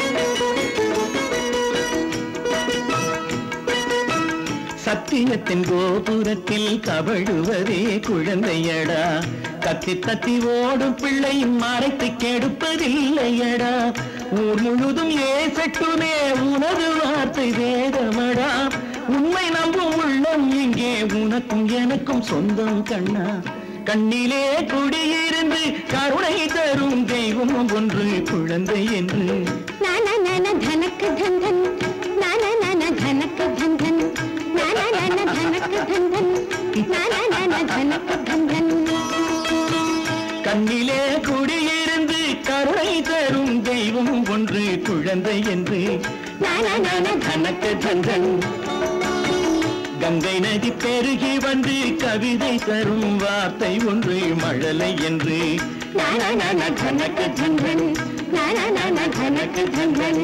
சத்தியத்தின் கோபுரத்தில் கவழுவதே குழந்தையடா தத்தி தத்தி ஓடும் பிள்ளை மறைத்து கெடுப்பதில்லையடா ஊர் முழுதும் ஏசட்டுமே உனது வார்த்தை வேதமடா உண்மை நம்பும் உள்ளம் இங்கே உனக்கும் எனக்கும் சொந்தம் கண்ணா கண்ணிலே குடியிருந்து கருணை தரும் தெய்வம் ஒன்று குழந்தை என்று நான நான தனக்கு தந்தன் நான நான தனக்கு தந்தன் நான நான தனக்கு தந்தன் நான நான தனக்கு தந்தன் கண்ணிலே குடியிருந்து கருணை தரும் தெய்வம் ஒன்று குழந்தை என்று நான நான தனக்கு தந்தன் கங்கை நதி பெருகி வந்து கவிதை தரும் வார்த்தை ஒன்று மழலை என்று நான நான தனக்கு தந்தன் நான நான தனக்கு தந்தன்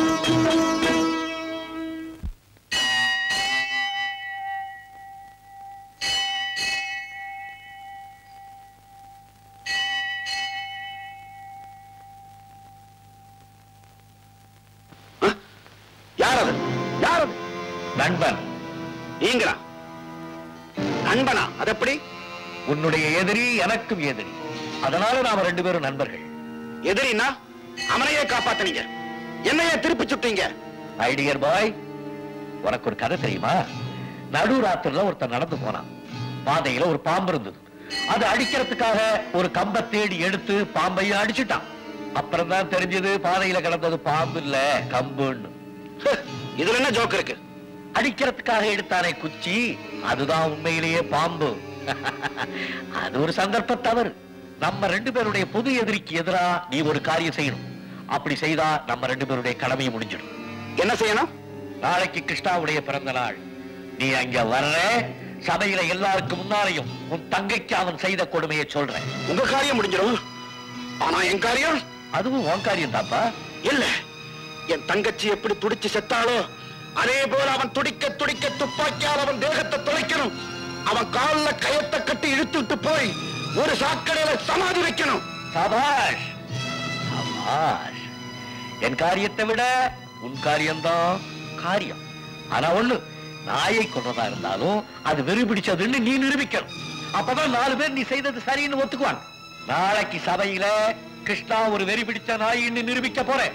யார் அது யார் அது நண்பன் நீங்களா நண்பனா அது எப்படி உன்னுடைய எதிரி எனக்கும் எதிரி அதனால நாம ரெண்டு பேரும் நண்பர்கள் எதிரினா அவனையே காப்பாத்துனீங்க என்னையே திருப்பி சுட்டீங்க ஐடியர் பாய் உனக்கு ஒரு கதை தெரியுமா நடு ராத்திரில ஒருத்தன் நடந்து போனான் பாதையில ஒரு பாம்பு இருந்தது அது அடிக்கிறதுக்காக ஒரு கம்பை தேடி எடுத்து பாம்பையும் அடிச்சுட்டான் அப்புறம் தான் தெரிஞ்சது பாதையில கிடந்தது பாம்பு இல்ல கம்புன்னு இதுல என்ன ஜோக் இருக்கு அடிக்கிறதுக்காக எடுத்தானே குச்சி அதுதான் உண்மையிலேயே பாம்பு அது ஒரு சந்தர்ப்ப தவறு நம்ம ரெண்டு பேருடைய பொது எதிரிக்கு எதிரா நீ ஒரு காரியம் செய்யணும் அப்படி செய்தா நம்ம ரெண்டு பேருடைய கடமையை முடிஞ்சிடும் என்ன செய்யணும் நாளைக்கு கிருஷ்ணாவுடைய பிறந்த நாள் நீ அங்க வர்ற சபையில எல்லாருக்கும் முன்னாலையும் உன் தங்கைக்கு அவன் செய்த கொடுமையை சொல்றேன் உங்க காரியம் முடிஞ்சிடும் ஆனா என் காரியம் அதுவும் உன் காரியம் தாப்பா இல்ல என் தங்கச்சி எப்படி துடிச்சு செத்தாளோ அதே போல அவன் துடிக்க துடிக்க துப்பாக்கியால் அவன் தேகத்தை தொலைக்கணும் அவன் கால்ல கயத்தை கட்டி இழுத்துட்டு போய் ஒரு சாக்கடையில சமாதி வைக்கணும் சபாஷ் சபாஷ் என் காரியத்தை விட உன் காரியம்தான் காரியம் ஆனா ஒண்ணு நாயை கொன்றதா இருந்தாலும் அது வெறி பிடிச்சதுன்னு நீ நிரூபிக்கணும் அப்பதான் நாலு பேர் நீ செய்தது சரின்னு ஒத்துக்குவாங்க நாளைக்கு சபையில கிருஷ்ணா ஒரு வெறி பிடிச்ச நாயின்னு நிரூபிக்க போறேன்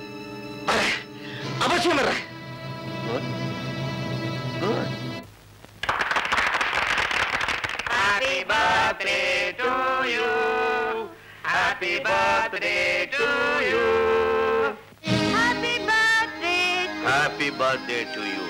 அவசியம் வர்றேன் Good. Good. Happy birthday to you. Happy birthday to you. Happy birthday Happy birthday to you.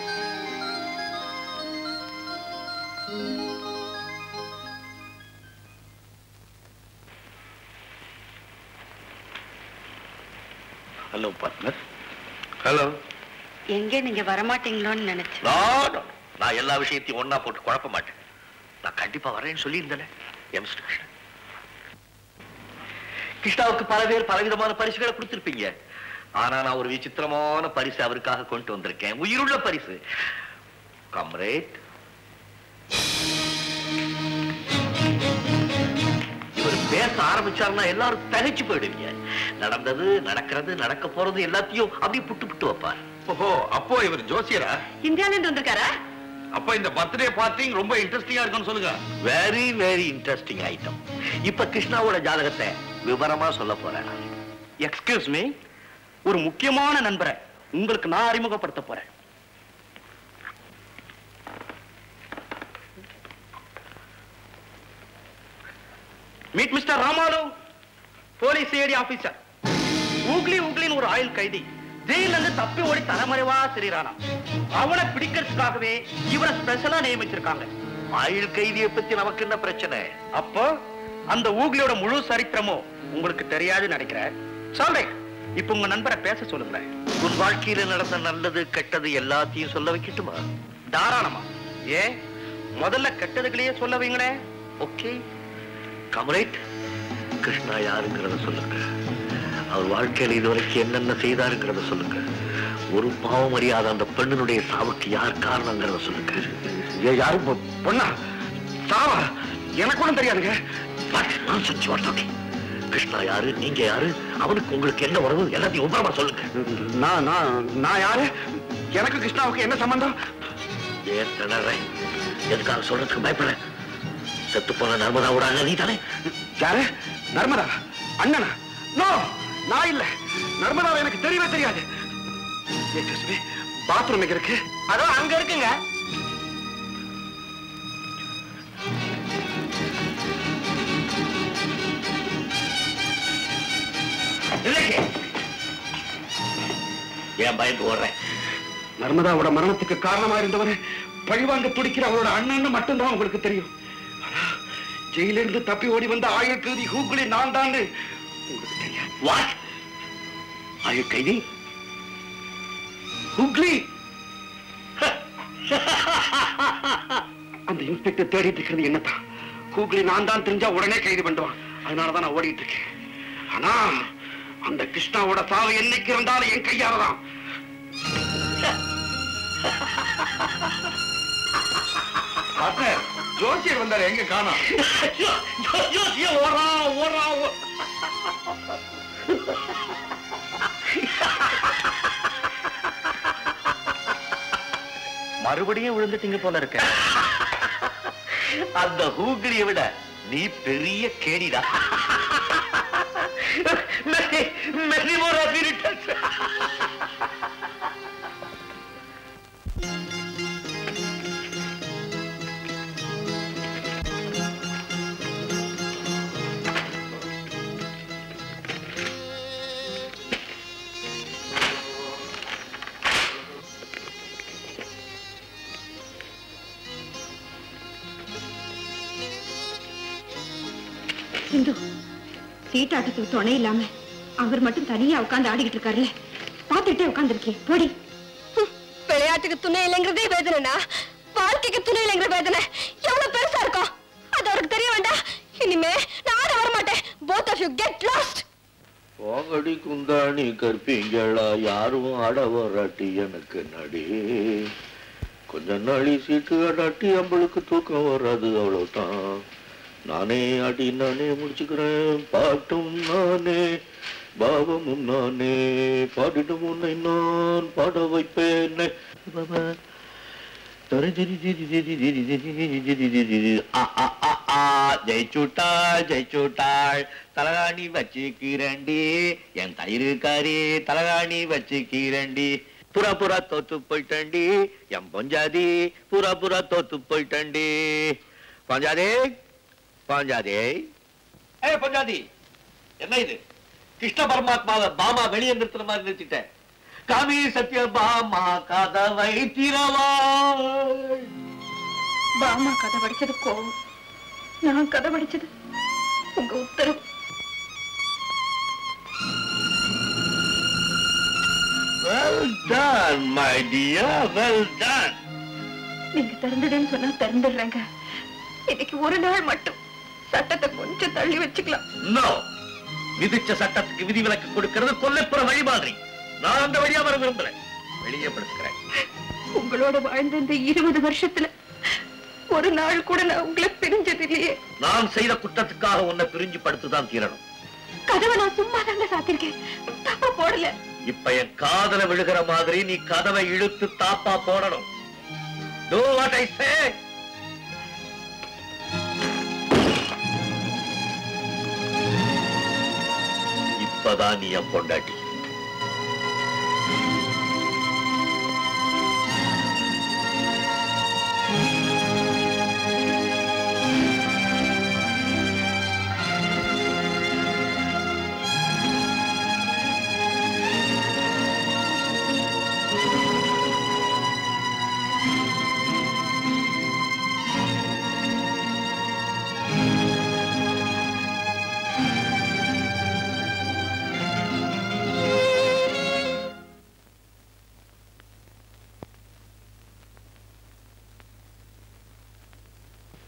Hello partner hello எங்க நீங்க வரமாட்டீங்களோன்னு நினைச்சேன் No, no. நான் எல்லா விஷயத்தையும் ஒண்ணா போட்டு குழப்ப மாட்டேன் நான் கண்டிப்பா வரேன்னு சொல்லியிருந்தேனே என் மிஸ்டர் கிருஷ்ணன் கிருஷ்ணாவுக்கு பல பேர் பலவிதமான பரிசுகளை கொடுத்திருப்பீங்க ஆனா நான் ஒரு விசித்திரமான பரிசு அவருக்காக கொண்டு வந்திருக்கேன் உயிருள்ள பரிசு கம்ரேட் இவர் பேச ஆரம்பிச்சாருன்னா எல்லாரும் தகைச்சு போயிடுவீங்க நடந்தது நடக்கிறது நடக்க போறது எல்லாத்தையும் அப்படியே புட்டு புட்டு வைப்பார் ஓஹோ அப்போ இவர் ஜோசியரா இந்தியால இருந்து வந்திருக்காரா அப்ப இந்த பர்த்டே பார்ட்டி ரொம்ப இன்ட்ரெஸ்டிங்கா இருக்கும்னு சொல்லுங்க வெரி வெரி இன்ட்ரெஸ்டிங் ஐட்டம் இப்ப கிருஷ்ணாவோட ஜாதகத்தை விவரமா சொல்ல போறேன் நான். எக்ஸ்கியூஸ் மீ ஒரு முக்கியமான நண்பரை உங்களுக்கு நான் அறிமுகப்படுத்த போறேன் meet mister Ramalu police ID officer ஊக்லி ஊக்லின்னு ஒரு ஆயுள் கைதி ஜெயில இருந்து தப்பி ஓடி தலைமறைவா திரியறானா அவனை பிடிக்கிறதுக்காகவே இவனை ஸ்பெஷலா நியமிச்சிருக்காங்க ஆயுள் கைதியை பத்தி நமக்கு என்ன பிரச்சனை அப்போ அந்த ஊக்லியோட முழு சரித்திரமும் உங்களுக்கு தெரியாதுன்னு நினைக்கிறேன் சொல்றேன் இப்ப உங்க நண்பரை பேச சொல்லுங்களேன் உன் வாழ்க்கையில நடந்த நல்லது கெட்டது எல்லாத்தையும் சொல்ல வைக்கட்டுமா தாராளமா ஏன் முதல்ல கெட்டதுகளையே சொல்ல வைங்களே ஓகே கமரேட் கிருஷ்ணா யாருங்கிறத சொல்லுங்க அவர் வாழ்க்கையில இதுவரைக்கும் என்னென்ன செய்தாருங்கிறத சொல்லுங்க ஒரு பாவம் அறியாத அந்த பெண்ணினுடைய சாவுக்கு யார் காரணங்கிறத சொல்லுங்க ஏ யாரும் பொ- பொண்ணா சாவா எனக்கு ஒண்ணும் தெரியாதுங்க What nonsense you are talking? Krishna யாரு நீங்க யாரு அவனுக்கு உங்களுக்கு என்ன உறவு எல்லாத்தையும் விவரமா சொல்லுங்க நான் நான் நான் யாரு எனக்கு கிருஷ்ணாவுக்கு என்ன சம்பந்தம் ஏன் திணறேன் எதுக்காக சொல்றதுக்கு பயப்படுறேன் செத்து போன நர்மதாவோட அண்ணன் நீ தானே யாரு நர்மதா அண்ணனா நோ நான் இல்ல நர்மதாவை எனக்கு தெரியவே தெரியாது பாத்ரூம் எங்க இருக்கு அதோ அங்க இருக்குங்க இல்லைங்க ஏன் பயந்து ஓடுறேன் நர்மதாவோட மரணத்துக்கு காரணமா இருந்தவரை பழிவாங்க துடிக்கிற அவரோட அண்ணன்னு மட்டும்தான் உங்களுக்கு தெரியும் ஆனா, ஜெயில இருந்து தப்பி ஓடி வந்த ஆயுள் கைதி ஹூக்குளி நான் தான் உங்களுக்கு தெரியாது வாட் ஆயுள் கைதி ஹூக்லி அந்த இன்ஸ்பெக்டர் தேடிட்டு இருக்கிறது என்னதான் ஹூக்லி நான் தான் தெரிஞ்சா உடனே கைது பண்ணுவான் அதனாலதான் நான் ஓடிட்டு இருக்கேன் ஆனா அந்த கிருஷ்ணாவோட சாவு என்னைக்கு இருந்தாலும் என் கையால தான் ஜோசியர் வந்தாரு எங்க காணோம் ஓடுறா ஓடுறா மறுபடியும் விழுந்துட்டீங்க போல இருக்க அந்த ஹூக்லியை விட நீ பெரிய கேடிடா Many, many more happy returns. சிந்து சீட்டாட்டத்துக்கு துணை இல்லாம அவர் மட்டும் தனியா உட்கார்ந்து ஆடிக்கிட்டு இருக்காருல்ல பாத்துட்டே உட்கார்ந்துருக்கேன் போடி விளையாட்டுக்கு துணை இல்லைங்கிறதே வேதனைனா வாழ்க்கைக்கு துணை இல்லைங்கிற வேதனை எவ்வளவு பெருசா இருக்கும் அது அவருக்கு தெரிய வேண்டாம் இனிமே நான் ஆட வர மாட்டேன் both of you get lost போங்கடி குந்தாணி கற்பிங்களா யாரும் ஆட வராட்டி எனக்கு நடி கொஞ்ச நாளி சீட்டு அடாட்டி அம்பளுக்கு தூக்கம் வராது அவ்வளவுதான் நானே அடி நானே முடிச்சுக்கிறேன் பாட்டும் நானே பாவமும் நானே பாடிடும் உன்னை நான் பாட வைப்பேன் ஜெயிச்சுட்டாள் ஜெயிச்சுட்டாள் தலகாணி வச்சுக்கிறண்டி என் தயிருக்காரி தலகாணி வச்சுக்கிறண்டி புறா புறா தோத்து போயிட்டண்டி என் பொஞ்சாதி புறா புறா தோத்து போயிட்டண்டி பஞ்சாதி பஞ்சாதி ஏ பஞ்சாதி என்ன இது கிருஷ்ண பரமாத்மாவை பாமா வெளியே நிறுத்துற மாதிரி நிறுத்திட்டேன் காமி சத்ய பாமா கதவை திறவாள் பாமா கதை படிச்சது கோவம் நான் கதை படிச்சது உங்க உத்தரவு Well done, my dear. Well done. நீங்க திறந்துடுன்னு சொன்னா திறந்துடுறேங்க இன்னைக்கு ஒரு நாள் மட்டும் சட்டத்தை கொஞ்சம் தள்ளி வச்சுக்கலாம் No. விதிச்ச சட்டத்துக்கு விதிவிலக்கு கொடுக்கிறது கொல்லைப்புற வழி மாதிரி நான் அந்த வழியா வர விரும்புறேன் வெளியே படுத்துக்கிறேன் உங்களோட வாழ்ந்த இந்த இருபது வருஷத்துல ஒரு நாள் கூட நான் உங்களை பிரிஞ்சது இல்லையே நான் செய்த குற்றத்துக்காக உன்னை பிரிஞ்சு படுத்துதான் தீரணும் கதவை நான் சும்மா தாங்க சாத்திருக்கேன் தப்பா போடல இப்ப என் காதல விழுகிற மாதிரி நீ கதவை இழுத்து தாப்பா போடணும் Do what I say. இப்பதான் நீ என் பொண்டாட்டி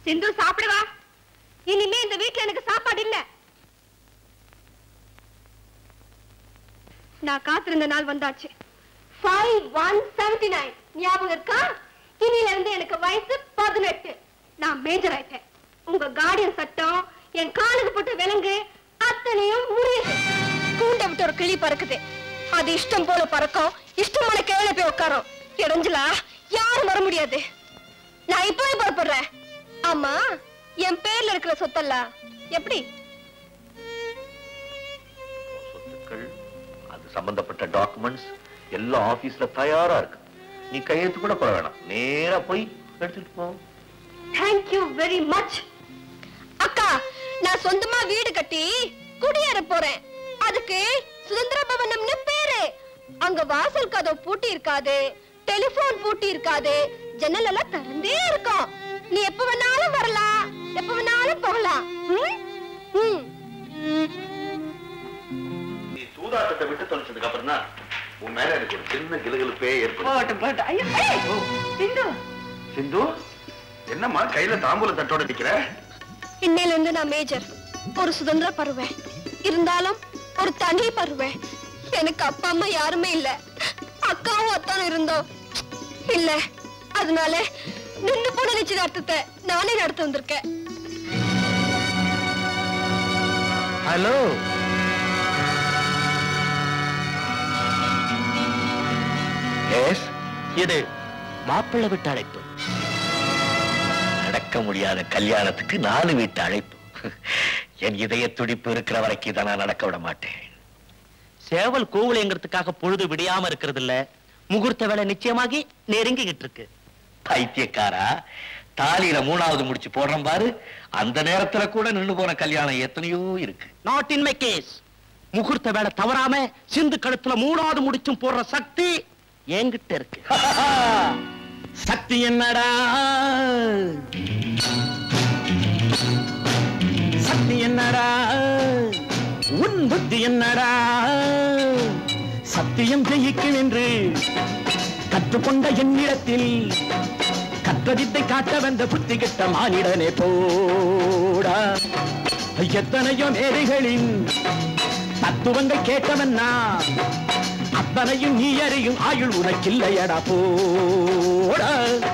சிந்து சாப்பிடுவா இனிமே இந்த வீட்ல எனக்கு சாப்பாடு இல்ல நான் காத்திருந்த நாள் வந்தாச்சு ஃபைவ் ஒன் செவன்டி நைன் ஞாபகம் இருக்கா இனில இருந்து எனக்கு வயசு பதினெட்டு நான் மேஜர் ஆயிட்டேன் உங்க கார்டியன் சட்டம் என் காலுக்கு போட்ட விலங்கு அத்தனையும் முடியுது கூண்ட விட்டு ஒரு கிளி பறக்குது அது இஷ்டம் போல பறக்கும் இஷ்டமான கேள்வி போய் உட்காரும் இடைஞ்சலா யாரும் வர முடியாது நான் இப்பவே புறப்படுறேன் ஆமா என் பேர்ல இருக்கிற சொத்தெல்லாம் எப்படி சொத்துக்கள் அது சம்பந்தப்பட்ட டாக்குமெண்ட்ஸ் எல்லாம் ஆபீஸ்ல தயாரா இருக்கு நீ கையெழுத்து கூட போட வேணாம் நேரா போய் எடுத்துட்டு போ தேங்க்யூ வெரி மச் அக்கா நான் சொந்தமா வீடு கட்டி குடியேற போறேன் அதுக்கு சுதந்திர பவனம்னு பேரு அங்க வாசல் கதவு பூட்டி இருக்காது டெலிபோன் பூட்டி இருக்காது ஜன்னல் எல்லாம் திறந்தே இருக்கும் நீ எப்ப வேணாலும் வரலாம் எப்ப வேணாலும் போகலாம் ம்? ம். நீ சூதாட்டத்தை விட்டு தொலைச்சதுக்கு அப்புறம் தான் உன் மேல எனக்கு ஒரு சின்ன கிளுகிழுப்பே ஏற்படும் போகட்டும் போகட்டும் ஐயோ ஏய், சிந்து சிந்து என்னம்மா கையில தாம்பூல தட்டோட நிக்கிற இன்னையில இருந்து நான் மேஜர் ஒரு சுதந்திர பருவேன் இருந்தாலும் ஒரு தனி பருவேன் எனக்கு அப்பா அம்மா யாருமே இல்ல அக்காவும் அத்தானும் இருந்தோம் இல்ல அதனால நின்னு போன நிச்சயதார்த்தத்தை நானே நடத்த வந்திருக்கேன் ஹலோ எஸ் இது மாப்பிள்ளை விட்டு அழைப்பு நடக்க முடியாத கல்யாணத்துக்கு நாலு வீட்டு அழைப்பு என் இதய துடிப்பு இருக்கிற வரைக்கும் இதை நான் நடக்க விட மாட்டேன் சேவல் கூவலைங்கிறதுக்காக பொழுது விடியாம இருக்கிறது இல்ல முகூர்த்த வேலை நிச்சயமாகி நெருங்கிக்கிட்டு இருக்கு பைத்தியக்காரா தாலியில மூணாவது முடிச்சு போடுறேன் பாரு அந்த நேரத்துல கூட நின்னு போன கல்யாணம் எத்தனையோ இருக்கு நாட் இன் மை கேஸ் முகூர்த்த வேலை தவறாம சிந்து கழுத்துல மூணாவது முடிச்சும் போடுற சக்தி என்கிட்ட இருக்கு சக்தி என்னடா சக்தி என்னடா உன் புத்தி என்னடா சத்தியம் ஜெயிக்கும் என்று கற்றுக்கொண்ட என்னிடத்தில் கற்றதித்தை காட்ட வந்த புத்தி கெட்ட மானிடனே போடா எத்தனையோ மேதைகளின் தத்துவங்கள் கேட்டவன்னா அத்தனையும் நீ அறியும் ஆயுள் உனக்கில்லையடா போடா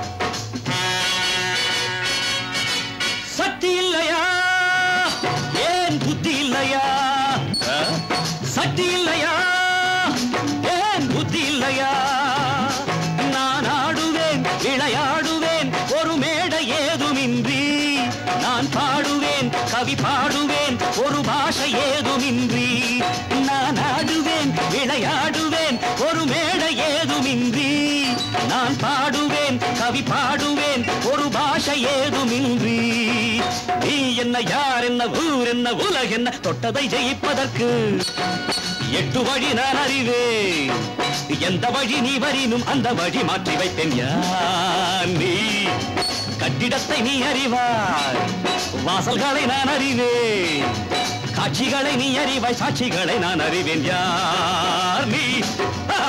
சக்தி இல்லையா ஏன் புத்தி இல்லையா ஆ? சக்தி இல்லையா ஏன் புத்தி இல்லையா நான் ஆடுவேன் விளையாடுவேன் ஒரு மேடை ஏதுமின்றி நான் பாடுவேன் கவி பாடுவேன் ஒரு பாஷை ஏதுமின்றி நான் ஆடுவேன் விளையாடுவேன் ஒரு மேடை ஏதுமின்றி நான் பாடுவேன் கவி பாடுவேன் ஒரு பாஷை ஏதுமின்றி நீ என்ன யார் என்ன ஊர் என்ன உலக என்ன தொட்டதை ஜெயிப்பதற்கு எட்டு வழி நான் அறிவேன் எந்த வழி நீ வரினும் அந்த வழி மாற்றி வைப்பேன் யார் நீ கட்டிடத்தை நீ அறிவாய் வாசல்களை நான் அறிவேன் காட்சிகளை நீ அறிவாய் சாட்சிகளை நான் அறிவேன் யார் நீ ஆஹா!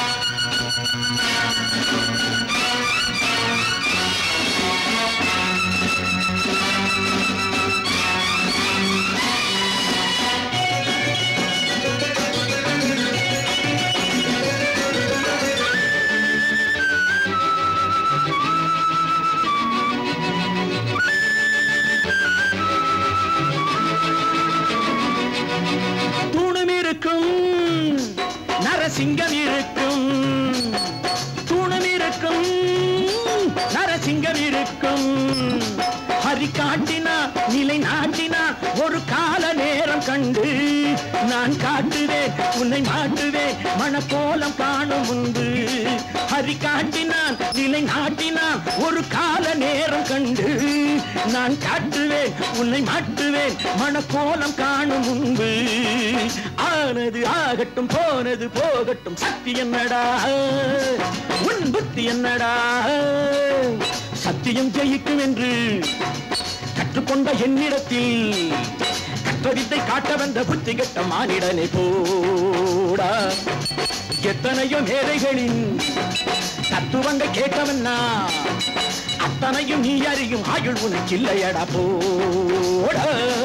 தூணும் இருக்கும் நரசிங்கம் இருக்கும் தூணும் இருக்கும் நரசிங்கம் இருக்கும் ஹரி காட்டினா நிலை நாட்டினா ஒரு கால நேரம் கண்டு நான் காட்டுவேன் உன்னை மாட்டுவேன் மணக்கோலம் காணும் முன்பு ஹரி காட்டினான் நிலை நாட்டினான் ஒரு கால நேரம் கண்டு நான் காட்டுவேன் உன்னை மாட்டுவேன் மணக்கோலம் காணும் முன்பு ஆனது ஆகட்டும் போனது போகட்டும் சக்தி என்னடா உன் புத்தி என்னடா சத்தியம் ஜெயிக்கும் என்று கற்றுக்கொண்ட என்னிடத்தில் கற்றவித்தை காட்ட வந்த புத்தி கெட்ட மானிடனை போடா எத்தனையோ மேதைகளின் தத்துவங்கள் கேட்டவன்னா அத்தனையும் நீ அறியும் ஆயுள் உனக்கு இல்லையடா போட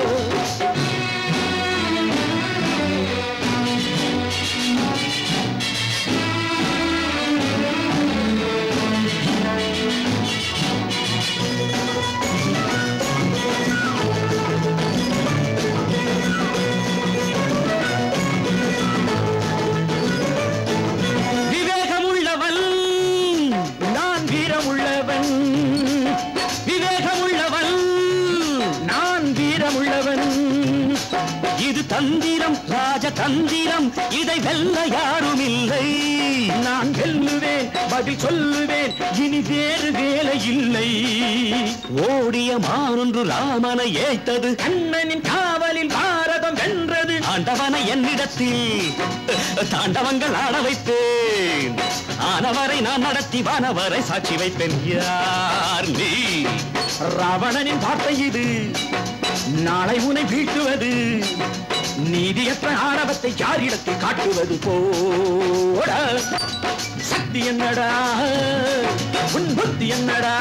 விவேகமுள்ளவன் நான் வீரமுள்ளவன் விவேகமுள்ளவன் நான் வீரமுள்ளவன் இது தந்திரம் ராஜ தந்திரம் இதை வெல்ல யாரும் இல்லை நான் வெல்லுவேன் பதில் சொல்லுவேன் இனி வேறு வேலை இல்லை ஓடிய மானொன்று ராமனை ஏய்த்தது அண்ணனின் காவலில் பாரதம் வென்றது ஆண்டவனை என்னிடத்தில் தாண்டவங்கள் ஆட வைத்தேன் ஆனவரை நான் நடத்தி வானவரை சாட்சி வைப்பேன் யார் நீ ராவணனின் வார்த்தை இது நாளை உனை வீழ்த்துவது நீதியற்ற ஆணவத்தை யாரிடத்தில் காட்டுவது போட சக்தி என்னடா உன் புத்தி என்னடா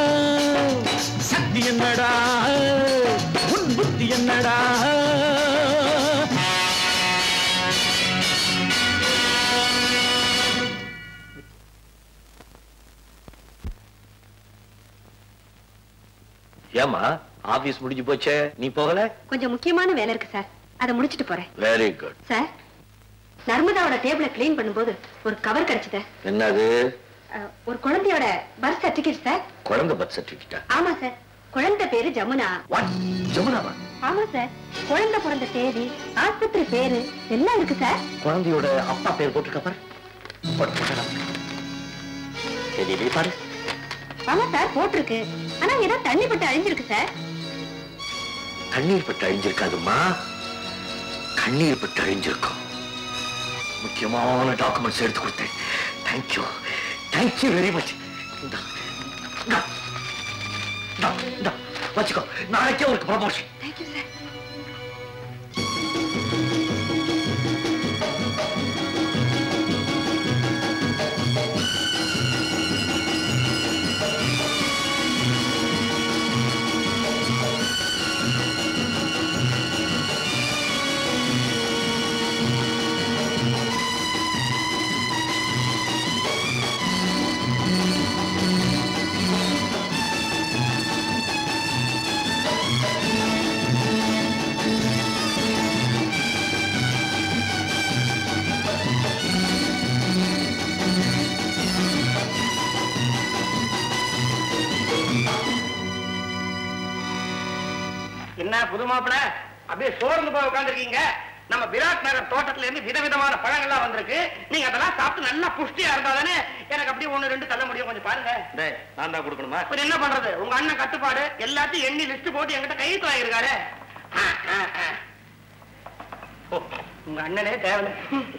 சக்தி என்னடா உன் புத்தி என்னடா ஏமா ஆபீஸ் முடிஞ்சு போச்சே நீ போகல கொஞ்சம் முக்கியமான வேலை இருக்கு சார் அதை முடிச்சிட்டு போறேன் வெரி குட் சார் நர்மதாவோட டேபிள க்ளீன் பண்ணும்போது ஒரு கவர் கிடைச்சது என்னது அஹ், ஒரு குழந்தையோட பர்த் சர்டிபிகேட் சார் குழந்தை பர்த் சர்டிபிகேட்டா ஆமா சார் குழந்தை பேரு ஜமுனா ஜமுனாவா ஆமா சார் குழந்தை பிறந்த தேதி ஆஸ்பத்திரி பேரு எல்லாம் இருக்கு சார் குழந்தையோட அப்பா பேர் போட்டிருக்க பாரு போட்டு போட்டா சரி நீ பாரு ஆமா சார் போட்டிருக்கு ஆனா ஏதோ தண்ணி பட்டு அழிஞ்சிருக்கு சார் கண்ணீர் பட்டு அழிஞ்சிருக்காதும்மா கண்ணீர் பட்டு அழிஞ்சிருக்கும் முக்கியமான டாக்குமெண்ட்ஸ் எடுத்து கொடுத்தேன் தேங்க்யூ தேங்க்யூ வெரி மச் வச்சுக்கோ நாளைக்கே ஒரு ப்ரமோஷன் தேங்க்யூ சார் என்ன புது மாப்பிள அப்படியே சோர்ந்து போய் உட்காந்துருக்கீங்க நம்ம விராட் நகர் தோட்டத்துல இருந்து விதவிதமான பழங்கள்லாம் வந்திருக்கு நீங்க அதெல்லாம் சாப்பிட்டு நல்லா புஷ்டியா இருந்தா தானே எனக்கு அப்படியே ஒண்ணு ரெண்டு தள்ள முடியும் கொஞ்சம் பாருங்க நான் தான் கொடுக்கணுமா அப்புறம் என்ன பண்றது உங்க அண்ணன் கட்டுப்பாடு எல்லாத்தையும் எண்ணி லிஸ்ட் போட்டு என்கிட்ட கையெழுத்து வாங்கியிருக்காரு ஆ, ஆ, ஆ. ஓ, உங்க அண்ணனே தேவை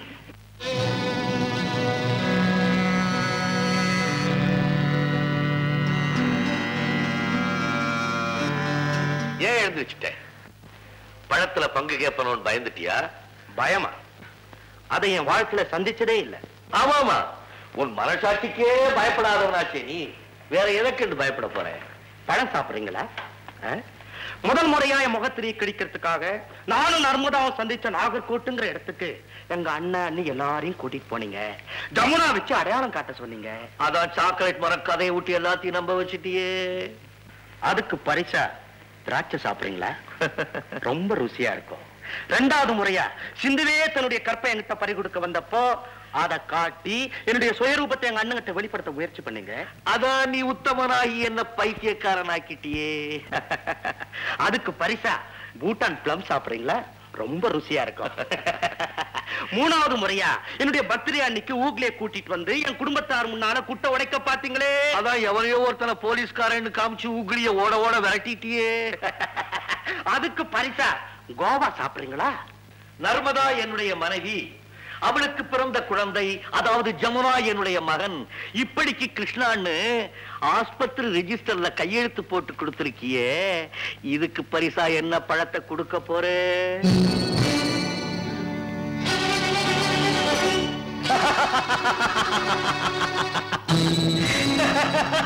ஏன் எழுந்திருச்சுட்டேன் பழத்துல பங்கு கேட்பணும்னு பயந்துட்டியா பயமா அதை என் வாழ்க்கையில சந்திச்சதே இல்ல ஆமாமா உன் மனசாட்சிக்கே பயப்படாதவனாச்சே நீ வேற எதற்கு பயப்பட போற பழம் சாப்பிடுறீங்களா ஆ? முதல் முறையா என் முகத்திரி கிழிக்கிறதுக்காக நானும் நர்மதாவும் சந்திச்ச நாகர்கோட்டுங்கிற இடத்துக்கு எங்க அண்ணன் அண்ணி எல்லாரையும் கூட்டிட்டு போனீங்க ஜமுனா வச்சு அடையாளம் காட்ட சொன்னீங்க அதான் சாக்லேட் மர கதையை விட்டு எல்லாத்தையும் நம்ப வச்சிட்டியே அதுக்கு பரிசா திராட்சை சாப்பிடுறீங்களா ரொம்ப ருசியா இருக்கும் ரெண்டாவது முறையா சிந்துவே தன்னுடைய கற்பை என்கிட்ட பறி கொடுக்க வந்தப்போ அதை காட்டி என்னுடைய சுயரூபத்தை எங்க அண்ணங்கிட்ட வெளிப்படுத்த முயற்சி பண்ணீங்க அதான் நீ உத்தமனாகி என்ன பைத்தியக்காரனாக்கிட்டியே அதுக்கு பரிசா பூட்டான் பிளம் சாப்பிடுறீங்களா ரொம்ப ருசியா இருக்கும் மூணாவது முறையா என்னுடைய பர்த்டே அன்னைக்கு ஊக்லே கூட்டிட்டு வந்து என் குடும்பத்தார் முன்னால குட்டை உடைக்க பாத்தீங்களே அதான் எவரையோ ஒருத்தனை போலீஸ்காரன்னு காமிச்சு உகிலிய ஓட ஓட விரட்டிட்டியே அதுக்கு பரிசா கோவா சாப்பிடுறீங்களா நர்மதா என்னுடைய மனைவி அவளுக்கு பிறந்த குழந்தை அதாவது ஜமுனா என்னுடைய மகன் இப்படிக்கு கிருஷ்ணான்னு ஆஸ்பத்திரி ரெஜிஸ்டர்ல கையெழுத்து போட்டு கொடுத்திருக்கியே இதுக்கு பரிசா என்ன பழத்தை கொடுக்க போறே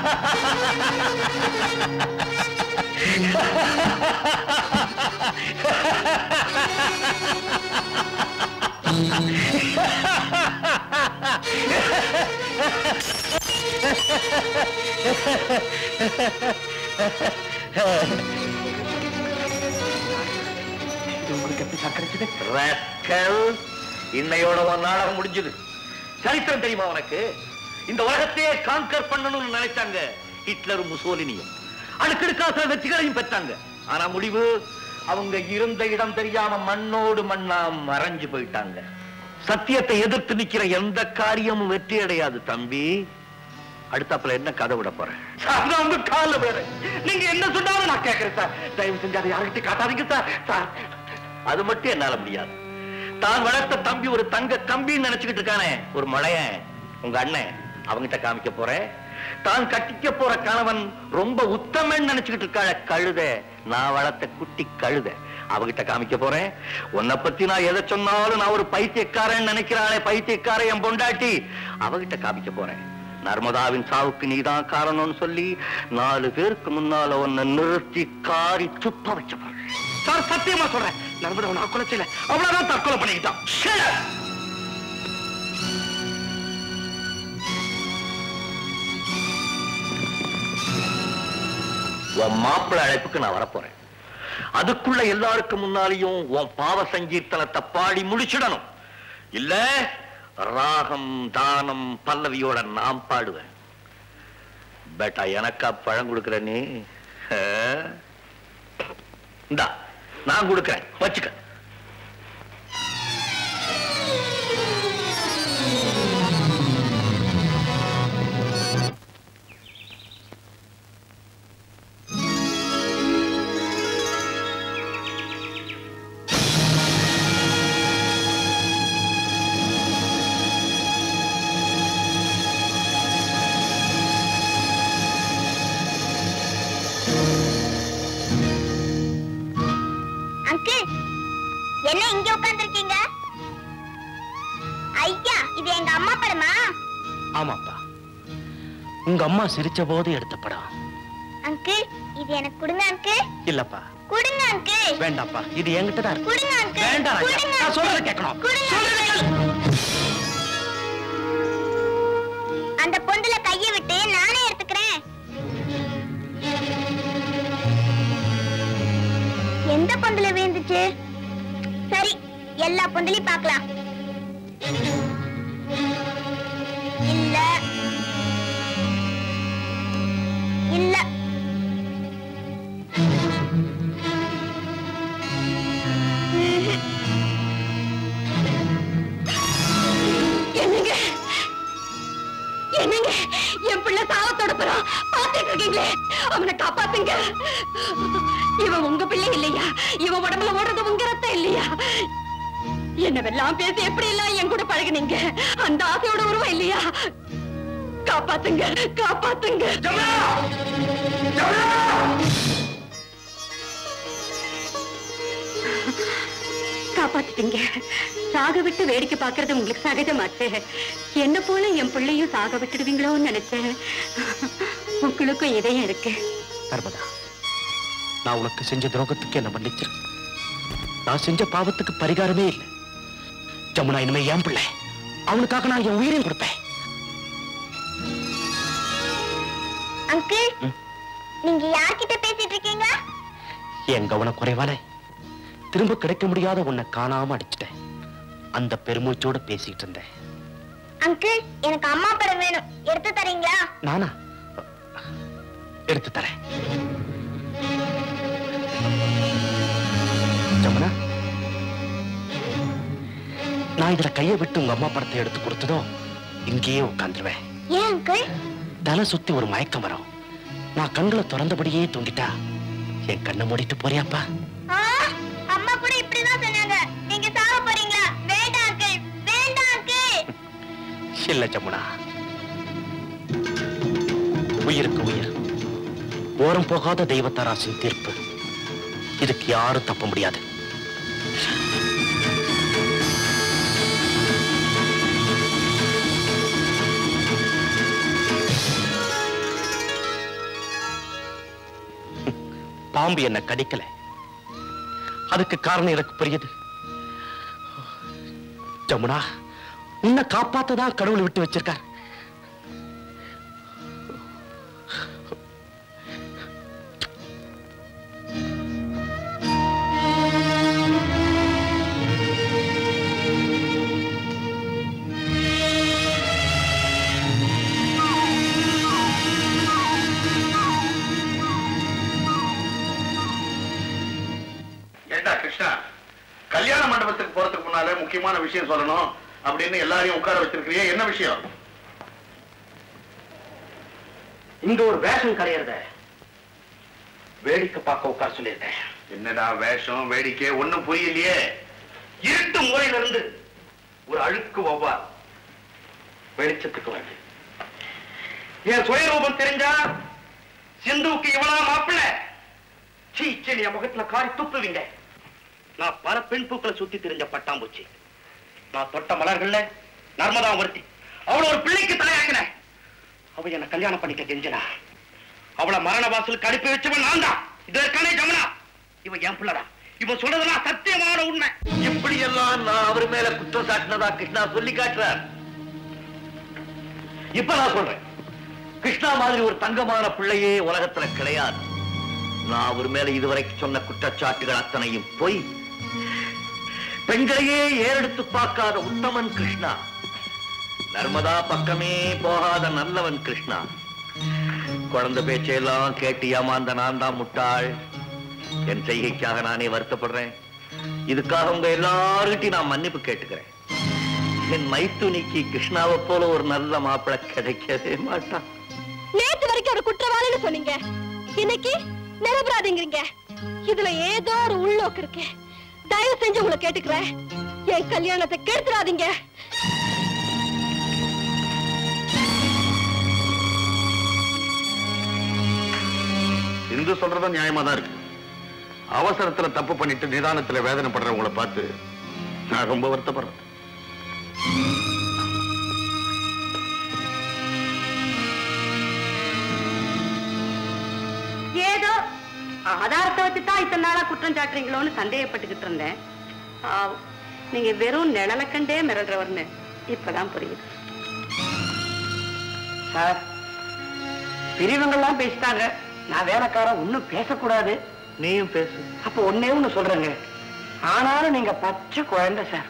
ரஸ்கல், இன்னையோட ஒரு நாடகம் முடிஞ்சது சரித்திரம் தெரியுமா உனக்கு இந்த உலகத்தையே காங்கர் பண்ணணும்னு நினைச்சாங்க ஹிட்லரும் முசோலினியும் அடுக்கடுக்கா சில வெற்றிகளையும் பெற்றாங்க ஆனா முடிவு அவங்க இருந்த இடம் தெரியாம மண்ணோடு மண்ணா மறைஞ்சு போயிட்டாங்க சத்தியத்தை எதிர்த்து நிக்கிற எந்த காரியமும் வெற்றி அடையாது தம்பி அடுத்தாப்புல என்ன கதை விட போறேன் சார் நான் உங்க கால வேற நீங்க என்ன சொன்னாலும் நான் கேட்கறேன் சார் தயவு செஞ்சு அதை யார்கிட்ட காட்டாதீங்க சார் சார் அது மட்டும் என்னால முடியாது தான் வளர்த்த தம்பி ஒரு தங்க கம்பின்னு நினைச்சுக்கிட்டு இருக்கானே ஒரு மழையன் உங்க அண்ணன் அவங்கிட்ட காமிக்க போறேன் தான் கட்டிக்க போற கணவன் ரொம்ப உத்தமன் நினைச்சுக்கிட்டு இருக்காள கழுத நான் வளர்த்த குட்டி கழுத அவகிட்ட காமிக்க போறேன் உன்னை பத்தி நான் எதை சொன்னாலும் நான் ஒரு பைத்தியக்காரன் நினைக்கிறாளே பைத்தியக்காரன் என் பொண்டாட்டி அவகிட்ட காமிக்க போறேன் நர்மதாவின் சாவுக்கு நீதான் காரணம்னு சொல்லி நாலு பேருக்கு முன்னால உன்னை நிறுத்தி காரி துப்ப வச்ச போறேன் சார் சத்தியமா சொல்றேன் நர்மதா நான் கொலை செய்யல அவ்வளவுதான் தற்கொலை பண்ணிக்கிட்டான் Shut up! உன் மாப்பிள்ளை அழைப்புக்கு நான் வரப்போறேன் அதுக்குள்ள எல்லாருக்கும் முன்னாலேயும் உன் பாவ சங்கீர்த்தனத்தை பாடி முடிச்சிடணும் இல்ல ராகம் தானம் பல்லவியோட நான் பாடுவேன் பேட்டா எனக்கா பழம் கொடுக்கிற நீ ஆ? இந்தா நான் கொடுக்கிறேன் வச்சுக்க அங்கிள் என்ன இங்க உட்கார்ந்திருக்கீங்க ஐயா இது எங்க அம்மா படமா ஆமாப்பா உங்க அம்மா சிரிச்ச போது எடுத்த படம் அங்கிள் இது எனக்கு கொடுங்க அங்கிள் இல்லப்பா கொடுங்க அங்கிள் வேண்டாப்பா இது என்கிட்ட தான் இருக்கு கொடுங்க அங்கிள் வேண்டாம் ராஜா. கொடுங்க நான் சொல்றதை uncle. கேட்கணும். கொடுங்க அந்த பொந்துல கையை விட்டு நானே எடுத்துக்கிறேன் எந்த பொந்துல விழுந்துச்சு சரி எல்லா பொந்துலயும் பார்க்கலாம் இல்ல இல்ல ம்ஹும். என்னங்க என்னங்க என் பிள்ளை சாவத்தோட போறான் பாத்துட்டு இருக்கீங்களே அவனை காப்பாத்துங்க இவன் உங்க பிள்ளை இல்லையா இவன் உடம்புல ஓடுறது உங்க ரத்தம் இல்லையா என்னவெல்லாம் பேசி எப்படி எல்லாம் என் கூட பழகுனீங்க அந்த ஆசையோட உருவம் இல்லையா காப்பாத்துங்க காப்பாத்துங்க காப்பாத்திட்டீங்க சாக விட்டு வேடிக்கை பார்க்கறது உங்களுக்கு சகஜமாச்சே என்ன போல என் பிள்ளையும் சாக விட்டுடுவீங்களோன்னு நினைச்சேன் உங்களுக்கும் இதயம் இருக்கு நர்மதா நான் உனக்கு செஞ்ச துரோகத்துக்கு என்ன மன்னிச்சிரு நான் செஞ்ச பாவத்துக்கு பரிகாரமே இல்லை ஜமுனா இனிமே என் பிள்ளை அவனுக்காக நான் என் உயிரையும் கொடுப்பேன் அங்கிள் நீங்க யார்கிட்ட பேசிட்டு இருக்கீங்க என் கவன குறைவால திரும்ப கிடைக்க முடியாத உன்னை காணாம அடிச்சிட்டேன் அந்த பெருமூச்சோட பேசிட்டு இருந்தேன் அங்கிள் எனக்கு அம்மா படம் வேணும் எடுத்து தரீங்களா நானா எடுத்து தரேன் ஜமுனா நான் இதுல கையை விட்டு உங்க அம்மா படத்தை எடுத்து கொடுத்ததும் இங்கேயே உட்காந்துருவேன் ஏன் அங்கிள் தலை சுத்தி ஒரு மயக்கம் வரும் நான் கண்களை திறந்தபடியே தூங்கிட்டா என் கண்ணை மூடிட்டு போறியாப்பா ஆ, அம்மா கூட இப்படிதான் சொன்னாங்க நீங்க சாக போறீங்களா வேண்டாம் அங்கிள் வேண்டாம் அங்கிள் இல்ல ஜமுனா உயிருக்கு உயிர் ஓரம் போகாத தெய்வத்தாராசின் தீர்ப்பு இதுக்கு யாரும் தப்ப முடியாது பாம்பு என்ன கடிக்கல அதுக்கு காரணம் எனக்கு புரியுது ஜமுனா உன்னை காப்பாத்ததான் கடவுள் விட்டு வச்சிருக்கார் ஏண்டா கிருஷ்ணா கல்யாண மண்டபத்துக்கு போறதுக்கு முன்னாலே முக்கியமான விஷயம் சொல்லணும் அப்படின்னு எல்லாரையும் உட்கார வச்சிருக்கிறியே என்ன விஷயம் இங்க ஒரு வேஷம் கரையறத வேடிக்கை பார்க்க உட்கார சொல்லியிருக்கேன் என்னடா வேஷம் வேடிக்கை ஒண்ணும் புரியலையே இருட்டு மூலையில இருந்து ஒரு அழுக்கு வௌவால் வெளிச்சத்துக்கு வந்து என் சுயரூபம் தெரிஞ்சா சிந்துவுக்கு இவனா மாப்பிள்ள சீ சீ என் முகத்துல காரி துப்புவீங்க நான் பல பெண் பூக்களை சுத்தி திரிஞ்ச பட்டாம்பூச்சி நான் தொட்ட மலர்கள்ல நர்மதா ஒருத்தி அவள ஒரு பிள்ளைக்கு தலையாக்கினேன் அவ என்ன கல்யாணம் பண்ணிக்க கெஞ்சனா அவளை மரண வாசலுக்கு அனுப்பி வச்சவன் நான் தான் இதற்கானே ஜமுனா இவன் என் பிள்ளடா இவன் சொல்றதெல்லாம் சத்தியமான உண்மை இப்படி எல்லாம் நான் அவர் மேல குற்றம் சாட்டினதா கிருஷ்ணா சொல்லி காட்டுறார் இப்ப நான் சொல்றேன் கிருஷ்ணா மாதிரி ஒரு தங்கமான பிள்ளையே உலகத்துல கிடையாது நான் அவர் மேல இதுவரைக்கும் சொன்ன குற்றச்சாட்டுகள் அத்தனையும் பொய் பெண்களையே ஏறெடுத்து பார்க்காத உத்தமன் கிருஷ்ணா நர்மதா பக்கமே போகாத நல்லவன் கிருஷ்ணா குழந்தை பேச்சையெல்லாம் கேட்டு ஏமாந்த நான் தான் முட்டாள் என் செய்கைக்காக நானே வருத்தப்படுறேன் இதுக்காக உங்க எல்லார்கிட்டையும் நான் மன்னிப்பு கேட்டுக்கிறேன் என் மைத்துனிக்கு கிருஷ்ணாவை போல ஒரு நல்ல மாப்பிளை கிடைக்கவே மாட்டான் நேத்து வரைக்கும் ஒரு குற்றவாளின்னு சொன்னீங்க இன்னைக்கு நிரபராதிங்கிறீங்க இதுல ஏதோ ஒரு உள்நோக்கு இருக்கு தயவு செஞ்சு உங்களை கேட்டுக்கிறேன் என் கல்யாணத்தை கெடுத்துறாதீங்க இந்து சொல்றதும் நியாயமா தான் இருக்கு அவசரத்துல தப்பு பண்ணிட்டு நிதானத்துல வேதனைப்படுறவங்கள பார்த்து நான் ரொம்ப வருத்தப்படுறேன் ஏதோ ஆதாரத்தை வச்சு தான் இத்தனை நாளா குற்றம் சாட்டுறீங்களோன்னு சந்தேகப்பட்டுக்கிட்டு இருந்தேன் பாவம், நீங்க வெறும் நிழலை கண்டே மிரடுறவர்னு இப்பதான் புரியுது சார் பெரியவங்கெல்லாம் பேசிட்டாங்க நான் வேலைக்காரன் ஒண்ணும் பேசக்கூடாது நீயும் பேசு அப்ப ஒன்னே ஒண்ணு சொல்றேங்க ஆனாலும் நீங்க பச்சை குழந்தை சார்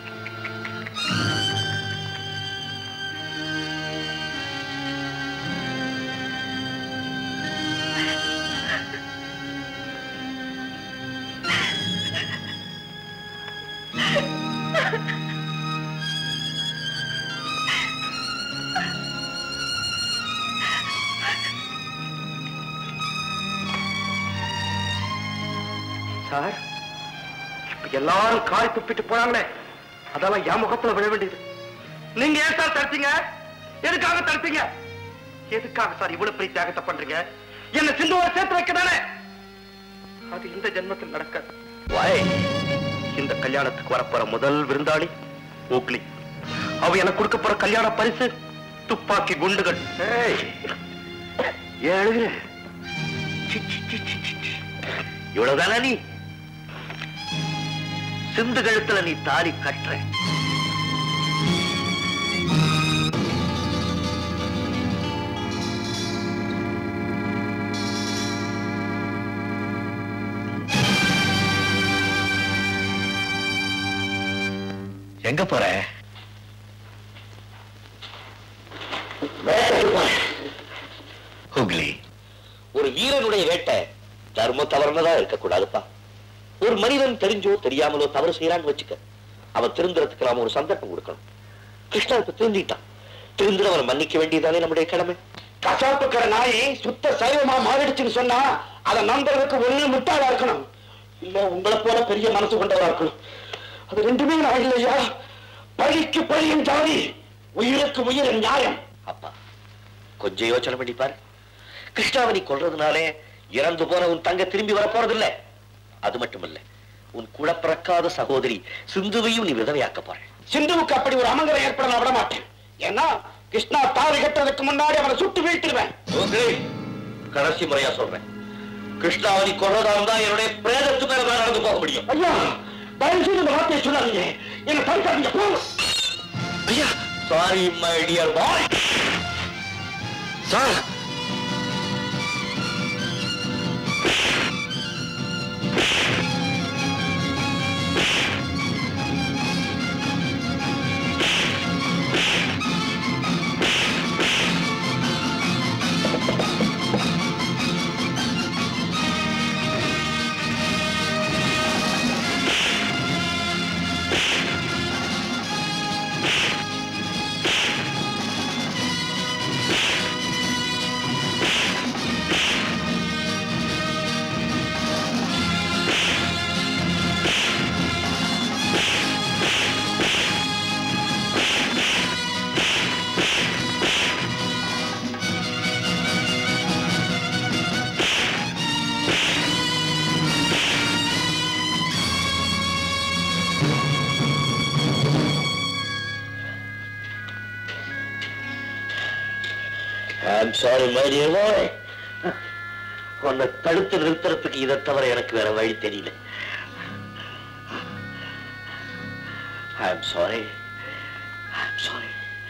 சார் இப்ப எல்லாரும் காய் துப்பிட்டு போறாங்களே அதெல்லாம் என் முகத்துல விழ வேண்டியது நீங்க ஏன் சார் தடுத்தீங்க எதுக்காக தடுத்தீங்க எதுக்காக சார் இவ்வளவு பெரிய தியாகத்தை பண்றீங்க என்ன சிந்துவோட சேர்த்து வைக்க தானே அது இந்த ஜென்மத்தில் நடக்காது வாய் இந்த கல்யாணத்துக்கு வரப்போற முதல் விருந்தாளி ஓக்லி அவ எனக்கு கொடுக்க போற கல்யாண பரிசு துப்பாக்கி குண்டுகள் ஏய், ஏன் அழுகுற சி, சி, சி, சி, சி, சி. இவ்வளவுதானா நீ சிந்து கழுத்துல நீ தாலி கட்டுற எங்க போற ஹுக்லி ஒரு வீரனுடைய வேட்டை தர்ம தவறுனதா இருக்கக்கூடாதுப்பா ஒரு மனிதன் தெரிஞ்சோ தெரியாமலோ தவறு செய்யறான்னு வச்சுக்க அவன் திருந்துறதுக்கு நாம ஒரு சந்தர்ப்பம் கொடுக்கணும் கிருஷ்ணா இப்ப திருந்திட்டான் திருந்துற அவனை மன்னிக்க வேண்டியதானே நம்முடைய கடமை கசாப்புக்கிற நாயை சுத்த சைவமா மாறிடுச்சுன்னு சொன்னா அதை நம்புறதுக்கு ஒண்ணு முட்டாளா இருக்கணும் இல்ல உங்களை போல பெரிய மனசு கொண்டவரா இருக்கணும் அது ரெண்டுமே நான் இல்லையா பழிக்கு பழியும் ஜாதி உயிருக்கு உயிர் நியாயம் அப்பா கொஞ்சம் யோசனை பண்ணி பாரு கிருஷ்ணாவை நீ கொல்றதுனாலே இறந்து போன உன் தங்க திரும்பி வர போறதில்ல அது மட்டுமல்ல உன் கூட பிறக்காத சகோதரி சிந்துவையும் நீ விதவையாக்க போற சிந்துவுக்கு அப்படி ஒரு அமங்கலம் ஏற்பட நான் விட மாட்டேன் ஏன்னா கிருஷ்ணா தாவி கட்டுறதுக்கு முன்னாடி அவனை சுட்டு வீழ்த்திடுவேன் ஓகே. கடைசி முறையா சொல்றேன் கிருஷ்ணாவதி கொள்ளதா இருந்தா என்னுடைய பிரேதத்து மேல தான் நடந்து போக முடியும் ஐயா தயவு செய்து இந்த வார்த்தையை சொல்லாதீங்க என்ன தடுக்காதீங்க போங்க ஐயா sorry my dear boy sir I'm sorry my dear boy உன்னை தடுத்து நிறுத்துறதுக்கு இதை தவிர எனக்கு வேற வழி தெரியல ஐம் சாரி ஐம் சாரி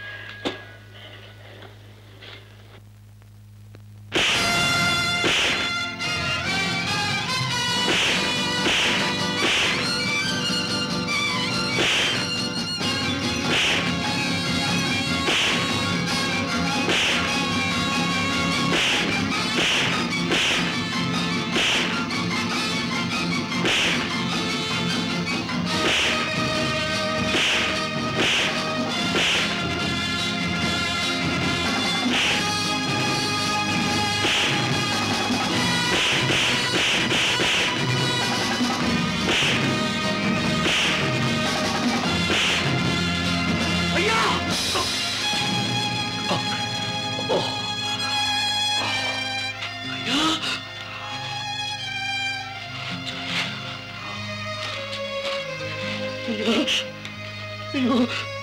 ஐயோ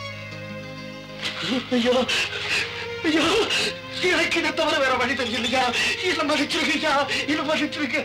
ஐயோ ஐயோ எனக்கு இதை தவிர வேற வழி தெரியலையா இல்ல மன்னிச்சிருக்கையா இல்ல மன்னிச்சிருக்க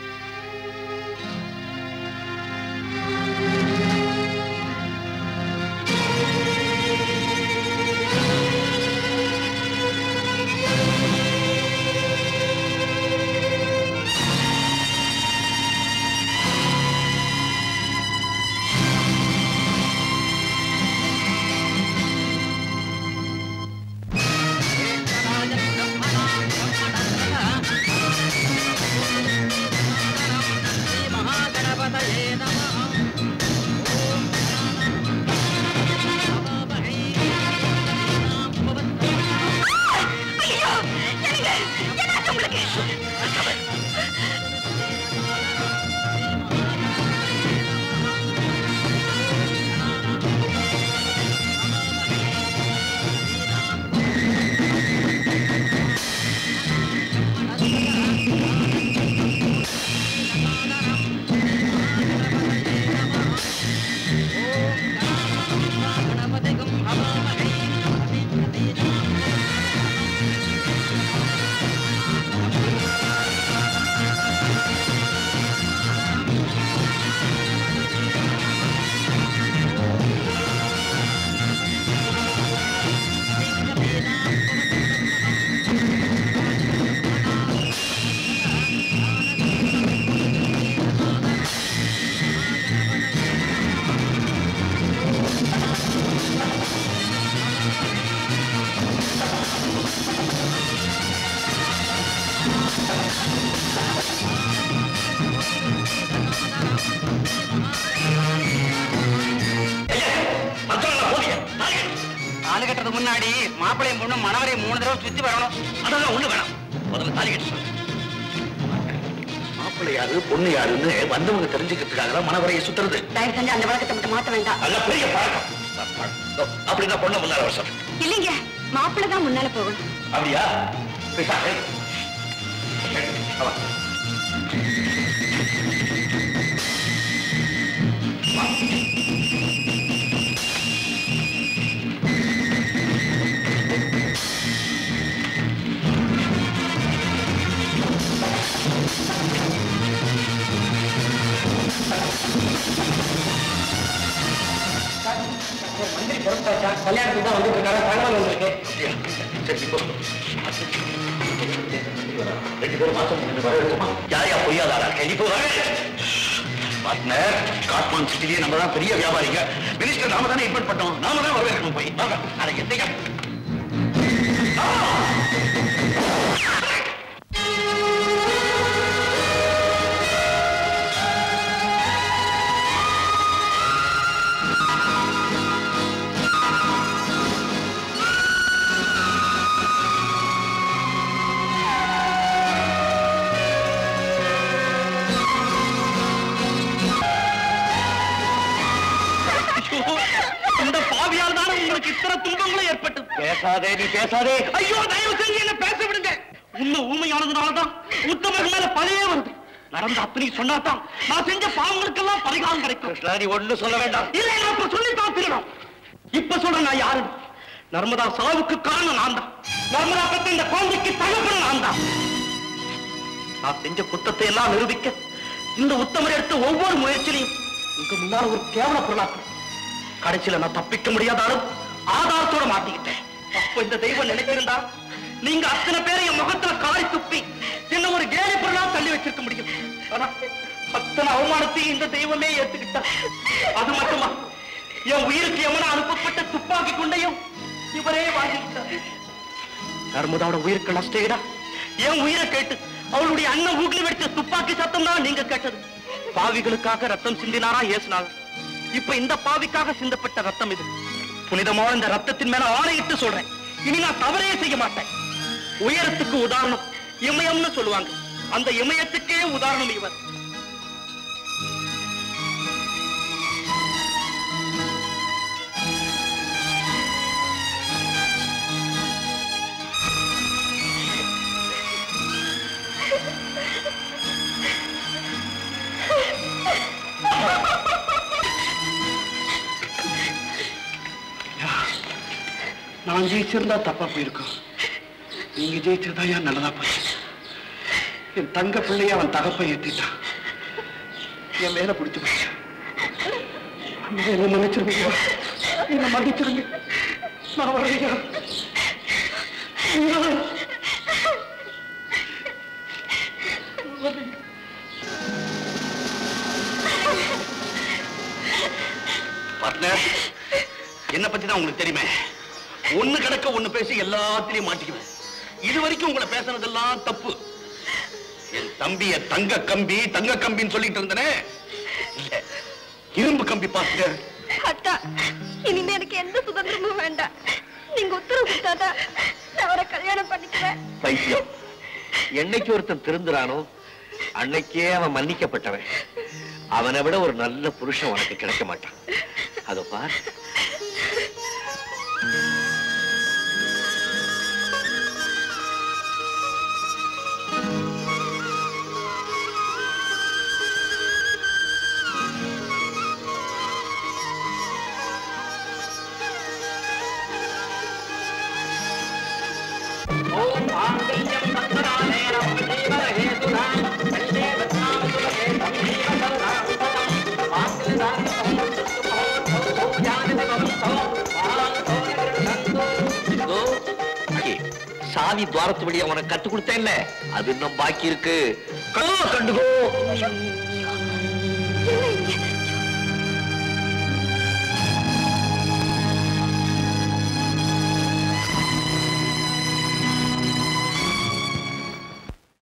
தாலி கட்டுறதுக்கு முன்னாடி மாப்பிள்ளையும் பொண்ணு மணவரையும் மூணு தடவை சுத்தி வரணும் அதெல்லாம் ஒண்ணு வேணாம் முதல்ல தாலி கட்டு சொல்லு. மாப்பிள்ளை யாரு பொண்ணு யாருன்னு வந்தவங்க தெரிஞ்சுக்கிறதுக்காக தான் மனவரையை சுத்துறது தயவு செஞ்சு அந்த வழக்கத்தை மட்டும் மாத்த வேண்டாம் நல்ல பெரிய பழக்கம் இதோ, அப்படின்னா பொண்ணை முன்னால வர சொல்றேன் இல்லைங்க மாப்பிள்ளை தான் முன்னால போகணும் அப்படியா போய் பாரு. வா. ஐயோ கல்யாணத்துக்கு தான் வந்துட்டு இருக்காரு தகவல் வந்திருக்கு சரி இப்போ ரெண்டு பேரும் மாசம் ரெண்டு வரவேற்குமா யாரையா புரியாத ஆளா இருக்கேன் இப்போ பார்ட்னர் காட்மான் சிட்டிலேயே நம்ம தான் பெரிய வியாபாரிங்க மினிஸ்டர் நாம தானே இன்வைட் பண்ணோம் நாம தான் வரவேற்கணும் போய் வாங்க அதை எத்தையா இந்த பாவியால் தானே உங்களுக்கு இத்தனை துன்பங்களும் ஏற்பட்டது பேசாதே நீ பேசாதே ஐயோ தயவு செஞ்சு என்ன பேச விடுங்க உண்மை ஊமையானதுனாலதான் உத்தமர்கள் மேல பழைய வருது நடந்த அத்தனை சொன்னாதான் நான் செஞ்ச பாவங்களுக்கெல்லாம் பரிகாரம் கிடைக்கும் கிருஷ்ணா நீ ஒண்ணு சொல்ல வேண்டாம் இல்ல நான் இப்ப சொல்லித்தான் திருடும் இப்ப சொல்றேன் நான் யாரு நர்மதா சாவுக்கு காரணம் நான் தான் நர்மதா பத்தி இந்த குழந்தைக்கு தகப்பன நான் தான் நான் செஞ்ச குத்தத்தை எல்லாம் நிரூபிக்க இந்த உத்தமர் எடுத்த ஒவ்வொரு முயற்சியிலையும் உங்க முன்னால ஒரு கேவல பொருளாக்கு கடைசியில நான் தப்பிக்க முடியாதாலும் ஆதாரத்தோட மாட்டிக்கிட்டேன் அப்போ இந்த தெய்வம் நினைச்சிருந்தா நீங்க அத்தனை பேரை என் முகத்துல காரி துப்பி என்ன ஒரு கேலி பொருளா தள்ளி வச்சிருக்க முடியும் ஆனா அத்தனை அவமானத்தையும் இந்த தெய்வமே ஏத்துக்கிட்டா அது மட்டுமா என் உயிருக்கு எவன அனுப்பப்பட்ட துப்பாக்கி கொண்டையும் இவரே வாங்கிக்கிட்டார் நர்மதாவோட உயிருக்கு நஷ்டேடா என் உயிரை கேட்டு அவளுடைய அண்ணன் ஊக்கி வெடிச்ச துப்பாக்கி சத்தம் தான் நீங்க கேட்டது பாவிகளுக்காக ரத்தம் சிந்தினாரா ஏசுனாங்க இப்ப இந்த பாவிக்காக சிந்தப்பட்ட ரத்தம் இது புனிதமான இந்த ரத்தத்தின் மேல ஆணையிட்டு சொல்றேன் இனி நான் தவறே செய்ய மாட்டேன் உயரத்துக்கு உதாரணம் இமயம்னு சொல்லுவாங்க அந்த இமயத்துக்கே உதாரணம் இவர் நான் ஜெயிச்சிருந்தா தப்பா போயிருக்கோம் நீங்க ஜெயிச்சிருந்தா ஏன் நல்லதா போச்சு என் தங்க பிள்ளைய அவன் தகப்பை ஏத்திட்டான் என் மேல பிடிச்சு போச்சு அம்மா, என்னை மன்னிச்சிருங்க என்ன மன்னிச்சிருங்க நான் வரலையா பார்ட்னர் என்ன பத்தி தான் உங்களுக்கு தெரியுமே ஒண்ணு கிடக்க ஒண்ணு பேசி எல்லாத்திலையும் மாட்டிக்குவேன் இது வரைக்கும் உங்களை பேசுனதெல்லாம் தப்பு என் தம்பிய தங்க கம்பி தங்க கம்பின்னு சொல்லிட்டு இருந்தனே இல்ல இரும்பு கம்பி பார்த்துக்க அத்தா இனிமே எனக்கு எந்த சுதந்திரமும் வேண்டாம் நீங்க உத்தரவு கொடுத்தாதான் நான் அவரை கல்யாணம் பண்ணிக்குவேன் பைத்தியம் என்னைக்கு ஒருத்தன் திருந்துறானோ அன்னைக்கே அவன் மன்னிக்கப்பட்டவன் அவனை விட ஒரு நல்ல புருஷன் உனக்கு கிடைக்க மாட்டான் அதோ பார் இதோ, இங்கே, சாவி துவாரத்து வழியா உனக்கு கத்து கொடுத்தேன்ல அது இன்னும் பாக்கி இருக்கு கோ கண்டுகோ